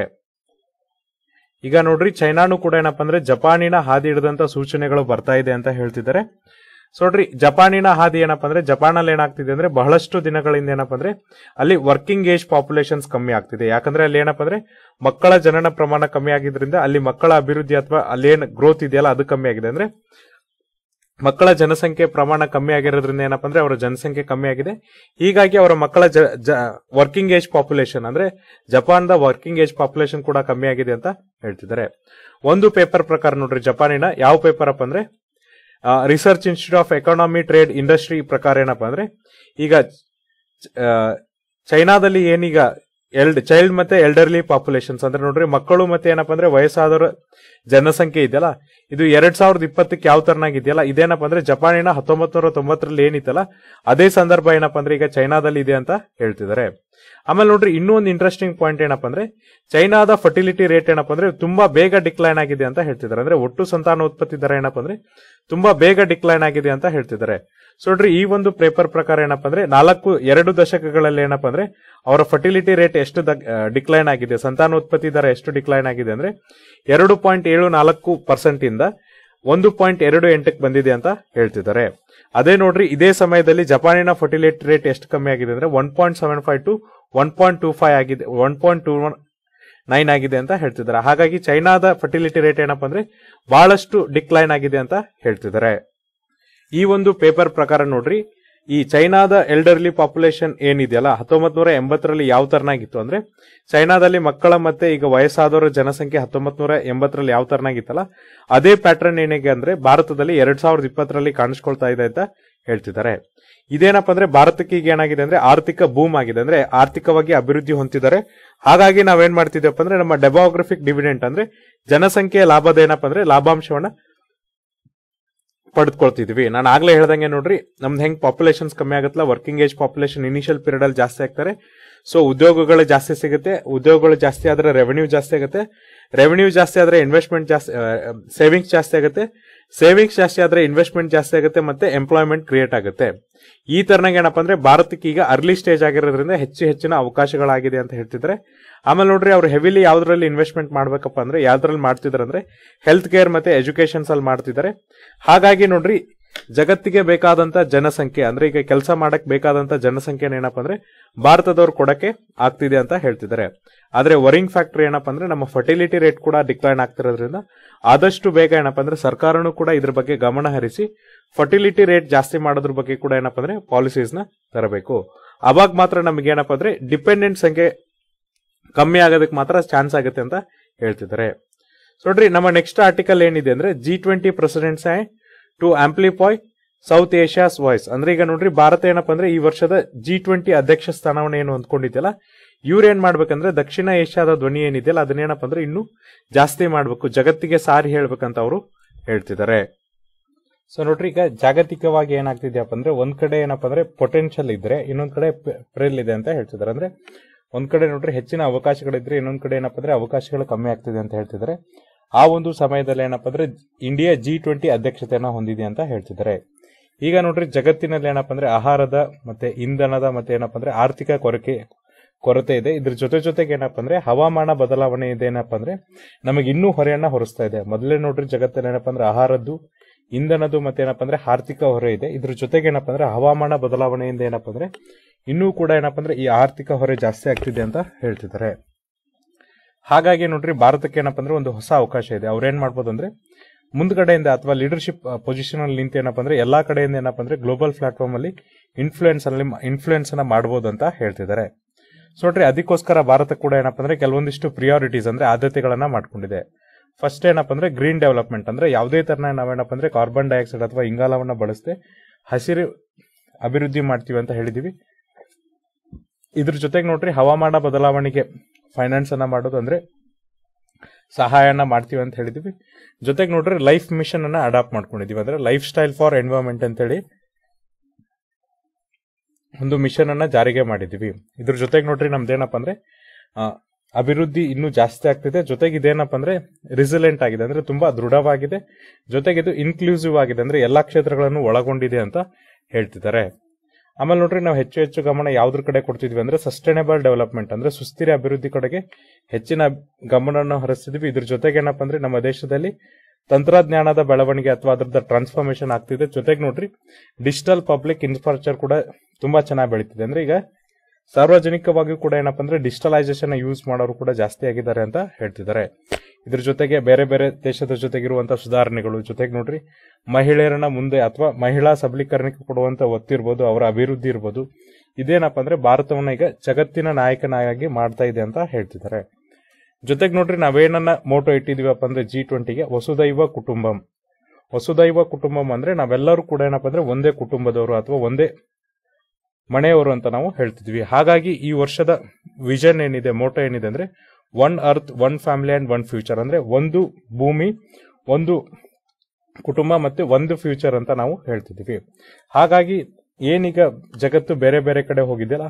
ಈಗ ನೋಡ್ರಿ ಚೈನಾನು ಕೂಡ ಏನಪ್ಪ ಅಂದ್ರೆ ಜಪಾನಿನ ಹಾದಿ ಹಿಡಿದಂತ ಸೂಚನೆಗಳು ಬರ್ತಾ ಇದೆ ಅಂತ ಹೇಳ್ತಿದ್ದಾರೆ ಸೊ ನೋಡ್ರಿ ಜಪಾನಿನ ಹಾದಿ ಏನಪ್ಪ ಅಂದ್ರೆ ಜಪಾನಲ್ಲಿ ಏನಾಗ್ತಿದೆ ಅಂದ್ರೆ ಬಹಳಷ್ಟು ದಿನಗಳಿಂದ ಏನಪ್ಪ ಅಂದ್ರೆ ಅಲ್ಲಿ ವರ್ಕಿಂಗ್ ಏಜ್ ಪಾಪ್ಯುಲೇಷನ್ಸ್ ಕಮ್ಮಿ ಆಗ್ತಿದೆ ಯಾಕಂದ್ರೆ ಅಲ್ಲಿ ಏನಪ್ಪ ಅಂದ್ರೆ ಮಕ್ಕಳ ಜನನ ಪ್ರಮಾಣ ಕಮ್ಮಿ ಆಗಿದ್ರಿಂದ ಅಲ್ಲಿ ಮಕ್ಕಳ ಅಭಿವೃದ್ಧಿ ಅಥವಾ ಅಲ್ಲಿ ಏನ್ ಗ್ರೋತ್ ಇದೆಯಲ್ಲ ಅದು ಕಮ್ಮಿ ಆಗಿದೆ ಅಂದ್ರೆ ಮಕ್ಕಳ ಜನಸಂಖ್ಯೆ ಪ್ರಮಾಣ ಕಮ್ಮಿ ಆಗಿರೋದ್ರಿಂದ ಏನಪ್ಪ ಅಂದ್ರೆ ಅವರ ಜನಸಂಖ್ಯೆ ಕಮ್ಮಿ ಆಗಿದೆ ಹೀಗಾಗಿ ಅವರ ಮಕ್ಕಳ ವರ್ಕಿಂಗ್ ಏಜ್ ಪಾಪ್ಯುಲೇಷನ್ ಅಂದ್ರೆ ಜಪಾನ್ದ ವರ್ಕಿಂಗ್ ಏಜ್ ಪಾಪ್ಯುಲೇಷನ್ ಕೂಡ ಕಮ್ಮಿ ಆಗಿದೆ ಅಂತ ಹೇಳ್ತಿದ್ದಾರೆ ಒಂದು ಪೇಪರ್ ಪ್ರಕಾರ ನೋಡ್ರಿ ಜಪಾನಿನ ಯಾವ ಪೇಪರ್ ಅಪ್ಪ ಅಂದ್ರೆ research institute of economy trade industry ಪ್ರಕಾರ ಏನಪ್ಪ ಅಂದ್ರೆ ಈಗ ಆ, ಚೈನಾದಲ್ಲಿ ಏನೀಗ ಎಲ್ಡ್ ಚೈಲ್ಡ್ ಮತ್ತೆ ಎಲ್ಡರ್ಲಿ ಪಾಪ್ಯುಲೇಷನ್ಸ್ ಅಂದ್ರೆ ನೋಡ್ರಿ ಮಕ್ಕಳು ಮತ್ತೆ ಏನಪ್ಪ ಅಂದ್ರೆ ವಯಸ್ಸಾದವರ ಜನಸಂಖ್ಯೆ ಇದೆಯಲ್ಲ ಇದು ಎರಡ್ ಸಾವಿರದ ಇಪ್ಪತ್ತಕ್ಕೆ ಯಾವ ತರನಾಗಿದೆಯಲ್ಲ ಇದೇನಪ್ಪ ಅಂದ್ರೆ ಜಪಾನಿನ ಹತ್ತೊಂಬತ್ ನೂರ ತೊಂಬತ್ತರಲ್ಲಿ ಏನಿತ್ತಲ್ಲ ಅದೇ ಸಂದರ್ಭ ಏನಪ್ಪ ಅಂದ್ರೆ ಈಗ ಚೈನಾದಲ್ಲಿ ಇದೆ ಅಂತ ಹೇಳ್ತಿದ್ದಾರೆ ಆಮೇಲೆ ನೋಡ್ರಿ ಇನ್ನೂ ಒಂದು ಇಂಟ್ರೆಸ್ಟಿಂಗ್ ಪಾಯಿಂಟ್ ಏನಪ್ಪ ಅಂದ್ರೆ ಚೈನಾದ ಫರ್ಟಿಲಿಟಿ ರೇಟ್ ಏನಪ್ಪ ಅಂದ್ರೆ ತುಂಬಾ ಬೇಗ ಡಿಕ್ಲೈನ್ ಆಗಿದೆ ಅಂತ ಹೇಳ್ತಿದ್ದಾರೆ ಅಂದ್ರೆ ಒಟ್ಟು ಸಂತಾನೋತ್ಪತ್ತಿ ದರ ಏನಪ್ಪ ಅಂದ್ರೆ ತುಂಬಾ ಬೇಗ ಡಿಕ್ಲೈನ್ ಆಗಿದೆ ಅಂತ ಹೇಳ್ತಿದ್ದಾರೆ ಸೊ ನೋಡ್ರಿ ಈ ಒಂದು ಪೇಪರ್ ಪ್ರಕಾರ ಏನಪ್ಪ ಅಂದ್ರೆ ನಾಲ್ಕು ಎರಡು ದಶಕಗಳಲ್ಲಿ ಏನಪ್ಪ ಅಂದ್ರೆ ಅವರ ಫರ್ಟಿಲಿಟಿ ರೇಟ್ ಎಷ್ಟು ಡಿಕ್ಲೈನ್ ಆಗಿದೆ ಸಂತಾನೋತ್ಪತ್ತಿ ದರ ಎಷ್ಟು ಡಿಕ್ಲೈನ್ ಆಗಿದೆ ಅಂದ್ರೆ ಎರಡು ಪಾಯಿಂಟ್ ಏಳು ನಾಲ್ಕು ಪರ್ಸೆಂಟ್ ಇಂದ ಒಂದು ಪಾಯಿಂಟ್ ಎರಡು ಎಂಟಕ್ಕೆ ಬಂದಿದೆ ಅಂತ ಹೇಳ್ತಿದ್ದಾರೆ ಅದೇ ನೋಡ್ರಿ ಇದೇ ಸಮಯದಲ್ಲಿ ಜಪಾನಿನ ಫರ್ಟಿಲಿಟಿ ರೇಟ್ ಎಷ್ಟು ಕಮ್ಮಿ ಆಗಿದೆ ಅಂದ್ರೆ one point seven five to one point two five ಆಗಿದೆ ಒನ್ ಪಾಯಿಂಟ್ ಟೂ ನೈನ್ ಆಗಿದೆ ಅಂತ ಹೇಳ್ತಿದ್ದಾರೆ ಹಾಗಾಗಿ ಚೈನಾದ ಫರ್ಟಿಲಿಟಿ ರೇಟ್ ಏನಪ್ಪ ಅಂದ್ರೆ ಬಹಳಷ್ಟು ಡಿಕ್ಲೈನ್ ಆಗಿದೆ ಅಂತ ಹೇಳ್ತಿದ್ದಾರೆ ಈ ಒಂದು ಪೇಪರ್ ಪ್ರಕಾರ ನೋಡ್ರಿ ಈ ಚೈನಾದ ಎಲ್ಡರ್ಲಿ ಪಾಪ್ಯುಲೇಷನ್ ಏನಿದೆಯಲ್ಲ ಹತ್ತೊಂಬತ್ ನೂರ ಎಂಬತ್ತರಲ್ಲಿ ಯಾವ ತರನಾಗಿತ್ತು ಅಂದ್ರೆ ಚೈನಾದಲ್ಲಿ ಮಕ್ಕಳ ಮತ್ತೆ ಈಗ ವಯಸ್ಸಾದವರ ಜನಸಂಖ್ಯೆ ಹತ್ತೊಂಬತ್ ನೂರ ಎಂಬತ್ತರಲ್ಲಿ ಯಾವ ತರನಾಗಿತ್ತಲ್ಲ ಅದೇ ಪ್ಯಾಟರ್ನ್ ಏನಿಗೆ ಅಂದ್ರೆ ಭಾರತದಲ್ಲಿ ಎರಡ್ ಸಾವಿರದ ಇಪ್ಪತ್ತರಲ್ಲಿ ಕಾಣಿಸ್ಕೊಳ್ತಾ ಇದೆ ಅಂತ ಹೇಳ್ತಿದ್ದಾರೆ ಇದೇನಪ್ಪ ಅಂದ್ರೆ ಭಾರತಕ್ಕೆ ಈಗ ಏನಾಗಿದೆ ಅಂದ್ರೆ ಆರ್ಥಿಕ ಬೂಮ್ ಆಗಿದೆ ಅಂದ್ರೆ ಆರ್ಥಿಕವಾಗಿ ಅಭಿವೃದ್ಧಿ ಹೊಂದಿದ್ದಾರೆ ಹಾಗಾಗಿ ನಾವೇನ್ ಮಾಡ್ತಿದ್ದೇವಪ್ಪ ಅಂದ್ರೆ ನಮ್ಮ ಡೆಮೋಗ್ರಫಿಕ್ ಡಿವಿಡೆಂಟ್ ಅಂದ್ರೆ ಜನಸಂಖ್ಯೆಯ ಲಾಭದ ಏನಪ್ಪ ಅಂದ್ರೆ ಲಾಭಾಂಶವನ್ನ ಪಡೆದುಕೊಳ್ತಿದ್ವಿ ನಾನು ಆಗ್ಲೇ ಹೇಳ್ದಂಗೆ ನೋಡ್ರಿ ನಮ್ದು ಹೆಂಗ್ ಪಾಪ್ಯುಲೇಷನ್ಸ್ ಕಮ್ಮಿ ಆಗುತ್ತಲ್ಲ working age population initial period ಅಲ್ಲಿ ಜಾಸ್ತಿ ಆಗ್ತಾರೆ ಸೊ ಉದ್ಯೋಗಗಳು ಜಾಸ್ತಿ ಸಿಗುತ್ತೆ ಉದ್ಯೋಗಗಳು ಜಾಸ್ತಿ ಆದ್ರೆ ರೆವೆನ್ಯೂ ಜಾಸ್ತಿ ಆಗುತ್ತೆ ರೆವೆನ್ಯೂ ಜಾಸ್ತಿ ಆದ್ರೆ ಇನ್ವೆಸ್ಟ್ಮೆಂಟ್ ಜಾಸ್ತಿ ಸೇವಿಂಗ್ಸ್ ಜಾಸ್ತಿ ಆಗುತ್ತೆ ಸೇವಿಂಗ್ಸ್ ಜಾಸ್ತಿ ಆದ್ರೆ ಇನ್ವೆಸ್ಟ್ಮೆಂಟ್ ಜಾಸ್ತಿ ಆಗುತ್ತೆ ಮತ್ತೆ ಎಂಪ್ಲಾಯ್ಮೆಂಟ್ ಕ್ರಿಯೇಟ್ ಆಗುತ್ತೆ ಈ ತರನಾಗ ಏನಪ್ಪಾ ಅಂದ್ರೆ ಭಾರತಕ್ಕೆ ಈಗ ಅರ್ಲಿ ಸ್ಟೇಜ್ ಆಗಿರೋದ್ರಿಂದ ಹೆಚ್ಚು ಹೆಚ್ಚಿನ ಅವಕಾಶಗಳಾಗಿದೆ ಅಂತ ಹೇಳ್ತಿದ್ರೆ ಆಮೇಲೆ ನೋಡ್ರಿ ಅವ್ರು ಹೆವಿಲಿ ಯಾವ್ದ್ರಲ್ಲಿ ಇನ್ವೆಸ್ಟ್ಮೆಂಟ್ ಮಾಡ್ಬೇಕಪ್ಪ ಅಂದ್ರೆ ಯಾವ್ದ್ರಲ್ಲಿ ಮಾಡ್ತಿದಾರೆ ಅಂದ್ರೆ ಹೆಲ್ತ್ ಕೇರ್ ಮತ್ತೆ ಎಜುಕೇಶನ್ಸ್ ಅಲ್ಲಿ ಮಾಡ್ತಿದ್ದಾರೆ ಹಾಗಾಗಿ ನೋಡ್ರಿ ಜಗತ್ತಿಗೆ ಬೇಕಾದಂತ ಜನಸಂಖ್ಯೆ ಅಂದ್ರೆ ಈಗ ಕೆಲಸ ಮಾಡಕ್ ಬೇಕಾದಂತ ಜನಸಂಖ್ಯೆ ಏನಪ್ಪಾ ಅಂದ್ರೆ ಭಾರತದವ್ರು ಕೊಡಕ್ಕೆ ಆಗ್ತಿದೆ ಅಂತ ಹೇಳ್ತಿದ್ದಾರೆ ಆದ್ರೆ ವರಿಂಗ್ ಫ್ಯಾಕ್ಟರ್ ಏನಪ್ಪಾ ಅಂದ್ರೆ ನಮ್ಮ ಫರ್ಟಿಲಿಟಿ ರೇಟ್ ಕೂಡ ಡಿಕ್ಲೈನ್ ಆಗ್ತಿರೋದ್ರಿಂದ ಆದಷ್ಟು ಬೇಗ ಏನಪ್ಪಾ ಅಂದ್ರೆ ಸರ್ಕಾರನೂ ಕೂಡ ಇದ್ರ ಬಗ್ಗೆ ಗಮನ ಹರಿಸಿ ಫರ್ಟಿಲಿಟಿ ರೇಟ್ ಜಾಸ್ತಿ ಮಾಡೋದ್ರ ಬಗ್ಗೆ ಕೂಡ ಏನಪ್ಪಾ ಅಂದ್ರೆ ಪಾಲಿಸೀಸ್ ನ ತರಬೇಕು ಅವಾಗ ಮಾತ್ರ ನಮ್ಗೆ ಏನಪ್ಪಾ ಅಂದ್ರೆ ಡಿಪೆಂಡೆಂಟ್ ಸಂಖ್ಯೆ ಕಮ್ಮಿ ಆಗೋದಕ್ಕೆ ಮಾತ್ರ ಚಾನ್ಸ್ ಆಗುತ್ತೆ ಅಂತ ಹೇಳ್ತಿದ್ದಾರೆ ಸೊ ನೋಡ್ರಿ ನಮ್ಮ ನೆಕ್ಸ್ಟ್ ಆರ್ಟಿಕಲ್ ಏನಿದೆ ಅಂದ್ರೆ G twenty presidents to amplify South Asia's voice ಅಂದ್ರೆ ಈಗ ನೋಡ್ರಿ ಭಾರತ ಏನಪ್ಪಾ ಅಂದ್ರೆ ಈ ವರ್ಷದ ಜಿ ಟ್ವೆಂಟಿ ಅಧ್ಯಕ್ಷ ಸ್ಥಾನವನ್ನು ಏನು ಹೊಂದ್ಕೊಂಡಿದ್ಯಲ್ಲ ಇವ್ರು ಏನ್ ಮಾಡ್ಬೇಕಂದ್ರೆ ದಕ್ಷಿಣ ಏಷ್ಯಾದ ಧ್ವನಿ ಏನಿದೆಯಲ್ಲ ಅದನ್ನೇನಪ್ಪ ಅಂದ್ರೆ ಇನ್ನು ಜಾಸ್ತಿ ಮಾಡ್ಬೇಕು ಜಗತ್ತಿಗೆ ಸಾರಿ ಹೇಳ್ಬೇಕಂತ ಅವರು ಹೇಳ್ತಿದ್ದಾರೆ ಸೊ ನೋಡ್ರಿ ಈಗ ಜಾಗತಿಕವಾಗಿ ಏನಾಗ್ತಿದ್ಯಪ್ಪ ಅಂದ್ರೆ ಒಂದ್ ಕಡೆ ಏನಪ್ಪಾ ಅಂದ್ರೆ ಪೊಟೆನ್ಶಿಯಲ್ ಇದ್ರೆ ಇನ್ನೊಂದ್ ಕಡೆ ಪ್ರೇಲ್ ಇದೆ ಅಂತ ಹೇಳ್ತಿದ್ದಾರೆ ಅಂದ್ರೆ ಒಂದ್ ಕಡೆ ನೋಡ್ರಿ ಹೆಚ್ಚಿನ ಅವಕಾಶಗಳಿದ್ರೆ ಇನ್ನೊಂದ್ ಕಡೆ ಏನಪ್ಪಾ ಅಂದ್ರೆ ಅವಕಾಶಗಳು ಕಮ್ಮಿ ಆಗ್ತಿದೆ ಅಂತ ಹೇಳ್ತಿದ್ದಾರೆ ಆ ಒಂದು ಸಮಯದಲ್ಲಿ ಏನಪ್ಪಾ ಅಂದ್ರೆ ಇಂಡಿಯಾ ಜಿ ಟ್ವೆಂಟಿ ಅಧ್ಯಕ್ಷತೆಯನ್ನ ಹೊಂದಿದೆ ಅಂತ ಹೇಳ್ತಿದ್ದಾರೆ ಈಗ ನೋಡ್ರಿ ಜಗತ್ತಿನಲ್ಲಿ ಏನಪ್ಪಾ ಅಂದ್ರೆ ಆಹಾರದ ಮತ್ತೆ ಇಂಧನದ ಮತ್ತೆ ಏನಪ್ಪಾ ಅಂದ್ರೆ ಆರ್ಥಿಕ ಕೊರತೆ ಕೊರತೆ ಇದೆ ಇದ್ರ ಜೊತೆ ಜೊತೆಗೆ ಏನಪ್ಪಾ ಅಂದ್ರೆ ಹವಾಮಾನ ಬದಲಾವಣೆ ಇದೆ ಏನಪ್ಪಾ ಅಂದ್ರೆ ನಮಗೆ ಇನ್ನೂ ಹೊರೆಯನ್ನ ಹೊರಿಸ್ತಾ ಇದೆ ಮೊದಲೇ ನೋಡ್ರಿ ಜಗತ್ತಲ್ಲಿ ಏನಪ್ಪಾ ಅಂದ್ರೆ ಆಹಾರದ್ದು ಇಂಧನದ್ದು ಮತ್ತೆ ಏನಪ್ಪಾ ಅಂದ್ರೆ ಆರ್ಥಿಕ ಹೊರೆ ಇದೆ ಇದ್ರ ಜೊತೆಗೆ ಏನಪ್ಪಾ ಅಂದ್ರೆ ಹವಾಮಾನ ಬದಲಾವಣೆಯಿಂದ ಏನಪ್ಪಾ ಅಂದ್ರೆ ಇನ್ನೂ ಕೂಡ ಏನಪ್ಪಾ ಅಂದ್ರೆ ಈ ಆರ್ಥಿಕ ಹೊರೆ ಜಾಸ್ತಿ ಆಗ್ತಿದೆ ಅಂತ ಹೇಳ್ತಿದ್ದಾರೆ ಹಾಗಾಗಿ ನೋಡ್ರಿ ಭಾರತಕ್ಕೆ ಏನಪ್ಪಾ ಅಂದ್ರೆ ಒಂದು ಹೊಸ ಅವಕಾಶ ಇದೆ ಅವ್ರೇನ್ ಮಾಡ್ಬೋದು ಅಂದ್ರೆ ಮುಂದ್ಗಡೆಯಿಂದ ಅಥವಾ ಲೀಡರ್ಶಿಪ್ ಪೊಸಿಷನ್ ಅಲ್ಲಿ ನಿಂತು ಏನಪ್ಪಾ ಅಂದ್ರೆ ಎಲ್ಲಾ ಕಡೆಯಿಂದ ಏನಪ್ಪಾ ಅಂದ್ರೆ ಗ್ಲೋಬಲ್ ಪ್ಲಾಟ್ಫಾರ್ಮ್ ಅಲ್ಲಿ ಇನ್ಫ್ಲೂಯೆನ್ಸ್ ಅಲ್ಲಿ ಇನ್ಫ್ಲೂಯೆನ್ಸ್ ಅನ್ನ ಮಾಡಬಹುದು ಅಂತ ಹೇಳ್ತಿದ್ದಾರೆ ಸೊ ನೋಡ್ರಿ ಅದಕ್ಕೋಸ್ಕರ ಭಾರತ ಕೂಡ ಏನಪ್ಪಾ ಅಂದ್ರೆ ಕೆಲವೊಂದಿಷ್ಟು ಪ್ರಿಯಾರಿಟೀಸ್ ಅಂದ್ರೆ ಆದ್ಯತೆಗಳನ್ನ ಮಾಡ್ಕೊಂಡಿದೆ ಫಸ್ಟ್ ಏನಪ್ಪಾ ಅಂದ್ರೆ ಗ್ರೀನ್ ಡೆವಲಪ್ಮೆಂಟ್ ಅಂದ್ರೆ ಯಾವುದೇ ತರ ನಾವೇನಪ್ಪ ಅಂದ್ರೆ ಕಾರ್ಬನ್ ಡೈಆಕ್ಸೈಡ್ ಅಥವಾ ಇಂಗಾಲವನ್ನ ಬಳಸದೆ ಹಸಿರು ಅಭಿವೃದ್ಧಿ ಮಾಡ್ತೀವಿ ಅಂತ ಹೇಳಿದೀವಿ ಇದ್ರ ಜೊತೆಗೆ ನೋಡ್ರಿ ಹವಾಮಾನ ಬದಲಾವಣೆಗೆ ಫೈನಾನ್ಸ್ ಅನ್ನ ಮಾಡೋದು ಅಂದ್ರೆ ಸಹಾಯನ ಮಾಡ್ತೀವಿ ಅಂತ ಹೇಳಿದೀವಿ ಜೊತೆಗೆ ನೋಡ್ರಿ ಲೈಫ್ ಮಿಷನ್ ಅನ್ನ ಅಡಾಪ್ಟ್ ಮಾಡ್ಕೊಂಡಿದೀವಿ ಅಂದ್ರೆ ಲೈಫ್ ಸ್ಟೈಲ್ ಫಾರ್ ಎನ್ವೈರನ್ಮೆಂಟ್ ಅಂತೇಳಿ ಒಂದು ಮಿಷನ್ ಅನ್ನ ಜಾರಿಗೆ ಮಾಡಿದೀವಿ ಇದ್ರ ಜೊತೆಗೆ ನೋಡ್ರಿ ನಮ್ದೇನಪ್ಪ ಅಂದ್ರೆ ಆ, ಅಭಿವೃದ್ಧಿ ಇನ್ನೂ ಜಾಸ್ತಿ ಆಗ್ತಿದೆ ಜೊತೆಗೆ ಇದೇನಪ್ಪ ಅಂದ್ರೆ ರಿಸಿಲೆಂಟ್ ಆಗಿದೆ ಅಂದ್ರೆ ತುಂಬಾ ದೃಢವಾಗಿದೆ ಜೊತೆಗೆ ಇದು ಇನ್ಕ್ಲೂಸಿವ್ ಆಗಿದೆ ಅಂದ್ರೆ ಎಲ್ಲಾ ಕ್ಷೇತ್ರಗಳನ್ನು ಒಳಗೊಂಡಿದೆ ಅಂತ ಹೇಳ್ತಿದ್ದಾರೆ ಆಮೇಲೆ ನೋಡ್ರಿ ನಾವು ಹೆಚ್ಚು ಹೆಚ್ಚು ಗಮನ ಯಾವ್ದ್ರ ಕಡೆ ಕೊಡ್ತಿದ್ವಿ ಅಂದ್ರೆ ಸಸ್ಟೈನೇಬಲ್ ಡೆವಲಪ್ಮೆಂಟ್ ಅಂದ್ರೆ ಸುಸ್ಥಿರ ಅಭಿವೃದ್ಧಿ ಕಡೆಗೆ ಹೆಚ್ಚಿನ ಗಮನವನ್ನು ಹರಿಸ್ತಿದ್ವಿ ಇದ್ರ ಜೊತೆಗೆ ಏನಪ್ಪ ಅಂದ್ರೆ ನಮ್ಮ ದೇಶದಲ್ಲಿ ತಂತ್ರಜ್ಞಾನದ ಬೆಳವಣಿಗೆ ಅಥವಾ ಅದ್ರದ್ದು ಟ್ರಾನ್ಸ್ಫಾರ್ಮೇಶನ್ ಆಗ್ತಿದೆ ಜೊತೆಗೆ ನೋಡ್ರಿ ಡಿಜಿಟಲ್ ಪಬ್ಲಿಕ್ ಇನ್ಫ್ರಾಸ್ಟ್ರಕ್ಚರ್ ಕೂಡ ತುಂಬಾ ಚೆನ್ನಾಗಿ ಬೆಳೀತಿದೆ ಅಂದ್ರೆ ಈಗ ಸಾರ್ವಜನಿಕವಾಗಿ ಕೂಡ ಏನಪ್ಪ ಅಂದ್ರೆ ಡಿಜಿಟಲೈಸೇಷನ್ ಯೂಸ್ ಮಾಡೋರು ಕೂಡ ಜಾಸ್ತಿ ಆಗಿದ್ದಾರೆ ಅಂತ ಹೇಳ್ತಿದ್ದಾರೆ ಇದ್ರ ಜೊತೆಗೆ ಬೇರೆ ಬೇರೆ ದೇಶದ ಜೊತೆಗಿರುವಂತಹ ಸುಧಾರಣೆಗಳು ಜೊತೆಗೆ ನೋಡ್ರಿ ಮಹಿಳೆಯರನ್ನ ಮುಂದೆ ಅಥವಾ ಮಹಿಳಾ ಸಬಲೀಕರಣಕ್ಕೆ ಕೊಡುವಂತ ಒತ್ತು ಇರ್ಬೋದು ಅವರ ಅಭಿವೃದ್ಧಿ ಇರ್ಬೋದು ಇದೇನಪ್ಪ ಅಂದ್ರೆ ಭಾರತವನ್ನ ಈಗ ಜಗತ್ತಿನ ನಾಯಕನಾಗಿ ಮಾಡ್ತಾ ಇದೆ ಅಂತ ಹೇಳ್ತಿದ್ದಾರೆ ಜೊತೆಗೆ ನೋಡ್ರಿ ನಾವೇನನ್ನ ಮೋಟೋ ಇಟ್ಟಿದೀವಪ್ಪ ಅಂದ್ರೆ ಜಿ ಟ್ವೆಂಟಿಗೆ ವಸುದೈವ ಕುಟುಂಬಂ ವಸುದೈವ ಕುಟುಂಬಂ ಅಂದ್ರೆ ನಾವೆಲ್ಲರೂ ಕೂಡ ಏನಪ್ಪ ಅಂದ್ರೆ ಒಂದೇ ಕುಟುಂಬದವರು ಅಥವಾ ಒಂದೇ ಮನೆಯವರು ಅಂತ ನಾವು ಹೇಳ್ತಿದ್ವಿ ಹಾಗಾಗಿ ಈ ವರ್ಷದ ವಿಷನ್ ಏನಿದೆ ಮೋಟೋ ಏನಿದೆ ಅಂದ್ರೆ one earth one family and one future ಅಂದ್ರೆ ಒಂದು ಭೂಮಿ ಒಂದು ಕುಟುಂಬ ಮತ್ತೆ ಒಂದು ಫ್ಯೂಚರ್ ಅಂತ ನಾವು ಹೇಳ್ತಿದ್ವಿ ಹಾಗಾಗಿ ಏನೀಗ ಜಗತ್ತು ಬೇರೆ ಬೇರೆ ಕಡೆ ಹೋಗಿದೆಯಲ್ಲ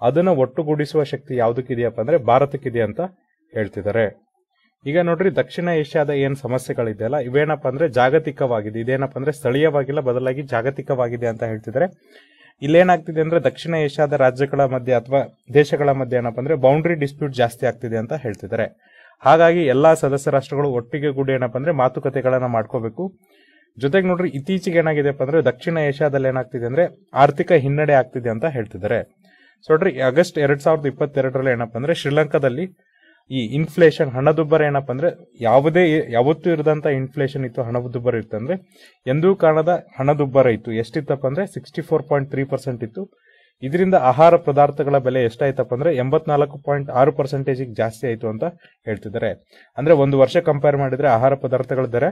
ಅದನ್ನ ಒಟ್ಟುಗೂಡಿಸುವ ಶಕ್ತಿ ಯಾವ್ದಕ್ಕಿದೆಯಪ್ಪ ಅಂದ್ರೆ ಭಾರತಕ್ಕಿದೆ ಅಂತ ಹೇಳ್ತಿದ್ದಾರೆ ಈಗ ನೋಡ್ರಿ ದಕ್ಷಿಣ ಏಷ್ಯಾದ ಏನ್ ಸಮಸ್ಯೆಗಳಿದೆಯಲ್ಲ ಇವೇನಪ್ಪ ಅಂದ್ರೆ ಜಾಗತಿಕವಾಗಿದೆ ಇದೇನಪ್ಪ ಅಂದ್ರೆ ಸ್ಥಳೀಯವಾಗಿಲ್ಲ ಬದಲಾಗಿ ಜಾಗತಿಕವಾಗಿದೆ ಅಂತ ಹೇಳ್ತಿದ್ದಾರೆ ಇಲ್ಲೇನಾಗ್ತಿದೆ ಅಂದ್ರೆ ದಕ್ಷಿಣ ಏಷ್ಯಾದ ರಾಜ್ಯಗಳ ಮಧ್ಯೆ ಅಥವಾ ದೇಶಗಳ ಮಧ್ಯೆ ಏನಪ್ಪ ಅಂದ್ರೆ ಬೌಂಡ್ರಿ ಡಿಸ್ಪ್ಯೂಟ್ ಜಾಸ್ತಿ ಆಗ್ತಿದೆ ಅಂತ ಹೇಳ್ತಿದ್ದಾರೆ ಹಾಗಾಗಿ ಎಲ್ಲಾ ಸದಸ್ಯ ರಾಷ್ಟ್ರಗಳು ಒಟ್ಟಿಗೆ ಕೂಡಿ ಏನಪ್ಪ ಅಂದ್ರೆ ಮಾತುಕತೆಗಳನ್ನ ಮಾಡ್ಕೋಬೇಕು ಜೊತೆಗೆ ನೋಡ್ರಿ ಇತ್ತೀಚೆಗೆ ಏನಾಗಿದೆಪ್ಪ ಅಂದ್ರೆ ದಕ್ಷಿಣ ಏಷ್ಯಾದಲ್ಲಿ ಏನಾಗ್ತಿದೆ ಅಂದ್ರೆ ಆರ್ಥಿಕ ಹಿನ್ನಡೆ ಆಗ್ತಿದೆ ಅಂತ ಹೇಳ್ತಿದ್ದಾರೆ ಸೊ ನೋಡ್ರಿ ಆಗಸ್ಟ್ ಎರಡ್ ಸಾವಿರದ ಇಪ್ಪತ್ತೆರಡರಲ್ಲಿ ಏನಪ್ಪ ಅಂದ್ರೆ ಶ್ರೀಲಂಕಾದಲ್ಲಿ ಈ ಇನ್ಫ್ಲೇಷನ್ ಹಣದುಬ್ಬರ ಏನಪ್ಪ ಅಂದ್ರೆ ಯಾವುದೇ ಯಾವತ್ತೂ ಇರದಂತ ಇನ್ಫ್ಲೇಷನ್ ಇತ್ತು ಹಣದುಬ್ಬರ ಇತ್ತು ಅಂದ್ರೆ ಎಂದೂ ಕಾಣದ ಹಣದುಬ್ಬರ ಇತ್ತು ಎಷ್ಟಿತ್ತಪ್ಪ ಅಂದ್ರೆ sixty four point three percent ಇತ್ತು ಇದರಿಂದ ಆಹಾರ ಪದಾರ್ಥಗಳ ಬೆಲೆ ಎಷ್ಟಾಯ್ತಪ್ಪ ಅಂದ್ರೆ ಎಂಬತ್ನಾಲ್ಕು ಪಾಯಿಂಟ್ ಆರು ಪರ್ಸೆಂಟೇಜ್ ಜಾಸ್ತಿ ಆಯ್ತು ಅಂತ ಹೇಳ್ತಿದ್ದಾರೆ ಅಂದ್ರೆ ಒಂದು ವರ್ಷ ಕಂಪೇರ್ ಮಾಡಿದ್ರೆ ಆಹಾರ ಪದಾರ್ಥಗಳ ದರ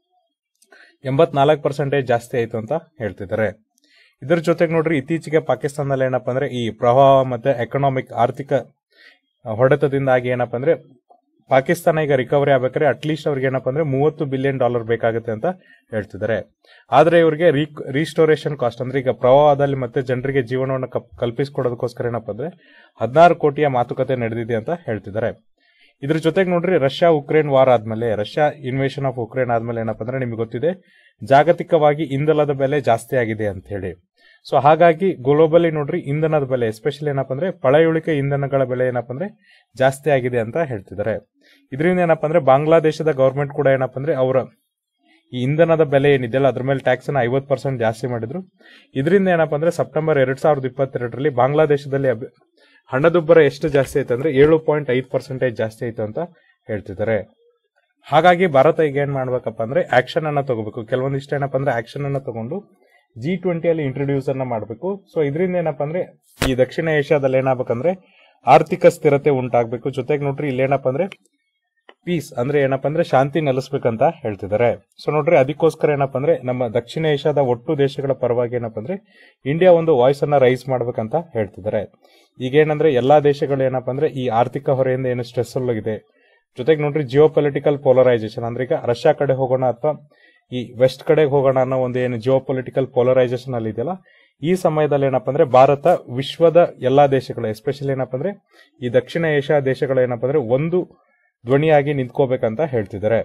ಎಂಬತ್ನಾಲ್ಕು ಪರ್ಸೆಂಟೇಜ್ ಜಾಸ್ತಿ ಆಯ್ತು ಅಂತ ಹೇಳ್ತಿದ್ದಾರೆ ಇದ್ರ ಜೊತೆಗೆ ನೋಡ್ರಿ ಇತ್ತೀಚೆಗೆ ಪಾಕಿಸ್ತಾನದಲ್ಲಿ ಏನಪ್ಪ ಅಂದ್ರೆ ಈ ಪ್ರವಾಹ ಮತ್ತೆ ಎಕನಾಮಿಕ್ ಆರ್ಥಿಕ ಹೊಡೆತದಿಂದಾಗಿ ಏನಪ್ಪ ಅಂದ್ರೆ ಪಾಕಿಸ್ತಾನ ಈಗ ರಿಕವರಿ ಆಗ್ಬೇಕಾದ್ರೆ ಅಟ್ಲೀಸ್ಟ್ ಅವ್ರಿಗೆ ಏನಪ್ಪ ಅಂದ್ರೆ ಮೂವತ್ತು ಬಿಲಿಯನ್ ಡಾಲರ್ ಬೇಕಾಗುತ್ತೆ ಅಂತ ಹೇಳ್ತಿದ್ದಾರೆ ಆದ್ರೆ ಇವರಿಗೆ ರೀಸ್ಟೋರೇಷನ್ ಕಾಸ್ಟ್ ಅಂದ್ರೆ ಈಗ ಪ್ರವಾಹದಲ್ಲಿ ಮತ್ತೆ ಜನರಿಗೆ ಜೀವನವನ್ನು ಕಪ್- ಕಲ್ಪಿಸಿಕೊಡೋದಕ್ಕೋಸ್ಕರ ಏನಪ್ಪ ಅಂದ್ರೆ ಹದಿನಾರು ಕೋಟಿಯ ಮಾತುಕತೆ ನಡೆದಿದೆ ಅಂತ ಹೇಳ್ತಿದ್ದಾರೆ ಇದ್ರ ಜೊತೆಗೆ ನೋಡ್ರಿ ರಷ್ಯಾ ಉಕ್ರೇನ್ ವಾರ್ ಆದ್ಮೇಲೆ ರಷ್ಯಾ ಇನ್ವೇಷನ್ ಆಫ್ ಉಕ್ರೇನ್ ಆದ್ಮೇಲೆ ಏನಪ್ಪ ಅಂದ್ರೆ ನಿಮಗೆ ಗೊತ್ತಿದೆ ಜಾಗತಿಕವಾಗಿ ಇಂಧನದ ಬೆಲೆ ಜಾಸ್ತಿ ಆಗಿದೆ ಅಂತ ಹೇಳಿ ಸೊ ಹಾಗಾಗಿ ಗ್ಲೋಬಲಿ ನೋಡ್ರಿ ಇಂಧನದ ಬೆಲೆ ಎಸ್ಪೆಷಲಿ ಏನಪ್ಪ ಅಂದ್ರೆ ಪಳೆಯುಳಿಕೆ ಇಂಧನಗಳ ಬೆಲೆ ಏನಪ್ಪ ಅಂದ್ರೆ ಜಾಸ್ತಿ ಆಗಿದೆ ಅಂತ ಹೇಳ್ತಿದ್ದಾರೆ ಇದರಿಂದ ಏನಪ್ಪ ಅಂದ್ರೆ ಬಾಂಗ್ಲಾದೇಶದ ಗವರ್ಮೆಂಟ್ ಕೂಡ ಏನಪ್ಪ ಅಂದ್ರೆ ಅವರ ಈ ಇಂಧನದ ಬೆಲೆ ಏನಿದೆಯಲ್ಲ ಅದ್ರ ಮೇಲೆ ಟ್ಯಾಕ್ಸ್ ಅನ್ನ ಐವತ್ತು ಪರ್ಸೆಂಟ್ ಜಾಸ್ತಿ ಮಾಡಿದ್ರು ಇದರಿಂದ ಏನಪ್ಪ ಅಂದ್ರೆ ಸೆಪ್ಟೆಂಬರ್ ಎರಡ್ ಸಾವಿರದ ಇಪ್ಪತ್ತೆರಡರಲ್ಲಿ ಬಾಂಗ್ಲಾದೇಶದಲ್ಲಿ ಅಬ್- ಹಣದುಬ್ಬರ ಎಷ್ಟು ಜಾಸ್ತಿ ಆಯ್ತು ಅಂದ್ರೆ ಏಳು ಪಾಯಿಂಟ್ ಐದು ಪರ್ಸೆಂಟೇಜ್ ಜಾಸ್ತಿ ಆಯ್ತು ಅಂತ ಹೇಳ್ತಿದ್ದಾರೆ ಹಾಗಾಗಿ ಭಾರತ ಈಗ ಏನ್ ಮಾಡ್ಬೇಕಪ್ಪ ಅಂದ್ರೆ ಆಕ್ಷನ್ ಅನ್ನ ತಗೋಬೇಕು ಕೆಲವೊಂದಿಷ್ಟು ಏನಪ್ಪ ಅಂದ್ರೆ ಆಕ್ಷನ್ ಅನ್ನ ತಗೊಂಡು ಜಿ ಟ್ವೆಂಟಿಯಲ್ಲಿ ಇಂಟ್ರೊಡ್ಯೂಸ್ ಅನ್ನ ಮಾಡಬೇಕು ಸೊ ಇದರಿಂದ ಏನಪ್ಪ ಅಂದ್ರೆ ಈ ದಕ್ಷಿಣ ಏಷ್ಯಾದಲ್ಲಿ ಏನಾಗಬೇಕಂದ್ರೆ ಆರ್ಥಿಕ ಸ್ಥಿರತೆ ಉಂಟಾಗಬೇಕು ಜೊತೆಗೆ ನೋಡ್ರಿ ಇಲ್ಲಿ ಏನಪ್ಪ ಅಂದ್ರೆ ಪೀಸ್ ಅಂದ್ರೆ ಏನಪ್ಪ ಅಂದ್ರೆ ಶಾಂತಿ ನೆಲೆಸ್ಬೇಕಂತ ಹೇಳ್ತಿದ್ದಾರೆ ಸೊ ನೋಡ್ರಿ ಅದಕ್ಕೋಸ್ಕರ ಏನಪ್ಪ ಅಂದ್ರೆ ನಮ್ಮ ದಕ್ಷಿಣ ಏಷ್ಯಾದ ಒಟ್ಟು ದೇಶಗಳ ಪರವಾಗಿ ಏನಪ್ಪ ಅಂದ್ರೆ ಇಂಡಿಯಾ ಒಂದು ವಾಯ್ಸ್ ಅನ್ನ ರೈಸ್ ಮಾಡ್ಬೇಕಂತ ಹೇಳ್ತಿದ್ದಾರೆ ಈಗೇನಂದ್ರೆ ಎಲ್ಲಾ ದೇಶಗಳು ಏನಪ್ಪ ಅಂದ್ರೆ ಈ ಆರ್ಥಿಕ ಹೊರೆಯಿಂದ ಏನು ಸ್ಟ್ರೆಸ್ ಇದೆ ಜೊತೆಗೆ ನೋಡ್ರಿ ಜಿಯೋ ಪೊಲಿಟಿಕಲ್ ಪೋಲರೈಸೇಷನ್ ಅಂದ್ರೆ ಈಗ ರಷ್ಯಾ ಕಡೆ ಹೋಗೋಣ ಅಥವಾ ಈ ವೆಸ್ಟ್ ಕಡೆಗೆ ಹೋಗೋಣ ಅನ್ನೋ ಒಂದು ಏನು ಜಿಯೋ ಪೊಲಿಟಿಕಲ್ ಪೋಲರೈಸೇಷನ್ ಅಲ್ಲಿ ಇದೆಯಲ್ಲ ಈ ಸಮಯದಲ್ಲಿ ಏನಪ್ಪ ಅಂದ್ರೆ ಭಾರತ ವಿಶ್ವದ ಎಲ್ಲಾ ದೇಶಗಳು ಎಸ್ಪೆಷಲಿ ಏನಪ್ಪ ಅಂದ್ರೆ ಈ ದಕ್ಷಿಣ ಏಷ್ಯಾ ದೇಶಗಳು ಏನಪ್ಪ ಅಂದ್ರೆ ಒಂದು ಧ್ವನಿಯಾಗಿ ನಿಂತ್ಕೋಬೇಕಂತ ಹೇಳ್ತಿದ್ದಾರೆ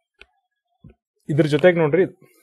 ಇದ್ರ ಜೊತೆಗೆ ನೋಡ್ರಿ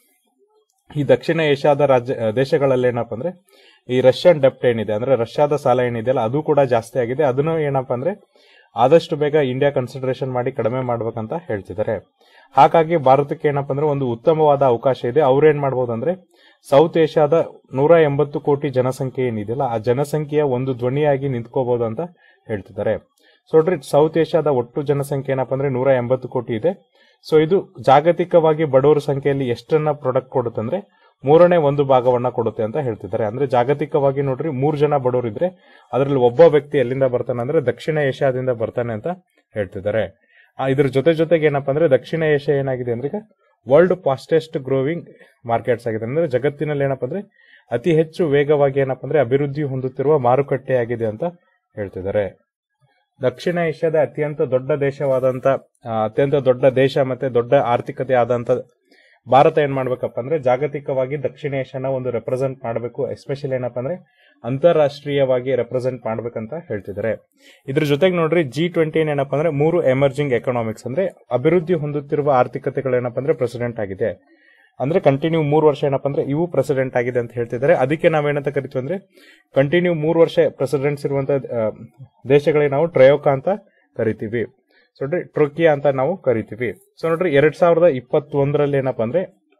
ಈ ದಕ್ಷಿಣ ಏಷ್ಯಾದ ರಾಜ್ಯ ದೇಶಗಳಲ್ಲಿ ಏನಪ್ಪ ಅಂದ್ರೆ ಈ ರಷ್ಯನ್ ಡೆಪ್ಟ್ ಏನಿದೆ ಅಂದ್ರೆ ರಷ್ಯಾದ ಸಾಲ ಏನಿದೆಯಲ್ಲ ಅದು ಕೂಡ ಜಾಸ್ತಿ ಆಗಿದೆ ಅದನ್ನು ಏನಪ್ಪ ಅಂದ್ರೆ ಆದಷ್ಟು ಬೇಗ ಇಂಡಿಯಾ ಕನ್ಸಿಡರೇಷನ್ ಮಾಡಿ ಕಡಿಮೆ ಮಾಡ್ಬೇಕಂತ ಹೇಳ್ತಿದ್ದಾರೆ ಹಾಗಾಗಿ ಭಾರತಕ್ಕೆ ಏನಪ್ಪ ಅಂದ್ರೆ ಒಂದು ಉತ್ತಮವಾದ ಅವಕಾಶ ಇದೆ ಅವ್ರು ಏನ್ ಮಾಡ್ಬೋದು ಅಂದ್ರೆ ಸೌತ್ ಏಷ್ಯಾದ ನೂರ ಎಂಬತ್ತು ಕೋಟಿ ಜನಸಂಖ್ಯೆ ಏನಿದೆಯಲ್ಲ ಆ ಜನಸಂಖ್ಯೆಯ ಒಂದು ಧ್ವನಿಯಾಗಿ ನಿಂತ್ಕೋಬಹುದು ಅಂತ ಹೇಳ್ತಿದ್ದಾರೆ ಸೊ ನೋಡ್ರಿ ಸೌತ್ ಏಷ್ಯಾದ ಒಟ್ಟು ಜನಸಂಖ್ಯೆ ಏನಪ್ಪ ಅಂದ್ರೆ ನೂರ ಎಂಬತ್ತು ಕೋಟಿ ಇದೆ ಸೊ ಇದು ಜಾಗತಿಕವಾಗಿ ಬಡವರ ಸಂಖ್ಯೆಯಲ್ಲಿ ಎಷ್ಟನ್ನ ಪ್ರಾಡಕ್ಟ್ ಕೊಡುತ್ತಂದ್ರೆ ಮೂರನೇ ಒಂದು ಭಾಗವನ್ನ ಕೊಡುತ್ತೆ ಅಂತ ಹೇಳ್ತಿದ್ದಾರೆ ಅಂದ್ರೆ ಜಾಗತಿಕವಾಗಿ ನೋಡ್ರಿ ಮೂರ್ ಜನ ಬಡವರು ಇದ್ರೆ ಅದರಲ್ಲಿ ಒಬ್ಬ ವ್ಯಕ್ತಿ ಎಲ್ಲಿಂದ ಬರ್ತಾನೆ ಅಂದ್ರೆ ದಕ್ಷಿಣ ಏಷ್ಯಾದಿಂದ ಬರ್ತಾನೆ ಅಂತ ಹೇಳ್ತಿದ್ದಾರೆ ಆ, ಇದ್ರ ಜೊತೆ ಜೊತೆಗೆ ಏನಪ್ಪಾ ಅಂದ್ರೆ ದಕ್ಷಿಣ ಏಷ್ಯಾ ಏನಾಗಿದೆ ಅಂದ್ರೆ ಈಗ ವರ್ಲ್ಡ್ ಫಾಸ್ಟೆಸ್ಟ್ ಗ್ರೋವಿಂಗ್ ಮಾರ್ಕೆಟ್ಸ್ ಆಗಿದೆ ಅಂದ್ರೆ ಜಗತ್ತಿನಲ್ಲಿ ಏನಪ್ಪಾ ಅಂದ್ರೆ ಅತಿ ಹೆಚ್ಚು ವೇಗವಾಗಿ ಏನಪ್ಪಾ ಅಂದ್ರೆ ಅಭಿವೃದ್ಧಿ ಹೊಂದುತ್ತಿರುವ ಮಾರುಕಟ್ಟೆ ಆಗಿದೆ ಅಂತ ಹೇಳ್ತಿದ್ದಾರೆ ದಕ್ಷಿಣ ಏಷ್ಯಾದ ಅತ್ಯಂತ ದೊಡ್ಡ ದೇಶವಾದಂತ ಆ, ಅತ್ಯಂತ ದೊಡ್ಡ ದೇಶ ಮತ್ತೆ ದೊಡ್ಡ ಆರ್ಥಿಕತೆ ಆದಂತ ಭಾರತ ಏನ್ ಮಾಡ್ಬೇಕಪ್ಪ ಅಂದ್ರೆ ಜಾಗತಿಕವಾಗಿ ದಕ್ಷಿಣ ಏಷ್ಯಾನ ಒಂದು ರೆಪ್ರೆಸೆಂಟ್ ಮಾಡಬೇಕು ಎಸ್ಪೆಷಲಿ ಏನಪ್ಪಾ ಅಂದ್ರೆ ಅಂತಾರಾಷ್ಟ್ರೀಯವಾಗಿ ರೆಪ್ರೆಸೆಂಟ್ ಮಾಡ್ಬೇಕಂತ ಹೇಳ್ತಿದ್ದಾರೆ ಇದ್ರ ಜೊತೆಗೆ ನೋಡ್ರಿ ಜಿ ಟ್ವೆಂಟಿ ಏನಪ್ಪಾ ಅಂದ್ರೆ ಮೂರು ಎಮರ್ಜಿಂಗ್ ಎಕನಾಮಿಕ್ಸ್ ಅಂದ್ರೆ ಅಭಿವೃದ್ಧಿ ಹೊಂದುತ್ತಿರುವ ಆರ್ಥಿಕತೆಗಳು ಏನಪ್ಪಾ ಅಂದ್ರೆ ಪ್ರೆಸಿಡೆಂಟ್ ಆಗಿದೆ ಅಂದ್ರೆ ಕಂಟಿನ್ಯೂ ಮೂರು ವರ್ಷ ಏನಪ್ಪಾ ಅಂದ್ರೆ ಇವು ಪ್ರೆಸಿಡೆಂಟ್ ಆಗಿದೆ ಅಂತ ಹೇಳ್ತಿದ್ದಾರೆ ಅದಕ್ಕೆ ನಾವೇನಂತ ಕರಿತೀವಿ ಅಂದ್ರೆ ಕಂಟಿನ್ಯೂ ಮೂರು ವರ್ಷ ಪ್ರೆಸಿಡೆಂಟ್ಸ್ ಇರುವಂತ ಆ, ದೇಶಗಳಿಗೆ ನಾವು ಟ್ರಯೋಕ ಅಂತ ಕರಿತೀವಿ ಸೊ ನೋಡ್ರಿ ಟ್ರೊಕಿಯಾ ಅಂತ ನಾವು ಕರಿತೀವಿ ಸೊ ನೋಡ್ರಿ ಎರಡ್ ಸಾವಿರದ ಇಪ್ಪತ್ತೊಂದರಲ್ಲಿ ಏನಪ್ಪಾ ಅಂದ್ರೆ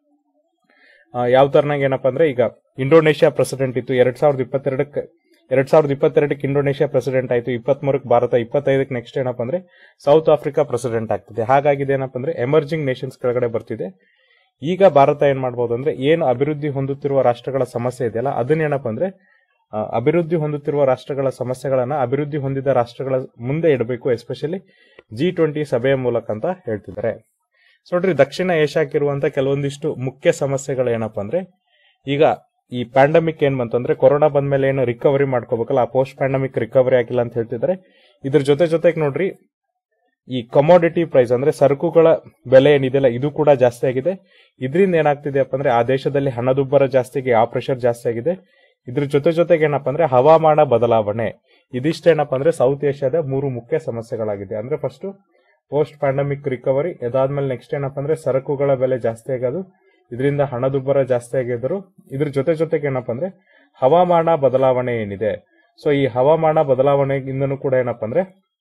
ಆ, ಯಾವ ತರನಾಗ ಏನಪ್ಪಾ ಅಂದ್ರೆ ಈಗ ಇಂಡೋನೇಷ್ಯಾ ಪ್ರೆಸಿಡೆಂಟ್ ಇತ್ತು ಎರಡ್ ಸಾವಿರದ ಇಪ್ಪತ್ತೆರಡಕ್ಕೆ ಎರಡ್ ಸಾವಿರದ ಇಪ್ಪತ್ತೆರಡಕ್ಕೆ ಇಂಡೋನೇಷ್ಯಾ ಪ್ರೆಸಿಡೆಂಟ್ ಆಯ್ತು ಇಪ್ಪತ್ಮೂರಕ್ಕೆ ಭಾರತ ಇಪ್ಪತ್ತೈದಕ್ಕೆ ನೆಕ್ಸ್ಟ್ ಏನಪ್ಪಾ ಅಂದ್ರೆ ಸೌತ್ ಆಫ್ರಿಕಾ ಪ್ರೆಸಿಡೆಂಟ್ ಆಗ್ತಿದೆ ಹಾಗಾಗಿ ಏನಪ್ಪಾ ಅಂದ್ರೆ ಎಮರ್ಜಿಂಗ್ ನೇಷನ್ಸ್ ಕೆಳಗಡೆ ಬರ್ತಿದೆ ಈಗ ಭಾರತ ಏನ್ ಮಾಡ್ಬೋದು ಅಂದ್ರೆ ಏನು ಅಭಿವೃದ್ಧಿ ಹೊಂದುತ್ತಿರುವ ರಾಷ್ಟ್ರಗಳ ಸಮಸ್ಯೆ ಇದೆಯಲ್ಲ ಅದನ್ನೇನಪ್ಪ ಅಂದ್ರೆ ಆ, ಅಭಿವೃದ್ಧಿ ಹೊಂದುತ್ತಿರುವ ರಾಷ್ಟ್ರಗಳ ಸಮಸ್ಯೆಗಳನ್ನ ಅಭಿವೃದ್ಧಿ ಹೊಂದಿದ ರಾಷ್ಟ್ರಗಳ ಮುಂದೆ ಇಡಬೇಕು ಎಸ್ಪೆಷಲಿ ಜಿ ಟ್ವೆಂಟಿ ಸಭೆಯ ಮೂಲಕ ಅಂತ ಹೇಳ್ತಿದ್ದಾರೆ ಸೊ ನೋಡ್ರಿ ದಕ್ಷಿಣ ಏಷ್ಯಾಕ್ಕಿರುವಂತ ಕೆಲವೊಂದಿಷ್ಟು ಮುಖ್ಯ ಸಮಸ್ಯೆಗಳು ಏನಪ್ಪಾ ಅಂದ್ರೆ ಈಗ ಈ ಪ್ಯಾಂಡಮಿಕ್ ಏನ್ ಬಂತಂದ್ರೆ ಕೊರೋನಾ ಬಂದ್ಮೇಲೆ ಏನು ರಿಕವರಿ ಮಾಡ್ಕೋಬೇಕಲ್ಲ ಆ ಪೋಸ್ಟ್ ಪ್ಯಾಂಡಮಿಕ್ ರಿಕವರಿ ಆಗಿಲ್ಲ ಅಂತ ಹೇಳ್ತಿದ್ದಾರೆ ಇದ್ರ ಜೊತೆ ಜೊತೆಗೆ ನೋಡ್ರಿ ಈ ಕಮೋಡಿಟಿ ಪ್ರೈಸ್ ಅಂದ್ರೆ ಸರಕುಗಳ ಬೆಲೆ ಏನಿದೆಯಲ್ಲ ಇದು ಕೂಡ ಜಾಸ್ತಿ ಆಗಿದೆ ಇದರಿಂದ ಏನಾಗ್ತಿದೆಯಪ್ಪ ಅಂದ್ರೆ ಆ ದೇಶದಲ್ಲಿ ಹಣದುಬ್ಬರ ಜಾಸ್ತಿ ಆಗಿ ಆ ಪ್ರೆಷರ್ ಜಾಸ್ತಿ ಆಗಿದೆ ಇದ್ರ ಜೊತೆ ಜೊತೆಗೆ ಏನಪ್ಪಾ ಅಂದ್ರೆ ಹವಾಮಾನ ಬದಲಾವಣೆ ಇದಿಷ್ಟೇನಪ್ಪ ಅಂದ್ರೆ ಸೌತ್ ಏಷ್ಯಾದ ಮೂರು ಮುಖ್ಯ ಸಮಸ್ಯೆಗಳಾಗಿದೆ ಅಂದ್ರೆ ಫಸ್ಟ್ ಪೋಸ್ಟ್ ಪ್ಯಾಂಡಮಿಕ್ ರಿಕವರಿ ಅದಾದ್ಮೇಲೆ ನೆಕ್ಸ್ಟ್ ಏನಪ್ಪ ಅಂದ್ರೆ ಸರಕುಗಳ ಬೆಲೆ ಜಾಸ್ತಿ ಆಗೋದು ಇದರಿಂದ ಹಣದುಬ್ಬರ ಜಾಸ್ತಿ ಆಗಿದ್ರು ಇದ್ರ ಜೊತೆ ಜೊತೆಗೆ ಏನಪ್ಪ ಅಂದ್ರೆ ಹವಾಮಾನ ಬದಲಾವಣೆ ಏನಿದೆ ಸೊ ಈ ಹವಾಮಾನ ಬದಲಾವಣೆಯಿಂದನೂ ಕೂಡ ಏನಪ್ಪ ಅಂದ್ರೆ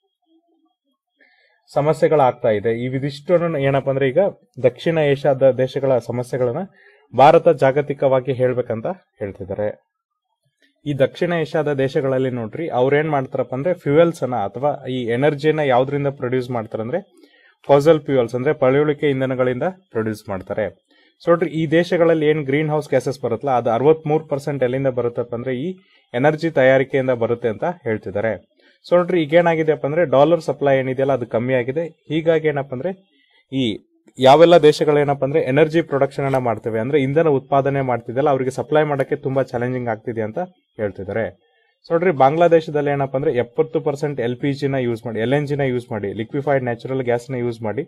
ಸಮಸ್ಯೆಗಳಾಗ್ತಾ ಇದೆ ಇವಿದಿಷ್ಟು ಏನಪ್ಪ ಅಂದ್ರೆ ಈಗ ದಕ್ಷಿಣ ಏಷ್ಯಾದ ದೇಶಗಳ ಸಮಸ್ಯೆಗಳನ್ನ ಭಾರತ ಜಾಗತಿಕವಾಗಿ ಹೇಳ್ಬೇಕಂತ ಹೇಳ್ತಿದ್ದಾರೆ ಈ ದಕ್ಷಿಣ ಏಷ್ಯಾದ ದೇಶಗಳಲ್ಲಿ ನೋಡ್ರಿ ಅವ್ರೇನ್ ಮಾಡ್ತಾರಪ್ಪ ಅಂದ್ರೆ ಫ್ಯೂಯಲ್ಸ್ ಅನ್ನ ಅಥವಾ ಈ ಎನರ್ಜಿನ ಯಾವ್ದ್ರಿಂದ ಪ್ರೊಡ್ಯೂಸ್ ಮಾಡ್ತಾರಂದ್ರೆ ಫಾಸಲ್ ಫ್ಯೂಯಲ್ಸ್ ಅಂದ್ರೆ ಪಳೆಯುಳಿಕೆ ಇಂಧನಗಳಿಂದ ಪ್ರೊಡ್ಯೂಸ್ ಮಾಡ್ತಾರೆ ಸೊ ನೋಡ್ರಿ ಈ ದೇಶಗಳಲ್ಲಿ ಏನ್ ಗ್ರೀನ್ ಹೌಸ್ ಗ್ಯಾಸಸ್ ಬರುತ್ತಲ್ಲ ಅದು ಅರವತ್ಮೂರು ಪರ್ಸೆಂಟ್ ಎಲ್ಲಿಂದ ಬರುತ್ತಪ್ಪ ಅಂದ್ರೆ ಈ ಎನರ್ಜಿ ತಯಾರಿಕೆಯಿಂದ ಬರುತ್ತೆ ಅಂತ ಹೇಳ್ತಿದ್ದಾರೆ ಸೊ ನೋಡ್ರಿ ಈಗ ಏನಾಗಿದೆಯಪ್ಪ ಅಂದ್ರೆ ಡಾಲರ್ ಸಪ್ಲೈ ಏನಿದೆಯಲ್ಲ ಅದು ಕಮ್ಮಿ ಆಗಿದೆ ಹೀಗಾಗಿ ಏನಪ್ಪ ಅಂದ್ರೆ ಈ ಯಾವೆಲ್ಲ ದೇಶಗಳೇನಪ್ಪ ಅಂದ್ರೆ ಎನರ್ಜಿ ಪ್ರೊಡಕ್ಷನ್ ಅನ್ನ ಮಾಡ್ತವೆ ಅಂದ್ರೆ ಇಂಧನ ಉತ್ಪಾದನೆ ಮಾಡ್ತಿದೆಯಲ್ಲ ಅವರಿಗೆ ಸಪ್ಲೈ ಮಾಡಕ್ಕೆ ತುಂಬಾ ಚಾಲೆಂಜಿಂಗ್ ಆಗ್ತಿದೆ ಅಂತ ಹೇಳ್ತಿದ್ದಾರೆ ಸೊ ನೋಡ್ರಿ ಬಾಂಗ್ಲಾದೇಶದಲ್ಲಿ ಏನಪ್ಪ ಅಂದ್ರೆ ಎಪ್ಪತ್ತು ಪರ್ಸೆಂಟ್ ಎಲ್ ಪಿ ಜಿನ ಯೂಸ್ ಮಾಡಿ ಎಲ್ ಎನ್ ಜಿನ ಯೂಸ್ ಮಾಡಿ ಲಿಕ್ವಿಫೈಡ್ ನ್ಯಾಚುರಲ್ ಗ್ಯಾಸ್ ನ ಯೂಸ್ ಮಾಡಿ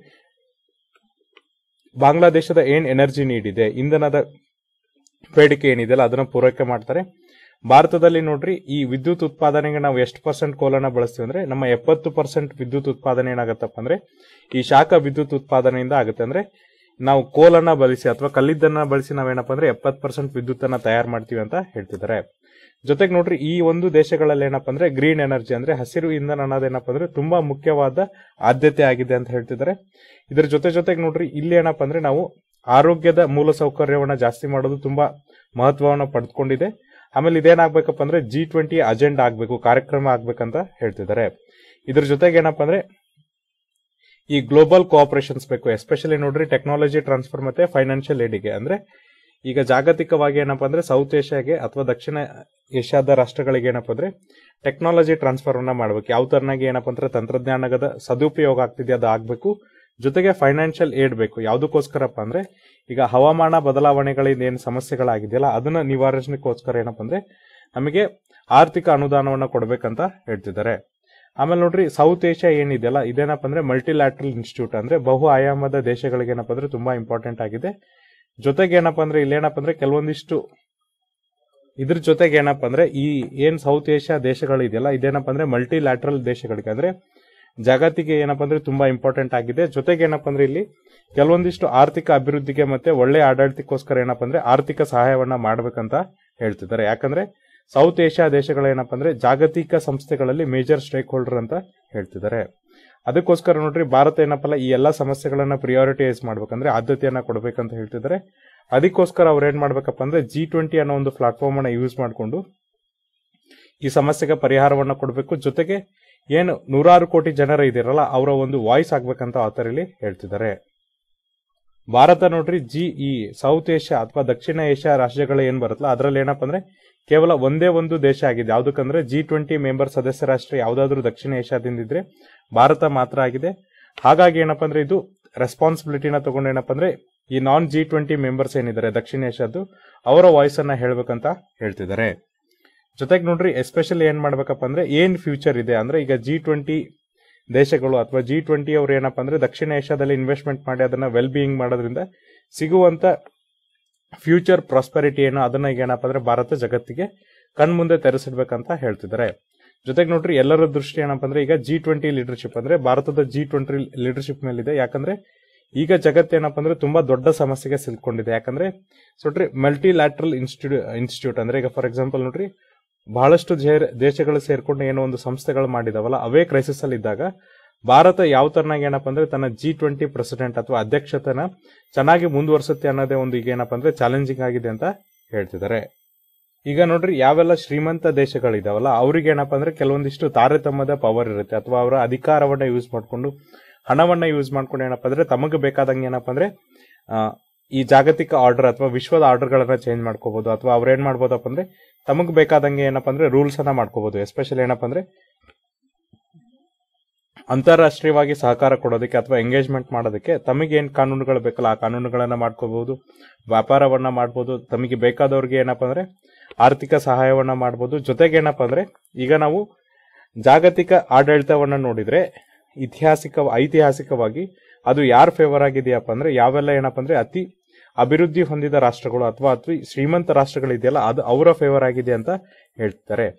ಬಾಂಗ್ಲಾದೇಶದ ಏನ್ ಎನರ್ಜಿ ನೀಡ್ ಇದೆ ಇಂಧನದ ಬೇಡಿಕೆ ಏನಿದೆಯಲ್ಲ ಅದನ್ನ ಪೂರೈಕೆ ಮಾಡ್ತಾರೆ ಭಾರತದಲ್ಲಿ ನೋಡ್ರಿ ಈ ವಿದ್ಯುತ್ ಉತ್ಪಾದನೆಗೆ ನಾವು ಎಷ್ಟು ಪರ್ಸೆಂಟ್ ಕೋಲನ್ನ ಬಳಸ್ತೀವಿ ಅಂದ್ರೆ ನಮ್ಮ ಎಪ್ಪತ್ತು ಪರ್ಸೆಂಟ್ ವಿದ್ಯುತ್ ಉತ್ಪಾದನೆ ಏನಾಗತ್ತಪ್ಪ ಅಂದ್ರೆ ಈ ಶಾಖ ವಿದ್ಯುತ್ ಉತ್ಪಾದನೆಯಿಂದ ಆಗುತ್ತೆ ಅಂದ್ರೆ ನಾವು ಕೋಲನ್ನ ಬಳಸಿ ಅಥವಾ ಕಲ್ಲಿದ್ದನ್ನ ಬಳಸಿ ನಾವೇನಪ್ಪ ಅಂದ್ರೆ ಎಪ್ಪತ್ತು ಪರ್ಸೆಂಟ್ ವಿದ್ಯುತ್ ಅನ್ನ ತಯಾರು ಮಾಡ್ತೀವಿ ಅಂತ ಹೇಳ್ತಿದ್ದಾರೆ ಜೊತೆಗೆ ನೋಡ್ರಿ ಈ ಒಂದು ದೇಶಗಳಲ್ಲಿ ಏನಪ್ಪ ಅಂದ್ರೆ ಗ್ರೀನ್ ಎನರ್ಜಿ ಅಂದ್ರೆ ಹಸಿರು ಇಂಧನ ಅನ್ನೋದೇನಪ್ಪ ಅಂದ್ರೆ ತುಂಬಾ ಮುಖ್ಯವಾದ ಆದ್ಯತೆ ಆಗಿದೆ ಅಂತ ಹೇಳ್ತಿದ್ದಾರೆ ಇದ್ರ ಜೊತೆ ಜೊತೆಗೆ ನೋಡ್ರಿ ಇಲ್ಲಿ ಏನಪ್ಪ ಅಂದ್ರೆ ನಾವು ಆರೋಗ್ಯದ ಮೂಲ ಸೌಕರ್ಯವನ್ನ ಜಾಸ್ತಿ ಮಾಡೋದು ತುಂಬಾ ಮಹತ್ವವನ್ನು ಪಡೆದುಕೊಂಡಿದೆ ಆಮೇಲೆ ಇದೇನಾಗ್ಬೇಕಪ್ಪ ಅಂದ್ರೆ ಜಿ ಟ್ವೆಂಟಿ ಅಜೆಂಡಾ ಆಗ್ಬೇಕು ಕಾರ್ಯಕ್ರಮ ಆಗ್ಬೇಕಂತ ಹೇಳ್ತಿದ್ದಾರೆ ಇದ್ರ ಜೊತೆಗೆ ಏನಪ್ಪ ಅಂದ್ರೆ ಈ ಗ್ಲೋಬಲ್ ಕೋಆಪರೇಷನ್ಸ್ ಬೇಕು ಎಸ್ಪೆಷಲಿ ನೋಡ್ರಿ ಟೆಕ್ನಾಲಜಿ ಟ್ರಾನ್ಸ್ಫರ್ ಮತ್ತೆ ಫೈನಾನ್ಷಿಯಲ್ ಏಡಿಗೆ ಅಂದ್ರೆ ಈಗ ಜಾಗತಿಕವಾಗಿ ಏನಪ್ಪಾ ಅಂದ್ರೆ ಸೌತ್ ಏಷ್ಯಾಗೆ ಅಥವಾ ದಕ್ಷಿಣ ಏಷ್ಯಾದ ರಾಷ್ಟ್ರಗಳಿಗೆ ಏನಪ್ಪಾ ಅಂದ್ರೆ ಟೆಕ್ನಾಲಜಿ ಟ್ರಾನ್ಸ್ಫರ್ ಅನ್ನ ಮಾಡ್ಬೇಕು ಯಾವ ತರನಾಗಿ ಏನಪ್ಪಾ ಅಂದ್ರೆ ತಂತ್ರಜ್ಞಾನದ ಸದುಪಯೋಗ ಆಗ್ತಿದೆ ಅದು ಆಗ್ಬೇಕು ಜೊತೆಗೆ ಫೈನಾನ್ಷಿಯಲ್ ಏಡ್ ಬೇಕು ಯಾವುದಕ್ಕೋಸ್ಕರಪ್ಪ ಅಂದ್ರೆ ಈಗ ಹವಾಮಾನ ಬದಲಾವಣೆಗಳಿಂದ ಏನು ಸಮಸ್ಯೆಗಳಾಗಿದೆಯಲ್ಲ ಅದನ್ನ ನಿವಾರಣೆಗೋಸ್ಕರ ಏನಪ್ಪಾ ಅಂದ್ರೆ ನಮಗೆ ಆರ್ಥಿಕ ಅನುದಾನವನ್ನ ಕೊಡ್ಬೇಕಂತ ಹೇಳ್ತಿದ್ದಾರೆ ಆಮೇಲೆ ನೋಡ್ರಿ ಸೌತ್ ಏಷ್ಯಾ ಏನಿದೆಯಲ್ಲ ಇದೇನಪ್ಪ ಅಂದ್ರೆ ಮಲ್ಟಿಲ್ಯಾಟ್ರಲ್ ಇನ್ಸ್ಟಿಟ್ಯೂಟ್ ಅಂದ್ರೆ ಬಹು ಆಯಾಮದ ದೇಶಗಳಿಗೆ ಏನಪ್ಪ ಅಂದ್ರೆ ತುಂಬಾ ಇಂಪಾರ್ಟೆಂಟ್ ಆಗಿದೆ ಜೊತೆಗೆ ಏನಪ್ಪ ಅಂದ್ರೆ ಇಲ್ಲೇನಪ್ಪ ಅಂದ್ರೆ ಕೆಲವೊಂದಿಷ್ಟು ಇದ್ರ ಜೊತೆಗೆ ಏನಪ್ಪ ಅಂದ್ರೆ ಈ ಏನ್ ಸೌತ್ ಏಷ್ಯಾ ದೇಶಗಳಿದೆಯಲ್ಲ ಇದೇನಪ್ಪ ಅಂದ್ರೆ ಮಲ್ಟಿಲ್ಯಾಟ್ರಲ್ ದೇಶಗಳಿಗೆ ಅಂದ್ರೆ ಜಗತ್ತಿಗೆ ಏನಪ್ಪ ಅಂದ್ರೆ ತುಂಬಾ ಇಂಪಾರ್ಟೆಂಟ್ ಆಗಿದೆ ಜೊತೆಗೆ ಏನಪ್ಪ ಅಂದ್ರೆ ಇಲ್ಲಿ ಕೆಲವೊಂದಿಷ್ಟು ಆರ್ಥಿಕ ಅಭಿವೃದ್ಧಿಗೆ ಮತ್ತೆ ಒಳ್ಳೆ ಆಡಳಿತಕ್ಕೋಸ್ಕರ ಏನಪ್ಪ ಅಂದ್ರೆ ಆರ್ಥಿಕ ಸಹಾಯವನ್ನ ಮಾಡ್ಬೇಕಂತ ಹೇಳ್ತಿದ್ದಾರೆ ಯಾಕಂದ್ರೆ ಸೌತ್ ಏಷ್ಯಾ ದೇಶಗಳು ಏನಪ್ಪ ಅಂದ್ರೆ ಜಾಗತಿಕ ಸಂಸ್ಥೆಗಳಲ್ಲಿ ಮೇಜರ್ ಸ್ಟೇಕ್ ಹೋಲ್ಡರ್ ಅಂತ ಹೇಳ್ತಿದ್ದಾರೆ ಅದಕ್ಕೋಸ್ಕರ ನೋಡ್ರಿ ಭಾರತ ಏನಪ್ಪಲ್ಲ ಈ ಎಲ್ಲಾ ಸಮಸ್ಯೆಗಳನ್ನ ಪ್ರಿಯಾರಿಟೈಸ್ ಮಾಡ್ಬೇಕಂದ್ರೆ ಆದ್ಯತೆಯನ್ನ ಕೊಡ್ಬೇಕಂತ ಹೇಳ್ತಿದ್ದಾರೆ ಅದಕ್ಕೋಸ್ಕರ ಅವ್ರು ಏನ್ ಮಾಡ್ಬೇಕಪ್ಪ ಅಂದ್ರೆ ಜಿ ಟ್ವೆಂಟಿ ಅನ್ನೋ ಒಂದು ಪ್ಲಾಟ್ಫಾರ್ಮ್ ಅನ್ನ ಯೂಸ್ ಮಾಡಿಕೊಂಡು ಈ ಸಮಸ್ಯೆಗೆ ಪರಿಹಾರವನ್ನ ಕೊಡಬೇಕು ಜೊತೆಗೆ ಏನು ನೂರಾರು ಕೋಟಿ ಜನರ ಇದಿರಲ್ಲ ಅವರ ಒಂದು ವಾಯ್ಸ್ ಆಗ್ಬೇಕಂತ ಆತರ ಇಲ್ಲಿ ಹೇಳ್ತಿದ್ದಾರೆ ಭಾರತ ನೋಡ್ರಿ ಜಿ ಈ ಸೌತ್ ಏಷ್ಯಾ ಅಥವಾ ದಕ್ಷಿಣ ಏಷ್ಯಾ ರಾಷ್ಟ್ರಗಳು ಏನ್ ಬರುತ್ತಲ್ಲ ಅದರಲ್ಲಿ ಏನಪ್ಪ ಅಂದ್ರೆ ಕೇವಲ ಒಂದೇ ಒಂದು ದೇಶ ಆಗಿದೆ ಯಾವ್ದಕ್ಕಂದ್ರೆ ಜಿ ಟ್ವೆಂಟಿ ಮೆಂಬರ್ ಸದಸ್ಯ ರಾಷ್ಟ್ರ ಯಾವ್ದಾದ್ರು ದಕ್ಷಿಣ ಏಷ್ಯಾದಿಂದ ಇದ್ರೆ ಭಾರತ ಮಾತ್ರ ಆಗಿದೆ ಹಾಗಾಗಿ ಏನಪ್ಪ ಅಂದ್ರೆ ಇದು ರೆಸ್ಪಾನ್ಸಿಬಿಲಿಟಿನ ತಗೊಂಡು ಏನಪ್ಪ ಅಂದ್ರೆ ಈ ನಾನ್ ಜಿ ಟ್ವೆಂಟಿ ಮೆಂಬರ್ಸ್ ಏನಿದ್ದಾರೆ ದಕ್ಷಿಣ ಏಷ್ಯಾದ್ದು ಅವರ ವಾಯ್ಸ್ ಅನ್ನ ಹೇಳ್ಬೇಕಂತ ಹೇಳ್ತಿದ್ದಾರೆ ಜೊತೆಗೆ ನೋಡ್ರಿ ಎಸ್ಪೆಷಲಿ ಏನ್ ಮಾಡ್ಬೇಕಪ್ಪ ಅಂದ್ರೆ ಏನ್ ಫ್ಯೂಚರ್ ಇದೆ ಅಂದ್ರೆ ಈಗ ಜಿ ಟ್ವೆಂಟಿ ದೇಶಗಳು ಅಥವಾ ಜಿ ಟ್ವೆಂಟಿ ಅವ್ರು ಏನಪ್ಪ ಅಂದ್ರೆ ದಕ್ಷಿಣ ಏಷ್ಯಾದಲ್ಲಿ ಇನ್ವೆಸ್ಟ್ಮೆಂಟ್ ಮಾಡಿ ಅದನ್ನ ವೆಲ್ ಬೀಯಿಂಗ್ ಮಾಡೋದ್ರಿಂದ ಸಿಗುವಂತ ಫ್ಯೂಚರ್ ಪ್ರಾಸ್ಪೆರಿಟಿ ಏನೋ ಅದನ್ನ ಈಗ ಏನಪ್ಪ ಅಂದ್ರೆ ಭಾರತ ಜಗತ್ತಿಗೆ ಕಣ್ಮುಂದೆ ತೆರೆಸಿಡ್ಬೇಕಂತ ಹೇಳ್ತಿದ್ದಾರೆ ಜೊತೆಗೆ ನೋಡ್ರಿ ಎಲ್ಲರ ದೃಷ್ಟಿ ಏನಪ್ಪ ಅಂದ್ರೆ ಈಗ ಜಿ ಟ್ವೆಂಟಿ ಲೀಡರ್ಶಿಪ್ ಅಂದ್ರೆ ಭಾರತದ ಜಿ ಟ್ವೆಂಟಿ ಲೀಡರ್ಶಿಪ್ ಮೇಲಿದೆ ಯಾಕಂದ್ರೆ ಈಗ ಜಗತ್ತೇನಪ್ಪ ಅಂದ್ರೆ ತುಂಬಾ ದೊಡ್ಡ ಸಮಸ್ಯೆಗೆ ಸಿಲ್ಕೊಂಡಿದೆ ಯಾಕಂದ್ರೆ ನೋಡ್ರಿ ಮಲ್ಟಿ ಲ್ಯಾಟ್ರಲ್ ಇನ್ಸ್ಟಿಟ್ಯೂಟ್ ಇನ್ಸ್ಟಿಟ್ಯೂಟ್ ಅಂದ್ರೆ ಈಗ ಫಾರ್ ಎಕ್ಸಾಂಪಲ್ ನೋಡ್ರಿ ಬಹಳಷ್ಟು ಜೇ- ದೇಶಗಳು ಸೇರ್ಕೊಂಡು ಏನೋ ಒಂದು ಸಂಸ್ಥೆಗಳು ಮಾಡಿದಾವಲ್ಲ ಅವೇ ಕ್ರೈಸಿಸ್ ಅಲ್ಲಿ ಇದ್ದಾಗ ಭಾರತ ಯಾವ ತರನಾಗಿ ಏನಪ್ಪ ಅಂದ್ರೆ ತನ್ನ ಜಿ ಟ್ವೆಂಟಿ ಪ್ರೆಸಿಡೆಂಟ್ ಅಥವಾ ಅಧ್ಯಕ್ಷತೆನ ಚೆನ್ನಾಗಿ ಮುಂದುವರಿಸುತ್ತೆ ಅನ್ನೋದೇ ಒಂದು ಈಗ ಏನಪ್ಪ ಅಂದ್ರೆ ಚಾಲೆಂಜಿಂಗ್ ಆಗಿದೆ ಅಂತ ಹೇಳ್ತಿದ್ದಾರೆ ಈಗ ನೋಡ್ರಿ ಯಾವೆಲ್ಲ ಶ್ರೀಮಂತ ದೇಶಗಳಿದಾವಲ್ಲ ಅವ್ರಿಗೆ ಏನಪ್ಪ ಅಂದ್ರೆ ಕೆಲವೊಂದಿಷ್ಟು ತಾರತಮ್ಯದ ಪವರ್ ಇರುತ್ತೆ ಅಥವಾ ಅವರ ಅಧಿಕಾರವನ್ನ ಯೂಸ್ ಮಾಡ್ಕೊಂಡು ಹಣವನ್ನ ಯೂಸ್ ಮಾಡ್ಕೊಂಡು ಏನಪ್ಪ ಅಂದ್ರೆ ತಮಗೆ ಬೇಕಾದಂಗೆ ಏನಪ್ಪ ಅಂದ್ರೆ ಆ, ಈ ಜಾಗತಿಕ ಆರ್ಡರ್ ಅಥವಾ ವಿಶ್ವದ ಆರ್ಡರ್ಗಳನ್ನ ಚೇಂಜ್ ಮಾಡ್ಕೋಬಹುದು ಅಥವಾ ಅವ್ರು ಏನ್ ಮಾಡ್ಬೋದಪ್ಪ ಅಂದ್ರೆ ತಮಗೆ ಬೇಕಾದಂಗೆ ಏನಪ್ಪ ಅಂದ್ರೆ ರೂಲ್ಸ್ ಅನ್ನ ಮಾಡ್ಕೋಬಹುದು ಎಸ್ಪೆಷಲಿ ಏನಪ್ಪ ಅಂದ್ರೆ ಅಂತಾರಾಷ್ಟ್ರೀಯವಾಗಿ ಸಹಕಾರ ಕೊಡೋದಕ್ಕೆ ಅಥವಾ ಎಂಗೇಜ್ಮೆಂಟ್ ಮಾಡೋದಕ್ಕೆ ತಮಗೆ ಏನ್ ಕಾನೂನುಗಳು ಬೇಕಲ್ಲ ಆ ಕಾನೂನುಗಳನ್ನ ಮಾಡ್ಕೋಬಹುದು ವ್ಯಾಪಾರವನ್ನ ಮಾಡ್ಬೋದು ತಮಗೆ ಬೇಕಾದವ್ರಿಗೆ ಏನಪ್ಪ ಅಂದ್ರೆ ಆರ್ಥಿಕ ಸಹಾಯವನ್ನ ಮಾಡ್ಬೋದು ಜೊತೆಗೆ ಏನಪ್ಪ ಅಂದ್ರೆ ಈಗ ನಾವು ಜಾಗತಿಕ ಆಡಳಿತವನ್ನ ನೋಡಿದ್ರೆ ಇತಿಹಾಸಿಕ ಐತಿಹಾಸಿಕವಾಗಿ ಅದು ಯಾರ್ ಫೇವರ್ ಆಗಿದೆಯಪ್ಪ ಅಂದ್ರೆ ಯಾವೆಲ್ಲ ಏನಪ್ಪ ಅಂದ್ರೆ ಅತಿ ಅಭಿವೃದ್ಧಿ ಹೊಂದಿದ ರಾಷ್ಟ್ರಗಳು ಅಥವಾ ಅತಿ ಶ್ರೀಮಂತ ರಾಷ್ಟ್ರಗಳಿದೆಯಲ್ಲ ಅದು ಅವರ ಫೇವರ್ ಆಗಿದೆ ಅಂತ ಹೇಳ್ತಾರೆ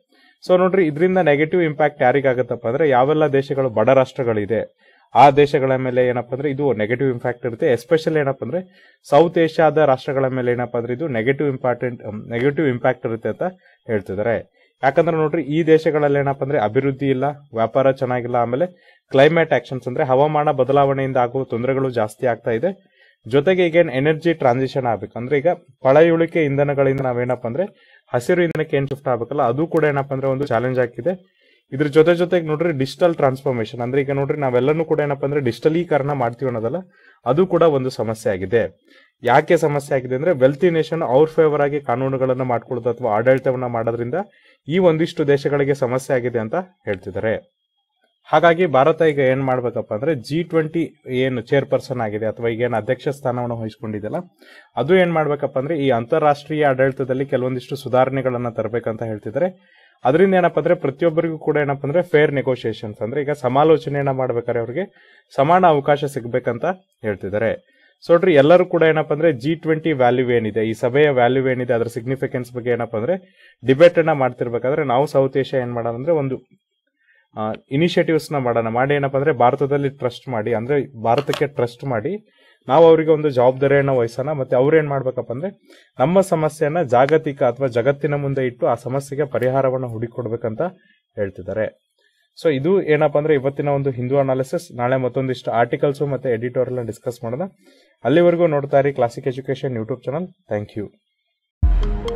ಸೊ ನೋಡ್ರಿ ಇದರಿಂದ ನೆಗೆಟಿವ್ ಇಂಪ್ಯಾಕ್ಟ್ ಯಾರಿಗಾಗತ್ತಪ್ಪ ಅಂದ್ರೆ ಯಾವೆಲ್ಲ ದೇಶಗಳು ಬಡ ರಾಷ್ಟ್ರಗಳಿದೆ ಆ ದೇಶಗಳ ಮೇಲೆ ಏನಪ್ಪ ಅಂದ್ರೆ ಇದು ನೆಗೆಟಿವ್ ಇಂಪ್ಯಾಕ್ಟ್ ಇರುತ್ತೆ ಎಸ್ಪೆಷಲಿ ಏನಪ್ಪ ಅಂದ್ರೆ ಸೌತ್ ಏಷ್ಯಾದ ರಾಷ್ಟ್ರಗಳ ಮೇಲೆ ಏನಪ್ಪ ಅಂದ್ರೆ ಇದು ನೆಗೆಟಿವ್ ಇಂಪಾರ್ಟೆಂಟ್ ನೆಗೆಟಿವ್ ಇಂಪ್ಯಾಕ್ಟ್ ಇರುತ್ತೆ ಅಂತ ಹೇಳ್ತಿದ್ದಾರೆ ಯಾಕಂದ್ರೆ ನೋಡ್ರಿ ಈ ದೇಶಗಳಲ್ಲಿ ಏನಪ್ಪ ಅಂದ್ರೆ ಅಭಿವೃದ್ಧಿ ಇಲ್ಲ ವ್ಯಾಪಾರ ಚೆನ್ನಾಗಿಲ್ಲ ಆಮೇಲೆ ಕ್ಲೈಮೇಟ್ ಆಕ್ಷನ್ಸ್ ಅಂದ್ರೆ ಹವಾಮಾನ ಬದಲಾವಣೆಯಿಂದ ಆಗುವ ತೊಂದರೆಗಳು ಜಾಸ್ತಿ ಆಗ್ತಾ ಇದೆ ಜೊತೆಗೆ ಈಗ ಏನ್ ಎನರ್ಜಿ ಟ್ರಾನ್ಸಿಷನ್ ಆಗ್ಬೇಕು ಅಂದ್ರೆ ಈಗ ಪಳೆಯುಳಿಕೆ ಇಂಧನಗಳಿಂದ ನಾವೇನಪ್ಪ ಅಂದ್ರೆ ಹಸಿರು ಇಂಧನಕ್ಕೆ ಏನ್ ಶಿಫ್ಟ್ ಆಗ್ಬೇಕಲ್ಲ ಅದು ಕೂಡ ಏನಪ್ಪ ಅಂದ್ರೆ ಒಂದು ಚಾಲೆಂಜ್ ಆಗಿದೆ ಇದ್ರ ಜೊತೆ ಜೊತೆಗೆ ನೋಡ್ರಿ ಡಿಜಿಟಲ್ ಟ್ರಾನ್ಸ್ಫಾರ್ಮೇಶನ್ ಅಂದ್ರೆ ಈಗ ನೋಡ್ರಿ ನಾವೆಲ್ಲನೂ ಕೂಡ ಏನಪ್ಪ ಅಂದ್ರೆ ಡಿಜಿಟಲೀಕರಣ ಮಾಡ್ತೀವಿ ಅನ್ನೋದಲ್ಲ ಅದು ಕೂಡ ಒಂದು ಸಮಸ್ಯೆ ಆಗಿದೆ ಯಾಕೆ ಸಮಸ್ಯೆ ಆಗಿದೆ ಅಂದ್ರೆ ವೆಲ್ತಿ ನೇಷನ್ ಅವ್ರ ಫೇವರ್ ಆಗಿ ಕಾನೂನುಗಳನ್ನ ಮಾಡ್ಕೊಳ್ಳೋದು ಅಥವಾ ಆಡಳಿತವನ್ನ ಮಾಡೋದ್ರಿಂದ ಈ ಒಂದಿಷ್ಟು ದೇಶಗಳಿಗೆ ಸಮಸ್ಯೆ ಆಗಿದೆ ಅಂತ ಹೇಳ್ತಿದ್ದಾರೆ ಹಾಗಾಗಿ ಭಾರತ ಈಗ ಏನ್ ಮಾಡ್ಬೇಕಪ್ಪ ಅಂದ್ರೆ ಜಿ ಟ್ವೆಂಟಿ ಏನು ಚೇರ್ಪರ್ಸನ್ ಆಗಿದೆ ಅಥವಾ ಈಗ ಏನು ಅಧ್ಯಕ್ಷ ಸ್ಥಾನವನ್ನು ವಹಿಸ್ಕೊಂಡಿದೆಯಲ್ಲ ಅದು ಏನ್ ಮಾಡ್ಬೇಕಪ್ಪ ಅಂದ್ರೆ ಈ ಅಂತಾರಾಷ್ಟ್ರೀಯ ಆಡಳಿತದಲ್ಲಿ ಕೆಲವೊಂದಿಷ್ಟು ಸುಧಾರಣೆಗಳನ್ನ ತರಬೇಕಂತ ಹೇಳ್ತಿದ್ದಾರೆ ಅದರಿಂದ ಏನಪ್ಪ ಅಂದ್ರೆ ಪ್ರತಿಯೊಬ್ಬರಿಗೂ ಕೂಡ ಏನಪ್ಪ ಅಂದ್ರೆ ಫೇರ್ ನೆಗೋಷಿಯೇಷನ್ಸ್ ಅಂದ್ರೆ ಈಗ ಸಮಾಲೋಚನೆಯನ್ನ ಮಾಡ್ಬೇಕಾದ್ರೆ ಅವ್ರಿಗೆ ಸಮಾನ ಅವಕಾಶ ಸಿಗ್ಬೇಕಂತ ಹೇಳ್ತಿದ್ದಾರೆ ಸೊ ನೋಡ್ರಿ ಎಲ್ಲರೂ ಕೂಡ ಏನಪ್ಪ ಅಂದ್ರೆ ಜಿ ಟ್ವೆಂಟಿ ವ್ಯಾಲ್ಯೂ ಏನಿದೆ ಈ ಸಭೆಯ ವ್ಯಾಲ್ಯೂ ಏನಿದೆ ಅದರ ಸಿಗ್ನಿಫಿಕೆನ್ಸ್ ಬಗ್ಗೆ ಏನಪ್ಪ ಅಂದ್ರೆ ಡಿಬೇಟ್ ಅನ್ನ ಮಾಡ್ತಿರ್ಬೇಕಾದ್ರೆ ನಾವು ಸೌತ್ ಏಷ್ಯಾ ಏನ್ ಮಾಡೋಣ ಅಂದ್ರೆ ಒಂದು ಇನಿಷಿಯೇಟಿವ್ಸ್ ನ ಮಾಡೋಣ ಮಾಡಿ ಏನಪ್ಪ ಅಂದ್ರೆ ಭಾರತದಲ್ಲಿ ಟ್ರಸ್ಟ್ ಮಾಡಿ ಅಂದ್ರೆ ಭಾರತಕ್ಕೆ ಟ್ರಸ್ಟ್ ಮಾಡಿ ನಾವು ಅವರಿಗೆ ಒಂದು ಜವಾಬ್ದಾರಿಯನ್ನ ವಹಿಸೋಣ ಮತ್ತೆ ಅವ್ರು ಏನ್ ಮಾಡ್ಬೇಕಪ್ಪ ಅಂದ್ರೆ ನಮ್ಮ ಸಮಸ್ಯೆಯನ್ನ ಜಾಗತಿಕ ಅಥವಾ ಜಗತ್ತಿನ ಮುಂದೆ ಇಟ್ಟು ಆ ಸಮಸ್ಯೆಗೆ ಪರಿಹಾರವನ್ನು ಹುಡುಕೊಡ್ಬೇಕಂತ ಹೇಳ್ತಿದ್ದಾರೆ ಸೊ ಇದು ಏನಪ್ಪ ಅಂದ್ರೆ ಇವತ್ತಿನ ಒಂದು ಹಿಂದೂ ಅನಾಲಿಸಿಸ್ ನಾಳೆ ಮತ್ತೊಂದಿಷ್ಟು ಆರ್ಟಿಕಲ್ಸ್ ಮತ್ತೆ ಎಡಿಟೋರಿಯಲ್ ಡಿಸ್ಕಸ್ ಮಾಡೋಣ ಅಲ್ಲಿವರೆಗೂ ನೋಡ್ತಾ ಇರಿ classic education YouTube channel thank you